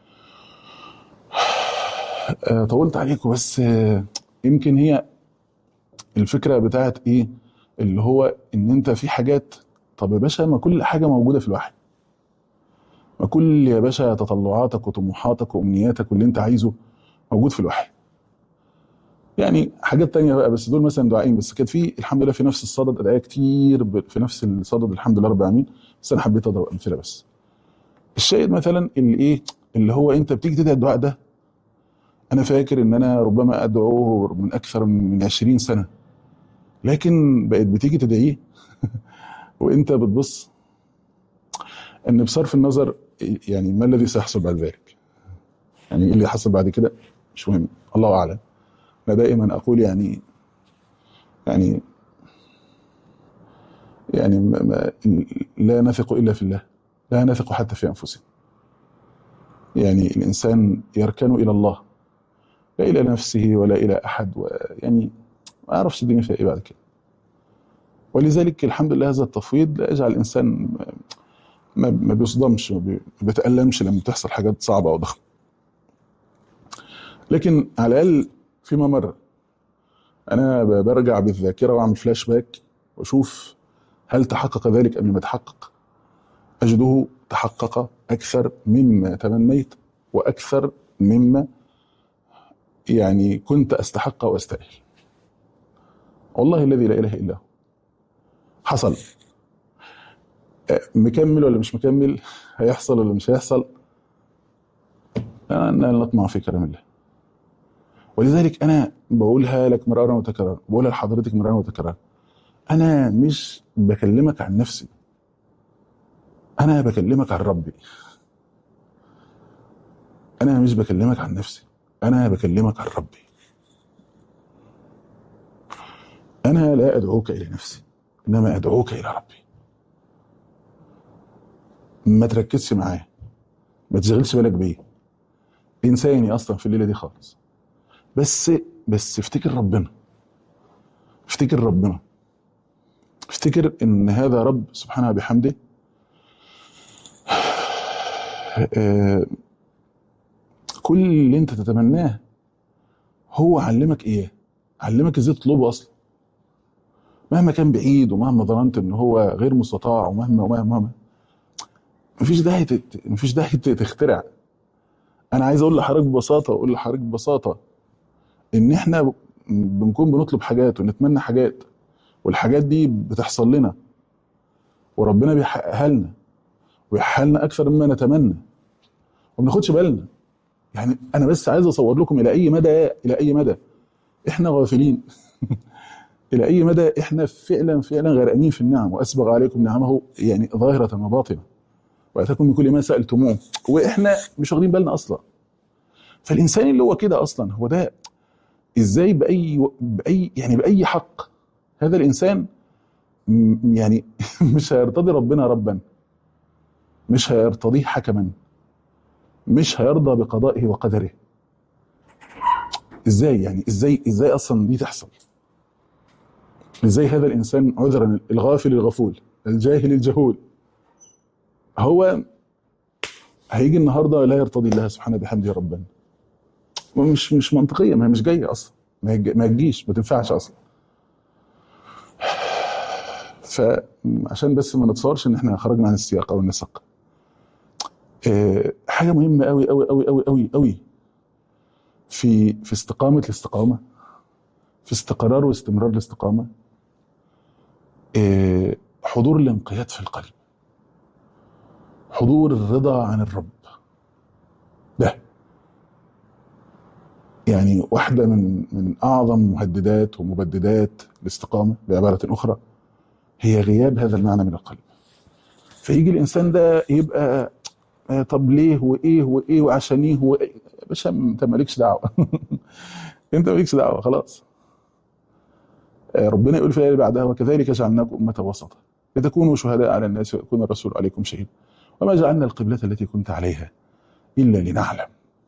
آه، طولت عليكم بس آه، يمكن هي الفكره بتاعت ايه اللي هو ان انت في حاجات طب يا باشا ما كل حاجه موجوده في الوحي ما كل يا باشا تطلعاتك وطموحاتك وامنياتك واللي انت عايزه موجود في الوحي يعني حاجات تانية بقى بس دول مثلا دعائين بس كانت في الحمد لله في نفس الصدد ادعيه كتير ب- في نفس الصدد الحمد لله رب العالمين بس انا حبيت اضرب امثله بس الشاهد مثلا اللي ايه اللي هو انت بتيجي تدعي الدعاء ده انا فاكر ان انا ربما ادعوه من اكثر من 20 سنه لكن بقت بتيجي تدعيه وانت بتبص ان بصرف النظر يعني ما الذي سيحصل بعد ذلك يعني ايه اللي حصل بعد كده مش مهم الله اعلم انا دائما اقول يعني يعني يعني ما ما لا نثق الا في الله لا نثق حتى في انفسنا يعني الانسان يركن الى الله لا الى نفسه ولا الى احد ويعني ما اعرفش الدنيا فيها ايه بعد كده ولذلك الحمد لله هذا التفويض لا يجعل الانسان ما ما بيصدمش ما بي- ما بيتألمش لما تحصل حاجات صعبة أو ضخمة لكن على الأقل فيما مر أنا ب- برجع بالذاكرة وأعمل فلاش باك وأشوف هل تحقق ذلك أم لم يتحقق أجده تحقق أكثر مما تمنيت وأكثر مما يعني كنت استحق واستاهل والله الذي لا اله الا هو حصل آه، مكمل ولا مش مكمل هيحصل ولا مش هيحصل أنا نطمع في كرم الله ولذلك أنا بقولها لك مرارا وتكرارا بقولها لحضرتك مرارا وتكرارا أنا مش بكلمك عن نفسي أنا بكلمك عن ربي أنا مش بكلمك عن نفسي أنا بكلمك عن ربي أنا لا أدعوك إلى نفسي إنما أدعوك إلى ربي ما تركزش معاه ما تشغلش بالك بيه انساني اصلا في الليله دي خالص بس بس افتكر ربنا افتكر ربنا افتكر ان هذا رب سبحانه بحمده آه، كل اللي انت تتمناه هو علمك اياه علمك ازاي تطلبه اصلا مهما كان بعيد ومهما ظننت ان هو غير مستطاع ومهما ومهما ومهما مفيش داعي تت- مفيش داعي ت- تخترع انا عايز اقول لحضرتك ببساطه واقول لحضرتك ببساطه ان احنا ب- بنكون بنطلب حاجات ونتمنى حاجات والحاجات دي بتحصل لنا وربنا بيحققها لنا ويحققها لنا اكثر مما نتمنى وما بناخدش بالنا يعني انا بس عايز اصور لكم الى اي مدى الى اي مدى احنا غافلين الى اي مدى احنا فعلا فعلا غرقانين في النعم واسبغ عليكم نعمه يعني ظاهره وباطنه واتاكم من كل ما سالتموه واحنا مش واخدين بالنا اصلا فالانسان اللي هو كده اصلا هو ده ازاي باي باي يعني باي حق هذا الانسان م- يعني مش هيرتضي ربنا ربا مش هيرتضيه حكما مش هيرضى بقضائه وقدره ازاي يعني ازاي ازاي اصلا دي تحصل ازاي هذا الانسان عذرا الغافل الغفول الجاهل الجهول هو هيجي النهارده لا يرتضي الله سبحانه بحمده ربا مش مش منطقيه ما هي مش جايه اصلا ما هي- ما تجيش ما تنفعش اصلا فعشان بس ما نتصورش ان احنا خرجنا عن السياق او النسق آه، حاجه مهمه قوي قوي قوي قوي قوي قوي في في استقامه الاستقامه في استقرار واستمرار الاستقامه آه، حضور الانقياد في القلب حضور الرضا عن الرب ده يعني واحدة من من أعظم مهددات ومبددات الاستقامة بعبارة أخرى هي غياب هذا المعنى من القلب فيجي الإنسان ده يبقى آه، طب ليه وإيه وإيه وعشان إيه وإيه يا باشا أنت مالكش دعوة أنت مالكش دعوة خلاص آه، ربنا يقول في الآية اللي بعدها وكذلك جعلناكم أمة وسطا لتكونوا شهداء على الناس ويكون الرسول عليكم شهيدا وما جعلنا القبلة التي كنت عليها إلا لنعلم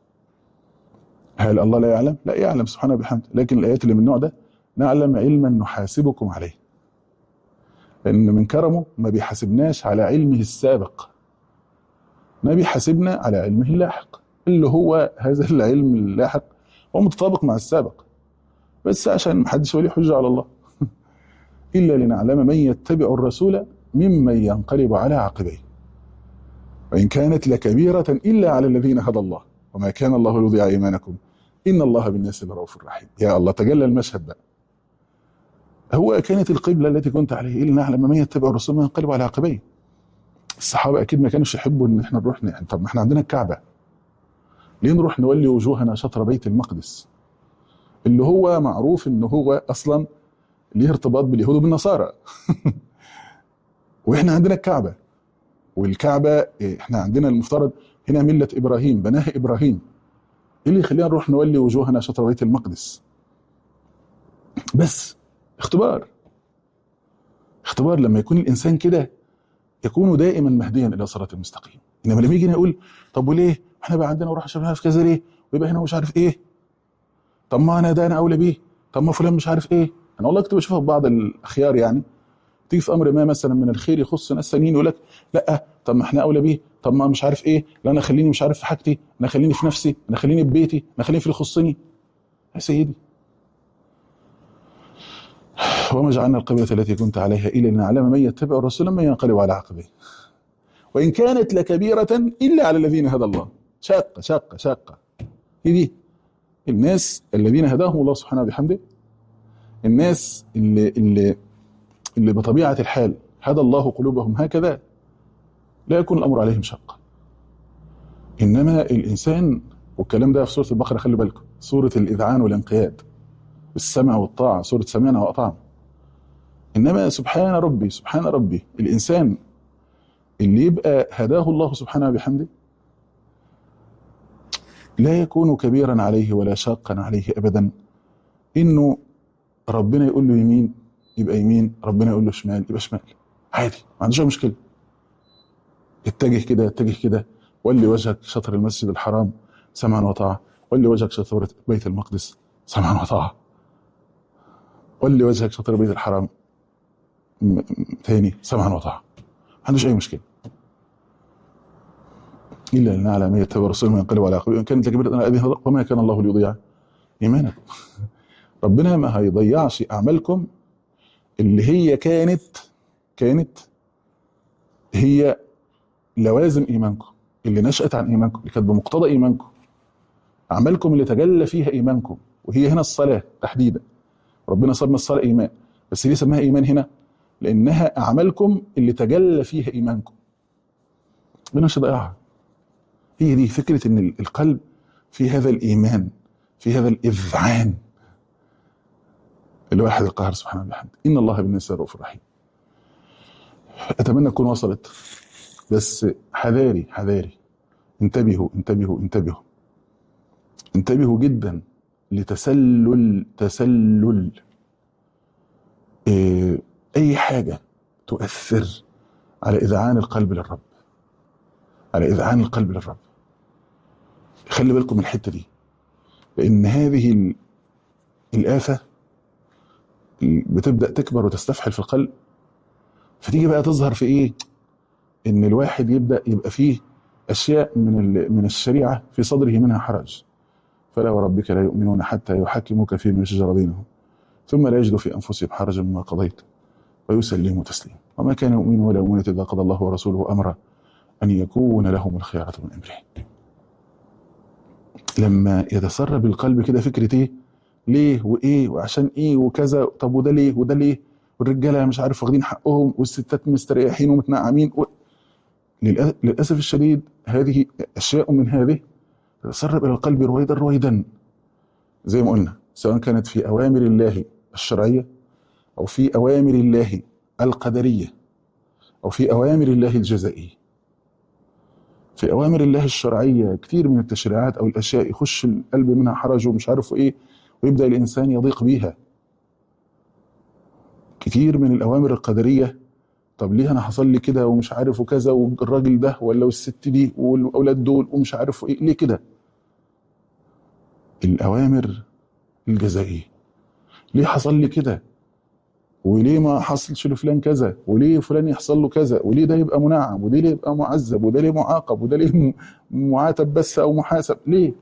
هل الله لا يعلم؟ لا يعلم سبحانه وبحمده لكن الآيات اللي من النوع ده نعلم علما نحاسبكم عليه لأن من كرمه ما بيحاسبناش على علمه السابق ما بيحاسبنا على علمه اللاحق اللي هو هذا العلم اللاحق هو متطابق مع السابق بس عشان محدش ولي حجة على الله إلا لنعلم من يتبع الرسول ممن ينقلب على عقبيه وإن كانت لكبيرة إلا على الذين هدى الله وما كان الله ليضيع إيمانكم إن الله بالناس لرؤوف رحيم يا الله تجلى المشهد بقى هو كانت القبلة التي كنت عليه إلا نعلم من يتبع الرسول من ينقلب على عقبيه الصحابة أكيد ما كانوش يحبوا إن إحنا نروح ن- طب ما إحنا عندنا الكعبة ليه نروح نولي وجوهنا شطر بيت المقدس اللي هو معروف إن هو أصلا ليه ارتباط باليهود وبالنصارى وإحنا عندنا الكعبة والكعبة إيه، إحنا عندنا المفترض هنا ملة إبراهيم بناها إبراهيم إيه اللي يخلينا نروح نولي وجوهنا شطر بيت المقدس بس اختبار اختبار لما يكون الانسان كده يكون دائما مهديا الى صراط المستقيم انما لما يجي هنا يقول طب وليه احنا بقى عندنا وراح شباب في كذا ليه ويبقى هنا مش عارف ايه طب ما انا ده انا اولى بيه طب ما فلان مش عارف ايه انا والله كنت بشوفها في بعض الاخيار يعني تيجي في امر ما مثلا من الخير يخص ناس ثانيين يقول لك لا طب ما احنا اولى بيه طب ما مش عارف ايه لا انا خليني مش عارف في حاجتي انا خليني في نفسي انا خليني في بيتي انا خليني في اللي يخصني يا سيدي وما جعلنا القبلة التي كنت عليها إلا لنعلم من يتبع الرسول من ينقلب على عقبيه وإن كانت لكبيرة إلا على الذين هدى الله شاقة شاقة شاقة هي دي الناس الذين هداهم الله سبحانه وبحمده الناس اللي اللي اللي بطبيعه الحال هدى الله قلوبهم هكذا لا يكون الامر عليهم شق انما الانسان والكلام ده في سوره البقره خلي بالكم سوره الاذعان والانقياد بالسمع والطاعه سوره سمعنا واطعنا انما سبحان ربي سبحان ربي الانسان اللي يبقى هداه الله سبحانه بحمده لا يكون كبيرا عليه ولا شاقا عليه ابدا انه ربنا يقول له يمين يبقى يمين ربنا يقول له شمال يبقى شمال عادي ما عندوش أي مشكله اتجه كده اتجه كده ولي وجهك شطر المسجد الحرام سمعا وطاعه ولي وجهك شطر بيت المقدس سمعا وطاعه ولي وجهك شطر بيت الحرام م- م- تاني سمعا وطاعه ما عندوش اي مشكله الا ان نعلم من يتبع رسوله وينقلب على عقبه ان كانت لكبيره انا ابي وما كان الله ليضيع ايمانكم ربنا ما هيضيعش اعمالكم اللي هي كانت كانت هي لوازم ايمانكم اللي نشأت عن ايمانكم اللي كانت بمقتضى ايمانكم اعمالكم اللي تجلى فيها ايمانكم وهي هنا الصلاه تحديدا ربنا سمى الصلاه ايمان بس ليه سماها ايمان هنا لانها اعمالكم اللي تجلى فيها ايمانكم ربنا مش هيضيعها هي دي فكره ان القلب في هذا الايمان في هذا الاذعان الواحد القاهر سبحانه وبحمده ان الله بالناس رؤوف رحيم اتمنى تكون وصلت بس حذاري حذاري انتبهوا انتبهوا انتبهوا انتبهوا جدا لتسلل تسلل إيه، اي حاجه تؤثر على اذعان القلب للرب على اذعان القلب للرب خلي بالكم من الحته دي لان هذه ال- الافه بتبدا تكبر وتستفحل في القلب فتيجي بقى تظهر في ايه ان الواحد يبدا يبقى فيه اشياء من ال- من الشريعه في صدره منها حرج فلا وربك لا يؤمنون حتى يحكموك فيما شجر بينهم ثم لا يجدوا في انفسهم حرجا مما قضيت ويسلموا تسليما وما كان يؤمن ولا مؤمنة اذا قضى الله ورسوله امرا ان يكون لهم الخيارة من امرهم لما يتسرب القلب كده فكره ايه ليه وايه وعشان ايه وكذا طب وده ليه وده ليه والرجاله مش عارف واخدين حقهم والستات مستريحين ومتنعمين و... للأ- للاسف الشديد هذه اشياء من هذه تتسرب الى القلب رويدا رويدا زي ما قلنا سواء كانت في اوامر الله الشرعيه او في اوامر الله القدريه او في اوامر الله الجزائيه في اوامر الله الشرعيه كثير من التشريعات او الاشياء يخش القلب منها حرج ومش عارف ايه ويبدا الانسان يضيق بيها كتير من الاوامر القدريه طب ليه انا حصل لي كده ومش عارف وكذا والراجل ده ولا والست دي والاولاد دول ومش عارف ايه ليه كده الاوامر الجزائيه ليه حصل لي كده وليه ما حصلش لفلان كذا وليه فلان يحصل له كذا وليه ده يبقى منعم وده ليه يبقى معذب وده ليه معاقب وده ليه م- معاتب بس او محاسب ليه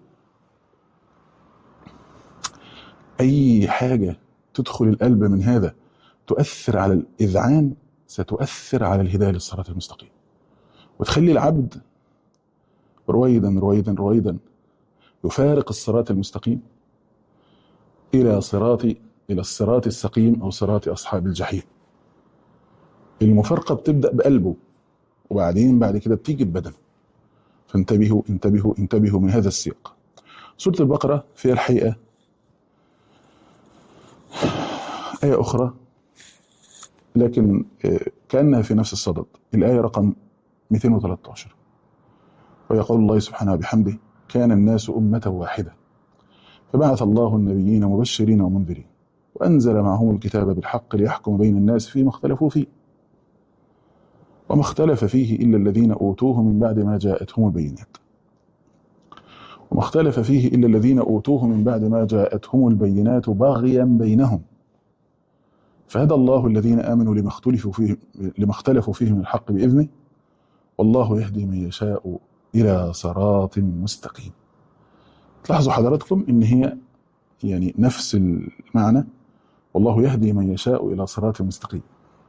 اي حاجه تدخل القلب من هذا تؤثر على الاذعان ستؤثر على الهدايه للصراط المستقيم وتخلي العبد رويدا رويدا رويدا يفارق الصراط المستقيم الى صراط الى الصراط السقيم او صراط اصحاب الجحيم المفارقه بتبدا بقلبه وبعدين بعد كده بتيجي ببدنه فانتبهوا انتبهوا انتبهوا من هذا السياق سوره البقره فيها الحقيقه آية أخرى لكن آه، كأنها في نفس الصدد الآية رقم 213 ويقول الله سبحانه بحمده كان الناس أمة واحدة فبعث الله النبيين مبشرين ومنذرين وأنزل معهم الكتاب بالحق ليحكم بين الناس فيما اختلفوا فيه وما اختلف فيه إلا الذين أوتوه من بعد ما جاءتهم البينات وما اختلف فيه إلا الذين أوتوه من بعد ما جاءتهم البينات بغيا بينهم فهدى الله الذين آمنوا لما اختلفوا فيه لما اختلفوا فيه من الحق بإذنه والله يهدي من يشاء إلى صراط مستقيم تلاحظوا حضراتكم إن هي يعني نفس المعنى والله يهدي من يشاء إلى صراط مستقيم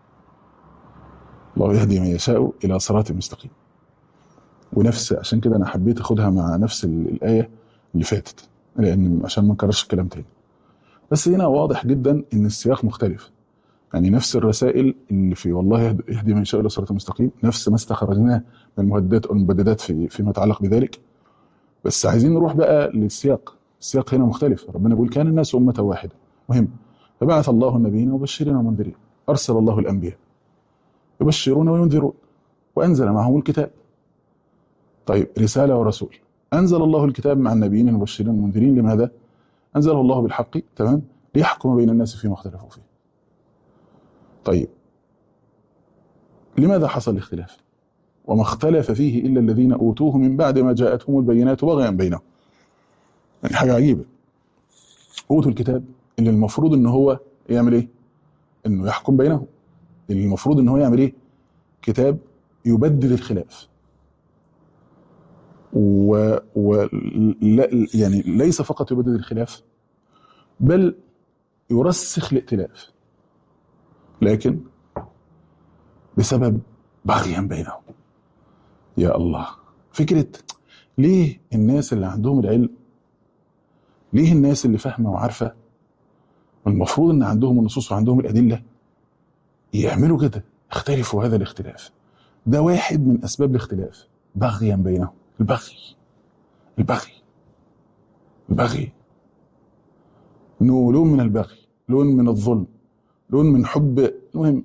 الله يهدي من يشاء إلى صراط مستقيم ونفس عشان كده أنا حبيت أخدها مع نفس ال- الآية اللي فاتت لان عشان ما نكررش الكلام تاني بس هنا واضح جدا ان السياق مختلف يعني نفس الرسائل اللي في والله يهد- يهدي من يشاء الى صراط مستقيم نفس ما استخرجناه من المهددات او المبددات في فيما يتعلق بذلك بس عايزين نروح بقى للسياق السياق هنا مختلف ربنا بيقول كان الناس امه واحده مهم فبعث الله النبيين مبشرين ومنذرين ارسل الله الانبياء يبشرون وينذرون وانزل معهم الكتاب طيب رساله ورسول انزل الله الكتاب مع النبيين المبشرين والمنذرين لماذا؟ انزله الله بالحق تمام ليحكم بين الناس فيما اختلفوا فيه طيب لماذا حصل الاختلاف؟ وما اختلف فيه الا الذين اوتوه من بعد ما جاءتهم البينات بغيا بينهم. يعني حاجه عجيبه. اوتوا الكتاب اللي المفروض ان هو يعمل ايه؟ انه يحكم بينهم. اللي المفروض ان هو يعمل ايه؟ كتاب يبدد الخلاف. و, و... لا يعني ليس فقط يبدد الخلاف بل يرسخ الائتلاف. لكن بسبب بغيا بينهم يا الله فكرة ليه الناس اللي عندهم العلم ليه الناس اللي فاهمة وعارفة المفروض ان عندهم النصوص وعندهم الأدلة يعملوا كده يختلفوا هذا الاختلاف ده واحد من أسباب الاختلاف بغيا بينهم البغي البغي البغي انه لون من البغي لون من الظلم لون من حب المهم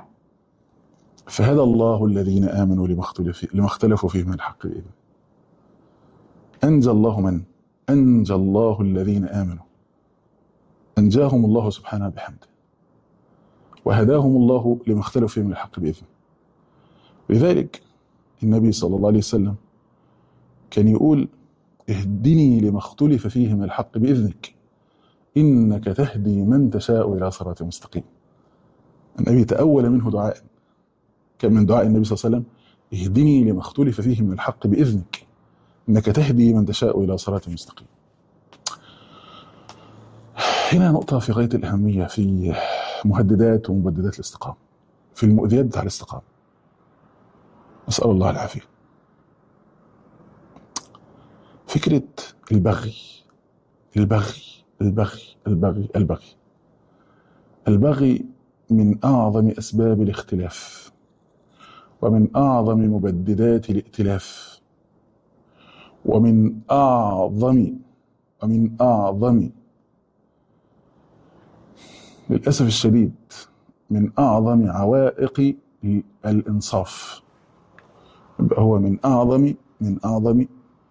فهدى الله الذين امنوا لما اختلف لما اختلفوا فيه من الحق باذنه. انجى الله من؟ انجى الله الذين امنوا. انجاهم الله سبحانه بحمده. وهداهم الله لما اختلفوا فيه من الحق باذنه. لذلك النبي صلى الله عليه وسلم كان يقول اهدني لما اختلف فيه من الحق باذنك انك تهدي من تشاء الى صراط مستقيم. النبي تأول منه دعاء كان من دعاء النبي صلى الله عليه وسلم اهدني لما اختلف فيه من الحق بإذنك إنك تهدي من تشاء إلى صراط مستقيم هنا نقطة في غاية الأهمية في مهددات ومبددات الاستقامة في المؤذيات بتاع الاستقامة نسأل الله العافية فكرة البغي البغي البغي البغي البغي البغي من أعظم أسباب الاختلاف ومن أعظم مبددات الائتلاف ومن أعظم ومن أعظم للأسف الشديد من أعظم عوائق الإنصاف يبقى هو من أعظم من أعظم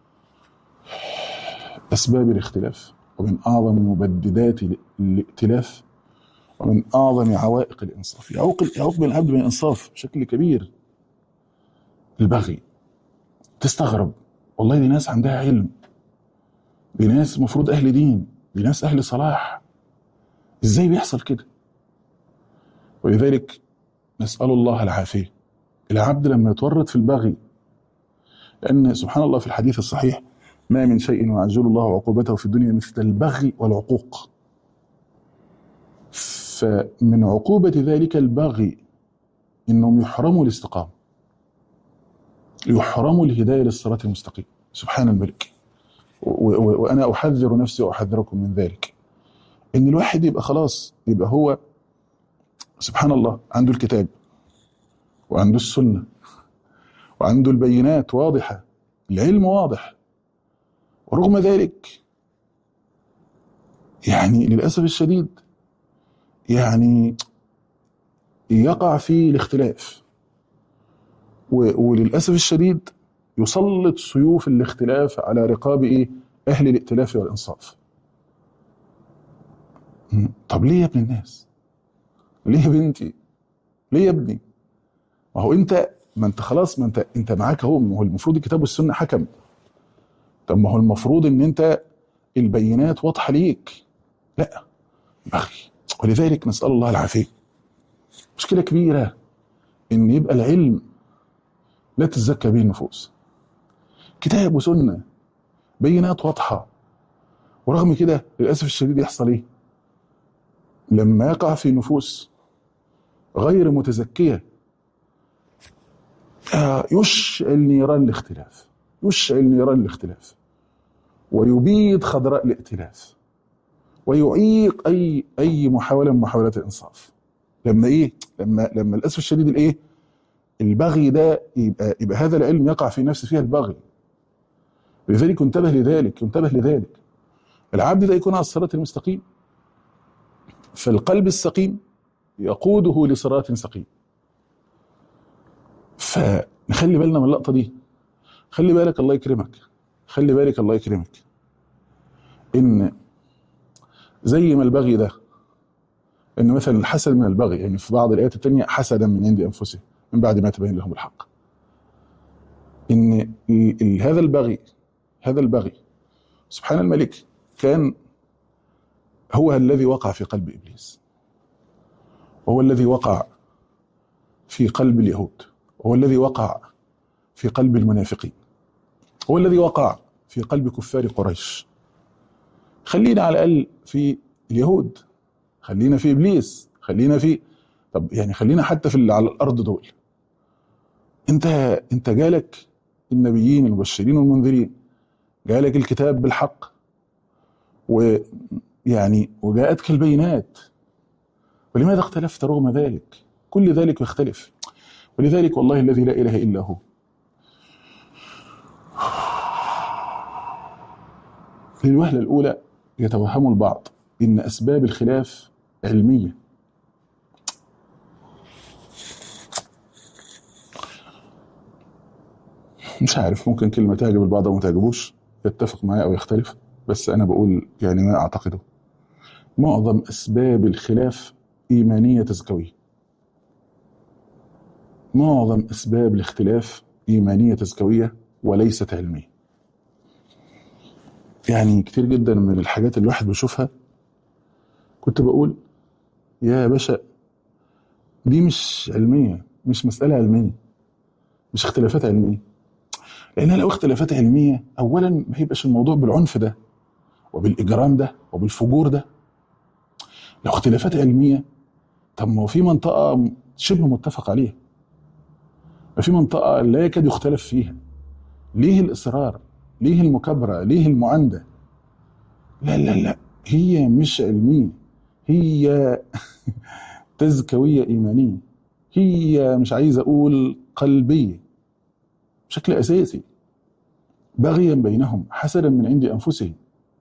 أسباب الاختلاف ومن أعظم مبددات الائتلاف ومن أعظم عوائق الإنصاف يعوق يعوق بين العبد من الإنصاف بشكل كبير البغي تستغرب والله دي ناس عندها علم دي ناس المفروض أهل دين دي ناس أهل صلاح إزاي بيحصل كده ولذلك نسأل الله العافية العبد لما يتورط في البغي لأن سبحان الله في الحديث الصحيح ما من شيء يعجل الله عقوبته في الدنيا مثل البغي والعقوق فمن عقوبة ذلك البغي إنهم يحرموا الاستقامة يحرموا الهداية للصراط المستقيم سبحان الملك و- و- وأنا أحذر نفسي وأحذركم من ذلك إن الواحد يبقى خلاص يبقى هو سبحان الله عنده الكتاب وعنده السنة وعنده البينات واضحة العلم واضح ورغم ذلك يعني للأسف الشديد يعني يقع في الاختلاف و- وللأسف الشديد يسلط سيوف الاختلاف على رقاب إيه؟ أهل الائتلاف والإنصاف م، طب ليه يا ابن الناس ليه يا بنتي ليه يا ابني ما هو انت ما انت خلاص ما انت انت معاك اهو ما هو المفروض الكتاب والسنه حكم طب ما هو المفروض ان انت البينات واضحه ليك لا بغي ولذلك نسال الله العافيه مشكله كبيره ان يبقى العلم لا تزكى به النفوس كتاب وسنه بينات واضحه ورغم كده للاسف الشديد يحصل ايه لما يقع في نفوس غير متزكيه آه، يشعل نيران الاختلاف يشعل نيران الاختلاف ويبيد خضراء الائتلاف ويعيق اي اي محاوله من محاولات الانصاف لما ايه لما لما للاسف الشديد الايه البغي ده يبقى يبقى هذا العلم يقع في نفس فيها البغي لذلك انتبه لذلك انتبه لذلك العبد ده يكون على الصراط المستقيم فالقلب السقيم يقوده لصراط سقيم فنخلي بالنا من اللقطه دي خلي بالك الله يكرمك خلي بالك الله يكرمك ان زي ما البغي ده ان مثلا الحسد من البغي يعني في بعض الايات التانية حسدا من عند انفسهم من بعد ما تبين لهم الحق ان ال- ال- هذا البغي هذا البغي سبحان الملك كان هو الذي وقع في قلب ابليس وهو الذي وقع في قلب اليهود وهو الذي وقع في قلب المنافقين هو الذي وقع في قلب كفار قريش خلينا على الاقل في اليهود خلينا في ابليس خلينا في طب يعني خلينا حتى في اللي على الارض دول انت انت جالك النبيين المبشرين والمنذرين جالك الكتاب بالحق ويعني وجاءتك البينات ولماذا اختلفت رغم ذلك كل ذلك يختلف ولذلك والله الذي لا اله الا هو في الوهله الاولى يتوهم البعض ان اسباب الخلاف علميه مش عارف ممكن كلمه تعجب البعض او ما تعجبوش يتفق معايا او يختلف بس انا بقول يعني ما اعتقده معظم اسباب الخلاف ايمانيه تزكويه معظم اسباب الاختلاف ايمانيه تزكويه وليست علميه يعني كتير جدا من الحاجات اللي الواحد بيشوفها كنت بقول يا باشا دي مش علميه مش مساله علميه مش اختلافات علميه لانها لو اختلافات علميه اولا ما هيبقاش الموضوع بالعنف ده وبالاجرام ده وبالفجور ده لو اختلافات علميه طب ما هو في منطقه شبه متفق عليها ما في منطقه لا يكاد يختلف فيها ليه الاصرار ليه المكابره ليه المعانده لا لا لا هي مش علميه هي تزكويه ايمانيه هي مش عايز اقول قلبيه بشكل اساسي بغيا بينهم حسدا من عند انفسهم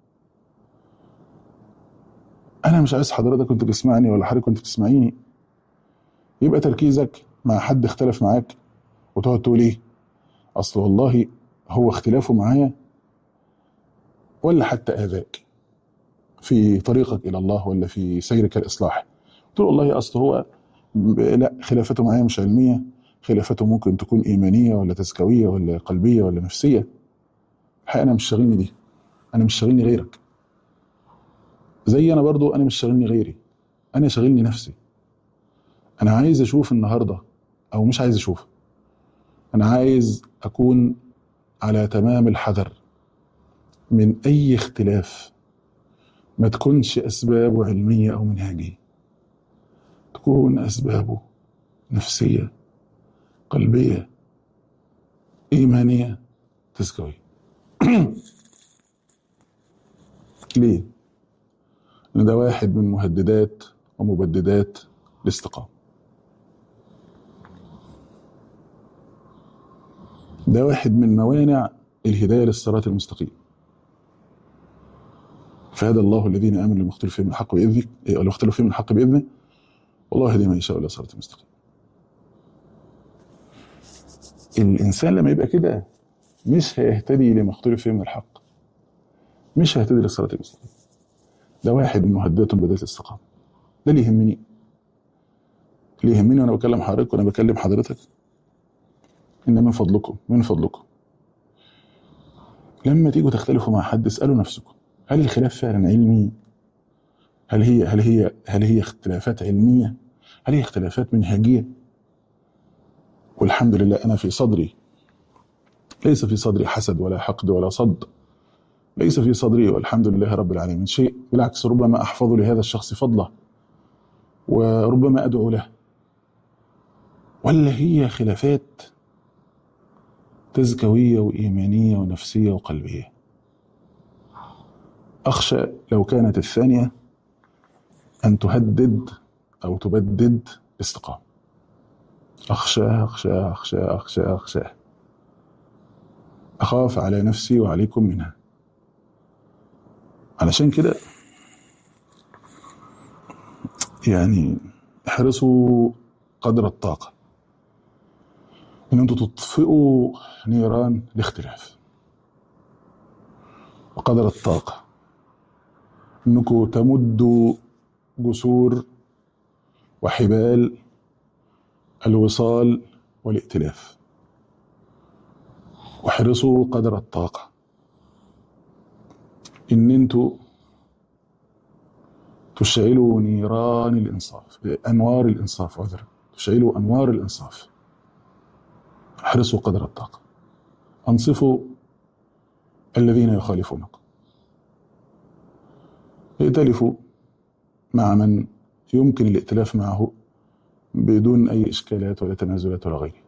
انا مش عايز حضرتك كنت تسمعني ولا حضرتك كنت تسمعيني يبقى تركيزك مع حد اختلف معاك وتقعد تقول ايه اصل والله هو اختلافه معايا ولا حتى اذاك في طريقك الى الله ولا في سيرك الاصلاحي قلت له والله اصل هو ب- لا خلافته معايا مش علميه خلافته ممكن تكون ايمانيه ولا تزكويه ولا قلبيه ولا نفسيه الحقيقه انا مش شاغلني دي انا مش شاغلني غيرك زي انا برضو انا مش شاغلني غيري انا شاغلني نفسي انا عايز اشوف النهارده او مش عايز اشوف انا عايز اكون على تمام الحذر من اي اختلاف ما تكونش اسبابه علميه او منهجيه تكون اسبابه نفسيه قلبيه ايمانيه تزكويه ليه لان ده واحد من مهددات ومبددات الاستقامه ده واحد من موانع الهدايه للصراط المستقيم فهدى الله الذين امنوا لما اختلفوا فيه من الحق باذنه إيه، لو اختلفوا فيه من الحق باذنه والله يهدي من يشاء الى صراط المستقيم الانسان لما يبقى كده مش هيهتدي لما اختلف فيه من الحق مش هيهتدي للصراط المستقيم ده واحد من مهددات بدايه الاستقامه ده اللي يهمني اللي يهمني وانا بكلم حضرتك وانا بكلم حضرتك ان من فضلكم من فضلكم لما تيجوا تختلفوا مع حد اسالوا نفسكم هل الخلاف فعلا علمي هل هي هل هي هل هي اختلافات علميه هل هي اختلافات منهجيه والحمد لله انا في صدري ليس في صدري حسد ولا حقد ولا صد ليس في صدري والحمد لله رب العالمين شيء بالعكس ربما احفظ لهذا الشخص فضله وربما ادعو له ولا هي خلافات تزكويه وايمانيه ونفسيه وقلبيه أخشى لو كانت الثانية أن تهدد أو تبدد الاستقامة أخشى أخشى أخشى أخشى أخشى أخاف على نفسي وعليكم منها علشان كده يعني احرصوا قدر الطاقة ان انتوا تطفئوا نيران الاختلاف وقدر الطاقة انكم تمدوا جسور وحبال الوصال والائتلاف واحرصوا قدر الطاقة ان انتوا تشعلوا نيران الانصاف انوار الانصاف عذرا تشعلوا انوار الانصاف احرصوا قدر الطاقة انصفوا الذين يخالفونكم ائتلفوا مع من يمكن الائتلاف معه بدون أي إشكالات ولا تنازلات ولا غيره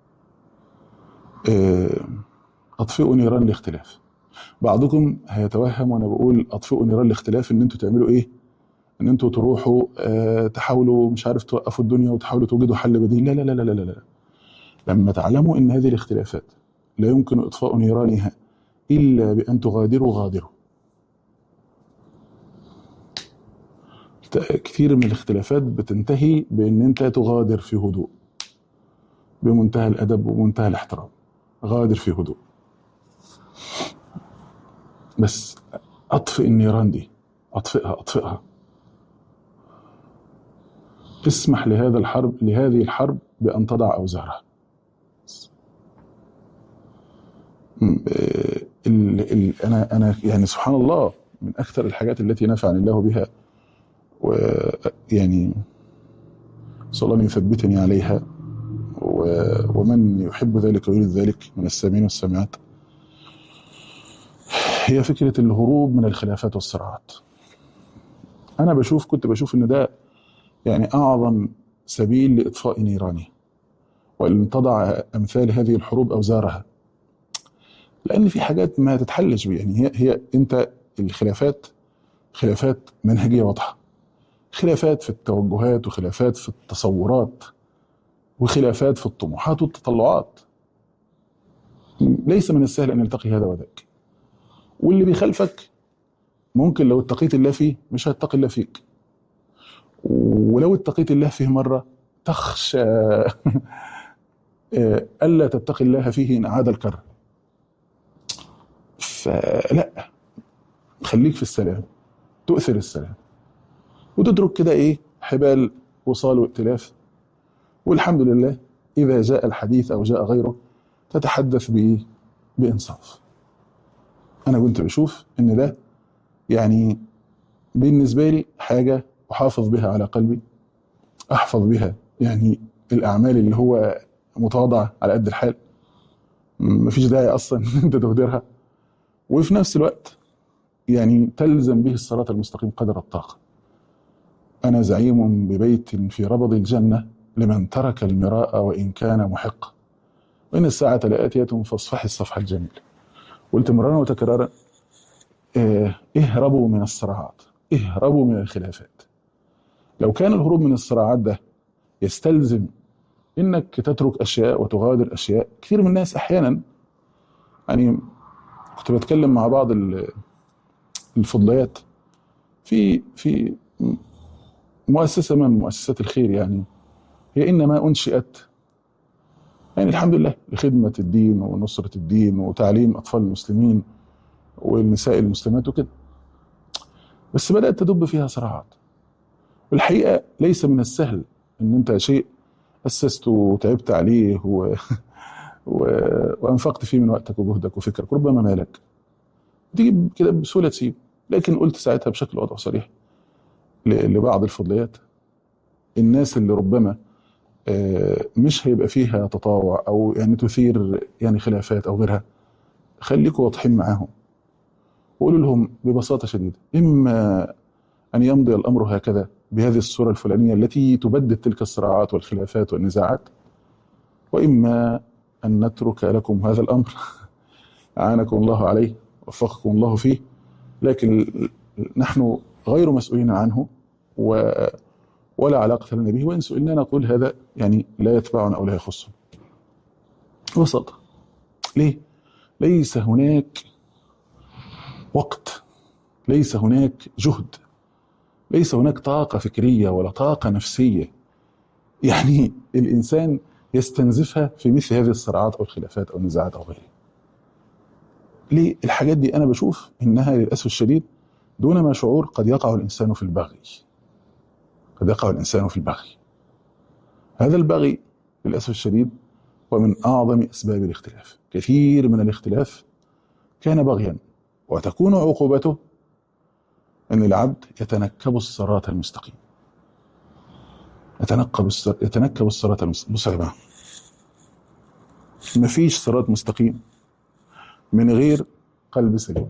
آه، أطفئوا نيران الاختلاف بعضكم هيتوهم وأنا بقول أطفئوا نيران الاختلاف إن أنتوا تعملوا إيه إن أنتوا تروحوا آه، تحاولوا مش عارف توقفوا الدنيا وتحاولوا توجدوا حل بديل لا لا لا لا لا لا لما تعلموا إن هذه الاختلافات لا يمكن إطفاء نيرانها إلا بأن تغادروا غادروا كثير من الاختلافات بتنتهي بان انت تغادر في هدوء بمنتهى الادب ومنتهى الاحترام غادر في هدوء بس اطفئ النيران دي اطفئها اطفئها اسمح لهذا الحرب لهذه الحرب بان تضع اوزارها م- آه، ال ال انا انا يعني سبحان الله من اكثر الحاجات التي نفعني الله بها ويعني صلى الله أن يثبتني عليها و- ومن يحب ذلك ويريد ذلك من السامعين والسامعات هي فكرة الهروب من الخلافات والصراعات أنا بشوف كنت بشوف إن ده يعني أعظم سبيل لإطفاء نيرانه وأن تضع أمثال هذه الحروب أوزارها لأن في حاجات ما تتحلش بيه يعني هي هي أنت الخلافات خلافات منهجية واضحة خلافات في التوجهات وخلافات في التصورات وخلافات في الطموحات والتطلعات ليس من السهل ان يلتقي هذا وذاك واللي بيخالفك ممكن لو اتقيت الله فيه مش هيتقي الله فيك ولو اتقيت الله فيه مره تخشى الا تتقي الله فيه ان اعاد الكره فلا خليك في السلام تؤثر السلام وتترك كده ايه حبال وصال وائتلاف والحمد لله اذا جاء الحديث او جاء غيره تتحدث بايه بانصاف انا كنت بشوف ان ده يعني بالنسبه لي حاجه احافظ بها على قلبي احفظ بها يعني الاعمال اللي هو متواضعه على قد الحال مفيش داعي اصلا ان انت تهدرها وفي نفس الوقت يعني تلزم به الصراط المستقيم قدر الطاقه أنا زعيم ببيت في ربض الجنة لمن ترك المراء وإن كان محق وإن الساعة لآتية فاصفحي الصفح الجميل قلت مرارا وتكرارا آه، اهربوا من الصراعات اهربوا من الخلافات لو كان الهروب من الصراعات ده يستلزم انك تترك اشياء وتغادر اشياء كثير من الناس احيانا يعني كنت بتكلم مع بعض ال- الفضليات في في مؤسسة من مؤسسات الخير يعني هي إنما أنشئت يعني الحمد لله لخدمة الدين ونصرة الدين وتعليم أطفال المسلمين والنساء المسلمات وكده بس بدأت تدب فيها صراعات والحقيقة ليس من السهل إن أنت شيء أسسته وتعبت عليه و... و... وأنفقت فيه من وقتك وجهدك وفكرك ربما مالك تيجي كده بسهولة تسيب لكن قلت ساعتها بشكل واضح وصريح ل- لبعض الفضليات الناس اللي ربما آه، مش هيبقى فيها تطاوع او يعني تثير يعني خلافات او غيرها خليكم واضحين معاهم وقولوا لهم ببساطه شديده اما ان يمضي الامر هكذا بهذه الصوره الفلانيه التي تبدد تلك الصراعات والخلافات والنزاعات واما ان نترك لكم هذا الامر اعانكم الله عليه وفقكم الله فيه لكن نحن غير مسؤولين عنه و ولا علاقة لنا به وإن سئلنا نقول هذا يعني لا يتبعنا أو لا يخصنا ببساطة ليه؟ ليس هناك وقت ليس هناك جهد ليس هناك طاقة فكرية ولا طاقة نفسية يعني الإنسان يستنزفها في مثل هذه الصراعات أو الخلافات أو النزاعات أو غيرها ليه الحاجات دي أنا بشوف إنها للأسف الشديد دون ما شعور قد يقع الإنسان في البغي قد يقع الإنسان في البغي هذا البغي للأسف الشديد هو من أعظم أسباب الاختلاف كثير من الاختلاف كان بغيا وتكون عقوبته أن العبد يتنكب الصراط المستقيم يتنكب الصراط يتنكب الصراط المستقيم بصوا يا جماعة مفيش صراط مستقيم من غير قلب سليم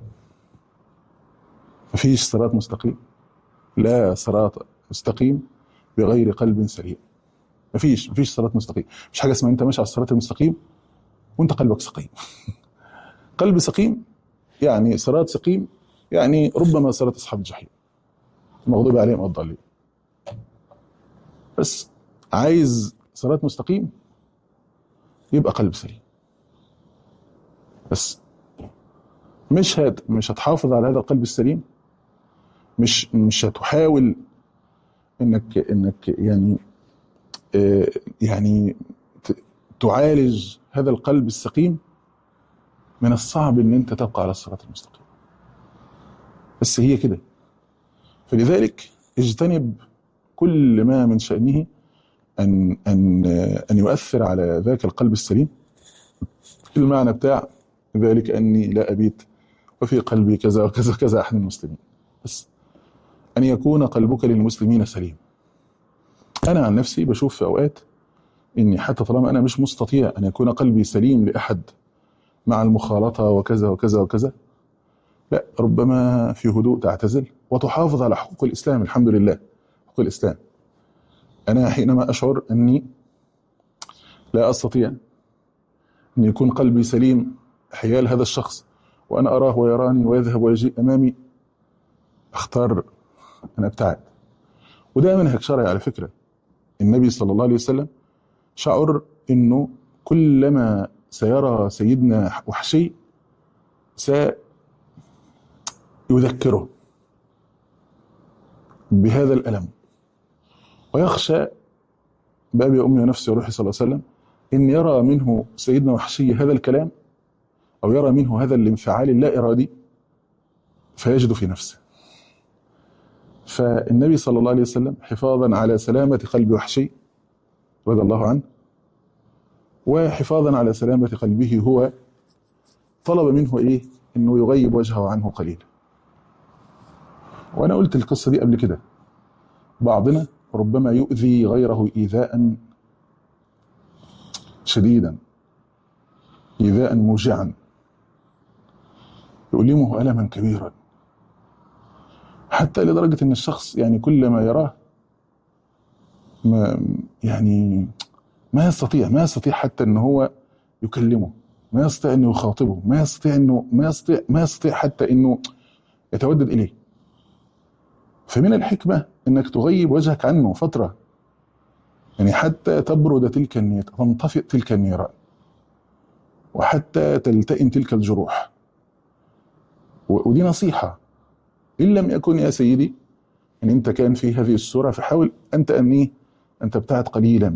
مفيش صراط مستقيم لا صراط مستقيم بغير قلب سليم مفيش مفيش صراط مستقيم مش حاجه اسمها انت ماشي على الصراط المستقيم وانت قلبك سقيم قلب سقيم يعني صراط سقيم يعني ربما صراط اصحاب الجحيم المغضوب عليهم او الضالين بس عايز صراط مستقيم يبقى قلب سليم بس مش هت مش هتحافظ على هذا القلب السليم مش مش هتحاول انك انك يعني آه، يعني ت- تعالج هذا القلب السقيم من الصعب ان انت تبقى على الصراط المستقيم بس هي كده فلذلك اجتنب كل ما من شأنه ان ان ان يؤثر على ذاك القلب السليم المعنى بتاع ذلك اني لا ابيت وفي قلبي كذا وكذا وكذا احد المسلمين بس ان يكون قلبك للمسلمين سليم انا عن نفسي بشوف في اوقات اني حتى طالما انا مش مستطيع ان يكون قلبي سليم لاحد مع المخالطه وكذا وكذا وكذا لا ربما في هدوء تعتزل وتحافظ على حقوق الاسلام الحمد لله حقوق الاسلام انا حينما اشعر اني لا استطيع ان يكون قلبي سليم حيال هذا الشخص وانا اراه ويراني ويذهب ويجيء امامي اختار ان ابتعد وده منهج شرعي على فكره النبي صلى الله عليه وسلم شعر انه كلما سيرى سيدنا وحشي سيذكره بهذا الالم ويخشى بابي وامي ونفسي وروحي صلى الله عليه وسلم ان يرى منه سيدنا وحشي هذا الكلام او يرى منه هذا الانفعال اللا ارادي فيجد في نفسه فالنبي صلى الله عليه وسلم حفاظا على سلامة قلب وحشي رضي الله عنه وحفاظا على سلامة قلبه هو طلب منه ايه انه يغيب وجهه عنه قليلا وانا قلت القصة دي قبل كده بعضنا ربما يؤذي غيره ايذاء شديدا ايذاء موجعا يؤلمه الما كبيرا حتى لدرجة إن الشخص يعني كل ما يراه ما يعني ما يستطيع ما يستطيع حتى إن هو يكلمه ما يستطيع إنه يخاطبه ما يستطيع إنه ما يستطيع ما يستطيع حتى إنه يتودد إليه فمن الحكمة إنك تغيب وجهك عنه فترة يعني حتى تبرد تلك النيران تنطفئ تلك النيران وحتى تلتئم تلك الجروح و- ودي نصيحة إن لم يكن يا سيدي إن أنت كان في هذه السورة فحاول أنت أن إيه؟ أن تبتعد قليلا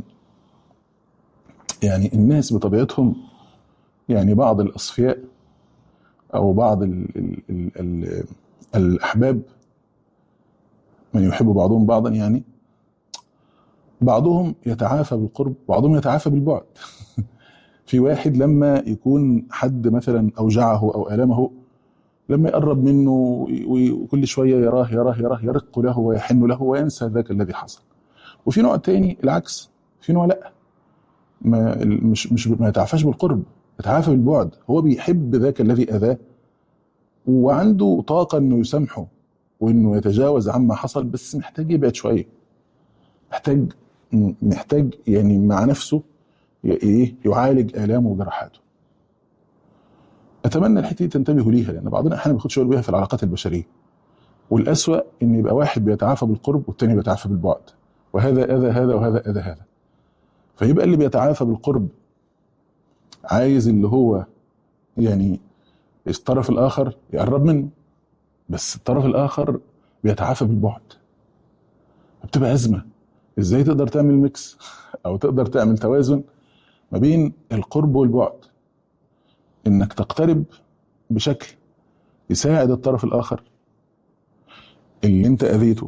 يعني الناس بطبيعتهم يعني بعض الأصفياء أو بعض ال ال ال ال الأحباب من يحب بعضهم بعضا يعني بعضهم يتعافى بالقرب بعضهم يتعافى بالبعد في واحد لما يكون حد مثلا أوجعه أو ألمه لما يقرب منه وي- وكل شوية يراه يراه يراه يرق له ويحن له وينسى ذاك الذي حصل وفي نوع تاني العكس في نوع لا ما مش مش ما يتعافاش بالقرب يتعافى بالبعد هو بيحب ذاك الذي اذاه وعنده طاقه انه يسامحه وانه يتجاوز عما حصل بس محتاج يبعد شويه محتاج محتاج يعني مع نفسه ي- ايه يعالج الامه وجراحاته اتمنى الحته دي تنتبهوا ليها لان بعضنا احيانا ما بياخدش باله بيها في العلاقات البشريه والاسوا ان يبقى واحد بيتعافى بالقرب والتاني بيتعافى بالبعد وهذا اذى هذا وهذا اذى هذا فيبقى اللي بيتعافى بالقرب عايز اللي هو يعني الطرف الاخر يقرب منه بس الطرف الاخر بيتعافى بالبعد بتبقى ازمه ازاي تقدر تعمل ميكس او تقدر تعمل توازن ما بين القرب والبعد انك تقترب بشكل يساعد الطرف الاخر اللي انت اذيته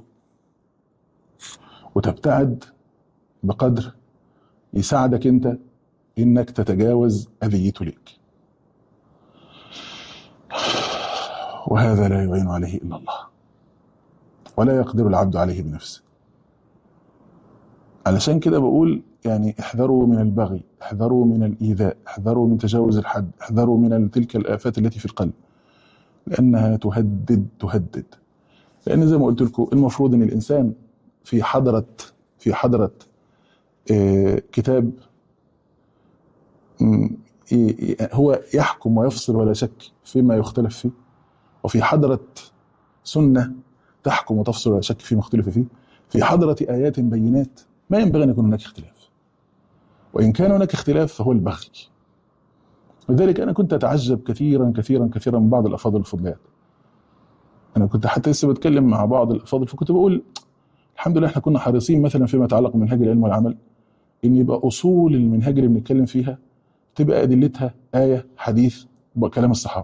وتبتعد بقدر يساعدك انت انك تتجاوز اذيته ليك وهذا لا يعين عليه الا الله ولا يقدر العبد عليه بنفسه علشان كده بقول يعني احذروا من البغي احذروا من الايذاء احذروا من تجاوز الحد احذروا من تلك الافات التي في القلب لانها تهدد تهدد لان زي ما قلت لكم المفروض ان الانسان في حضره في حضره آه، كتاب م، ي- ي- هو يحكم ويفصل ولا شك فيما يختلف فيه وفي حضرة سنة تحكم وتفصل ولا شك فيما اختلف فيه في حضرة آيات بينات ما ينبغي أن يكون هناك اختلاف وإن كان هناك اختلاف فهو البغي لذلك أنا كنت أتعجب كثيرا كثيرا كثيرا من بعض الأفاضل الفضليات أنا كنت حتى لسه بتكلم مع بعض الأفاضل فكنت بقول الحمد لله احنا كنا حريصين مثلا فيما يتعلق بمنهج العلم والعمل ان يبقى اصول المنهج اللي بنتكلم فيها تبقى ادلتها ايه حديث وكلام الصحابه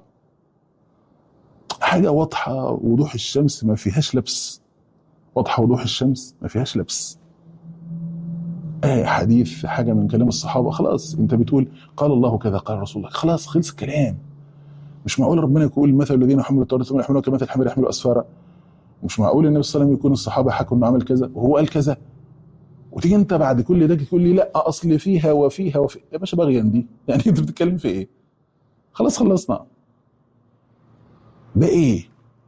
حاجه واضحه وضوح الشمس ما فيهاش لبس واضحه وضوح الشمس ما فيهاش لبس آية حديث حاجة من كلام الصحابة خلاص أنت بتقول قال الله كذا قال رسول الله خلاص خلص الكلام مش معقول ربنا يقول مثل الذين حملوا التوراة ثم يحملوها كمثل الحمير يحملوا أسفارا مش معقول النبي صلى الله عليه وسلم يكون الصحابة حكوا إنه عمل كذا وهو قال كذا وتيجي أنت بعد كل ده تقول لي لا أصل فيها وفيها وفي يا باشا بغيا دي يعني أنت بتتكلم في إيه؟ خلاص خلصنا ده إيه؟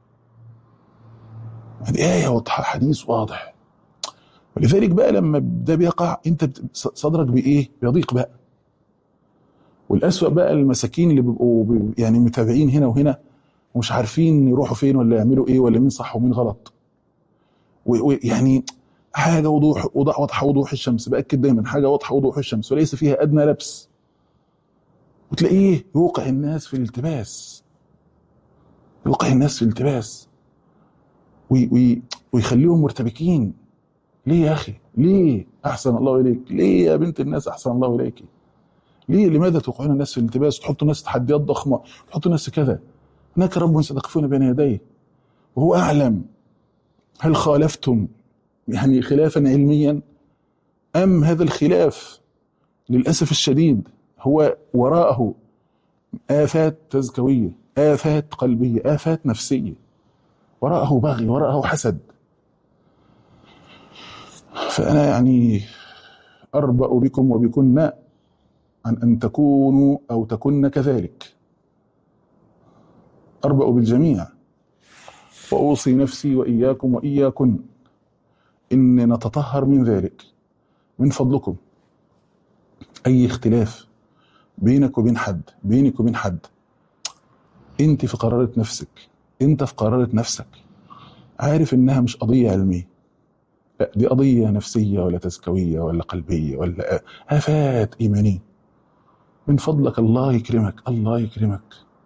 دي آية واضحة حديث واضح ولذلك بقى لما ده بيقع انت بت- صدرك بايه؟ بيضيق بقى. والاسوأ بقى المساكين اللي بيبقوا بي- يعني متابعين هنا وهنا ومش عارفين يروحوا فين ولا يعملوا ايه ولا مين صح ومين غلط. ويعني حاجه وضوح وضح واضحه وضوح الشمس باكد دايما حاجه واضحه وضوح الشمس وليس فيها ادنى لبس. وتلاقيه يوقع الناس في الالتباس. يوقع الناس في الالتباس. وي وي ويخليهم مرتبكين ليه يا اخي؟ ليه؟ احسن الله اليك، ليه يا بنت الناس احسن الله اليك؟ ليه لماذا توقعون الناس في الالتباس وتحطوا الناس تحديات ضخمه، تحطوا الناس كذا؟ هناك رب ستقفون بين يديه وهو اعلم هل خالفتم يعني خلافا علميا ام هذا الخلاف للاسف الشديد هو وراءه آفات تزكوية آفات قلبية آفات نفسية وراءه بغي وراءه حسد فأنا يعني أربأ بكم وبكن عن أن تكونوا أو تكن كذلك أربأ بالجميع وأوصي نفسي وإياكم وإياكن إن نتطهر من ذلك من فضلكم أي اختلاف بينك وبين حد بينك وبين حد أنت في قرارة نفسك أنت في قرارة نفسك عارف إنها مش قضية علمية لا دي قضية نفسية ولا تزكوية ولا قلبية ولا آفات إيمانية من فضلك الله يكرمك الله يكرمك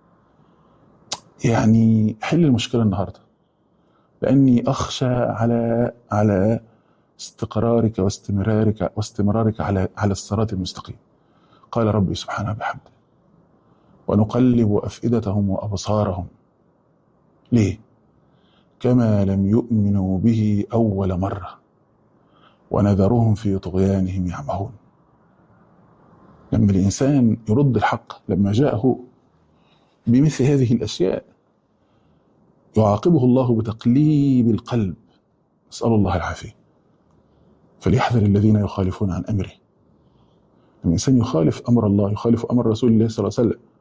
يعني حل المشكلة النهاردة لأني أخشى على على استقرارك واستمرارك واستمرارك على على الصراط المستقيم قال ربي سبحانه بحمده ونقلب أفئدتهم وأبصارهم ليه؟ كما لم يؤمنوا به أول مرة ونذرهم في طغيانهم يعمهون لما الإنسان يرد الحق لما جاءه بمثل هذه الأشياء يعاقبه الله بتقليب القلب نسأل الله العافية فليحذر الذين يخالفون عن أمره لما الإنسان يخالف أمر الله يخالف أمر رسول الله صلى الله عليه وسلم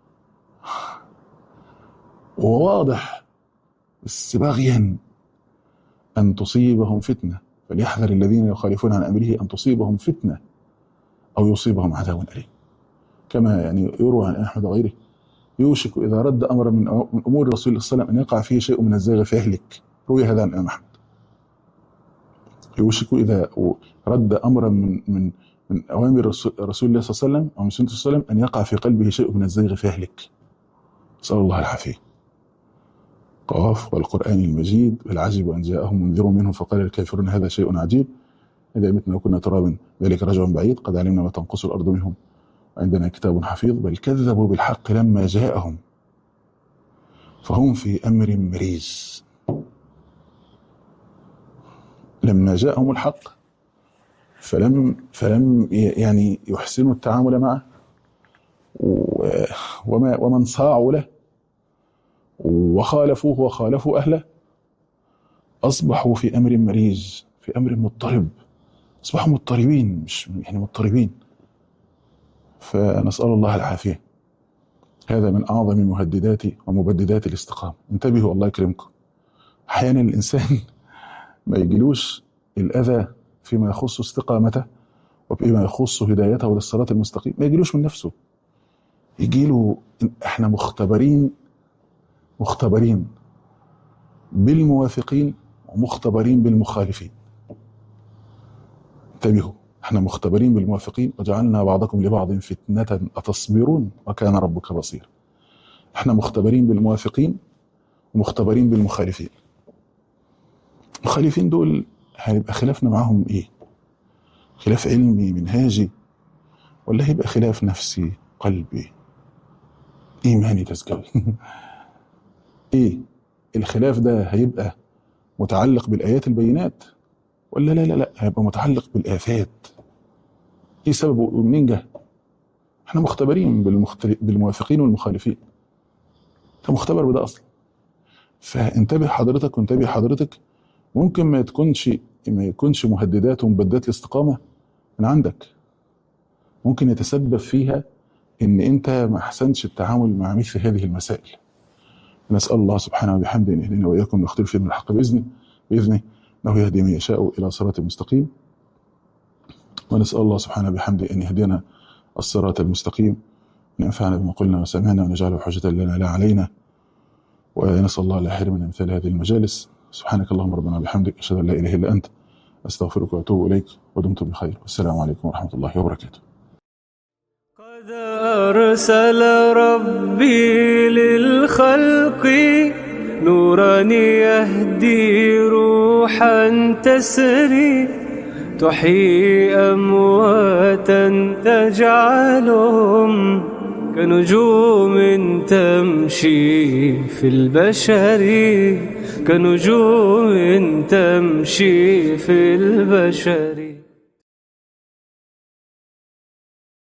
وواضح بس باغيا أن تصيبهم فتنة فليحذر الذين يخالفون عن أمره أن تصيبهم فتنة أو يصيبهم عذاب أليم كما يعني يروى عن أحمد وغيره يوشك إذا رد أمرا من أمور- من أمور الرسول صلى الله عليه وسلم أن يقع فيه شيء من الزيغ فيهلك روي هذا عن الإمام أحمد يوشك إذا رد أمرا من من من أوامر الرسول رسول الله صلى الله عليه وسلم أو من سنة صلى الله عليه وسلم أن يقع في قلبه شيء من الزيغ فيهلك نسأل الله العافية قاف والقرآن المجيد بل عجبوا أن جاءهم منذر منهم فقال الكافرون هذا شيء عجيب إذا متنا وكنا ترابا ذلك رجع بعيد قد علمنا ما تنقص الأرض منهم وعندنا كتاب حفيظ بل كذبوا بالحق لما جاءهم فهم في أمر مريج لما جاءهم الحق فلم فلم ي- يعني يحسنوا التعامل معه و- وما ومن صاعوا له وخالفوه وخالفوا أهله أصبحوا في أمر مريج في أمر مضطرب أصبحوا مضطربين مش يعني مضطربين فنسأل الله العافية هذا من أعظم مهددات ومبددات الاستقامة انتبهوا الله يكرمكم أحيانا الإنسان ما يجيلوش الأذى فيما يخص استقامته وفيما يخص هدايته للصراط المستقيم ما يجيلوش من نفسه يجيله احنا مختبرين مختبرين بالموافقين ومختبرين بالمخالفين انتبهوا احنا مختبرين بالموافقين وجعلنا بعضكم لبعض فتنة أتصبرون وكان ربك بصيرا احنا مختبرين بالموافقين ومختبرين بالمخالفين المخالفين دول هيبقى خلافنا معاهم ايه خلاف علمي منهاجي ولا هيبقى خلاف نفسي قلبي ايماني تزكوي ايه الخلاف ده هيبقى متعلق بالايات البينات ولا لا لا لا هيبقى متعلق بالافات ايه سببه ومنين جه احنا مختبرين بالمختل... بالموافقين والمخالفين انت مختبر بده اصلا فانتبه حضرتك وانتبه حضرتك ممكن ما تكونش ما يكونش مهددات ومبدات الاستقامه من عندك ممكن يتسبب فيها ان انت ما احسنتش التعامل مع مثل هذه المسائل نسال الله سبحانه وبحمده ان يهدينا واياكم ونختلف في من الحق باذنه باذنه انه يهدي من يشاء الى صراط مستقيم ونسال الله سبحانه وبحمده ان يهدينا الصراط المستقيم ان ينفعنا بما قلنا وسمعنا ونجعله حجه لنا لا علينا ونسال الله لا يحرمنا مثل هذه المجالس سبحانك اللهم ربنا وبحمدك اشهد ان لا اله الا انت استغفرك واتوب اليك ودمتم بخير والسلام عليكم ورحمه الله وبركاته قد أرسل ربي للخلق نورا يهدي روحا تسري تحيي أمواتا تجعلهم كنجوم تمشي في البشر كنجوم تمشي في البشر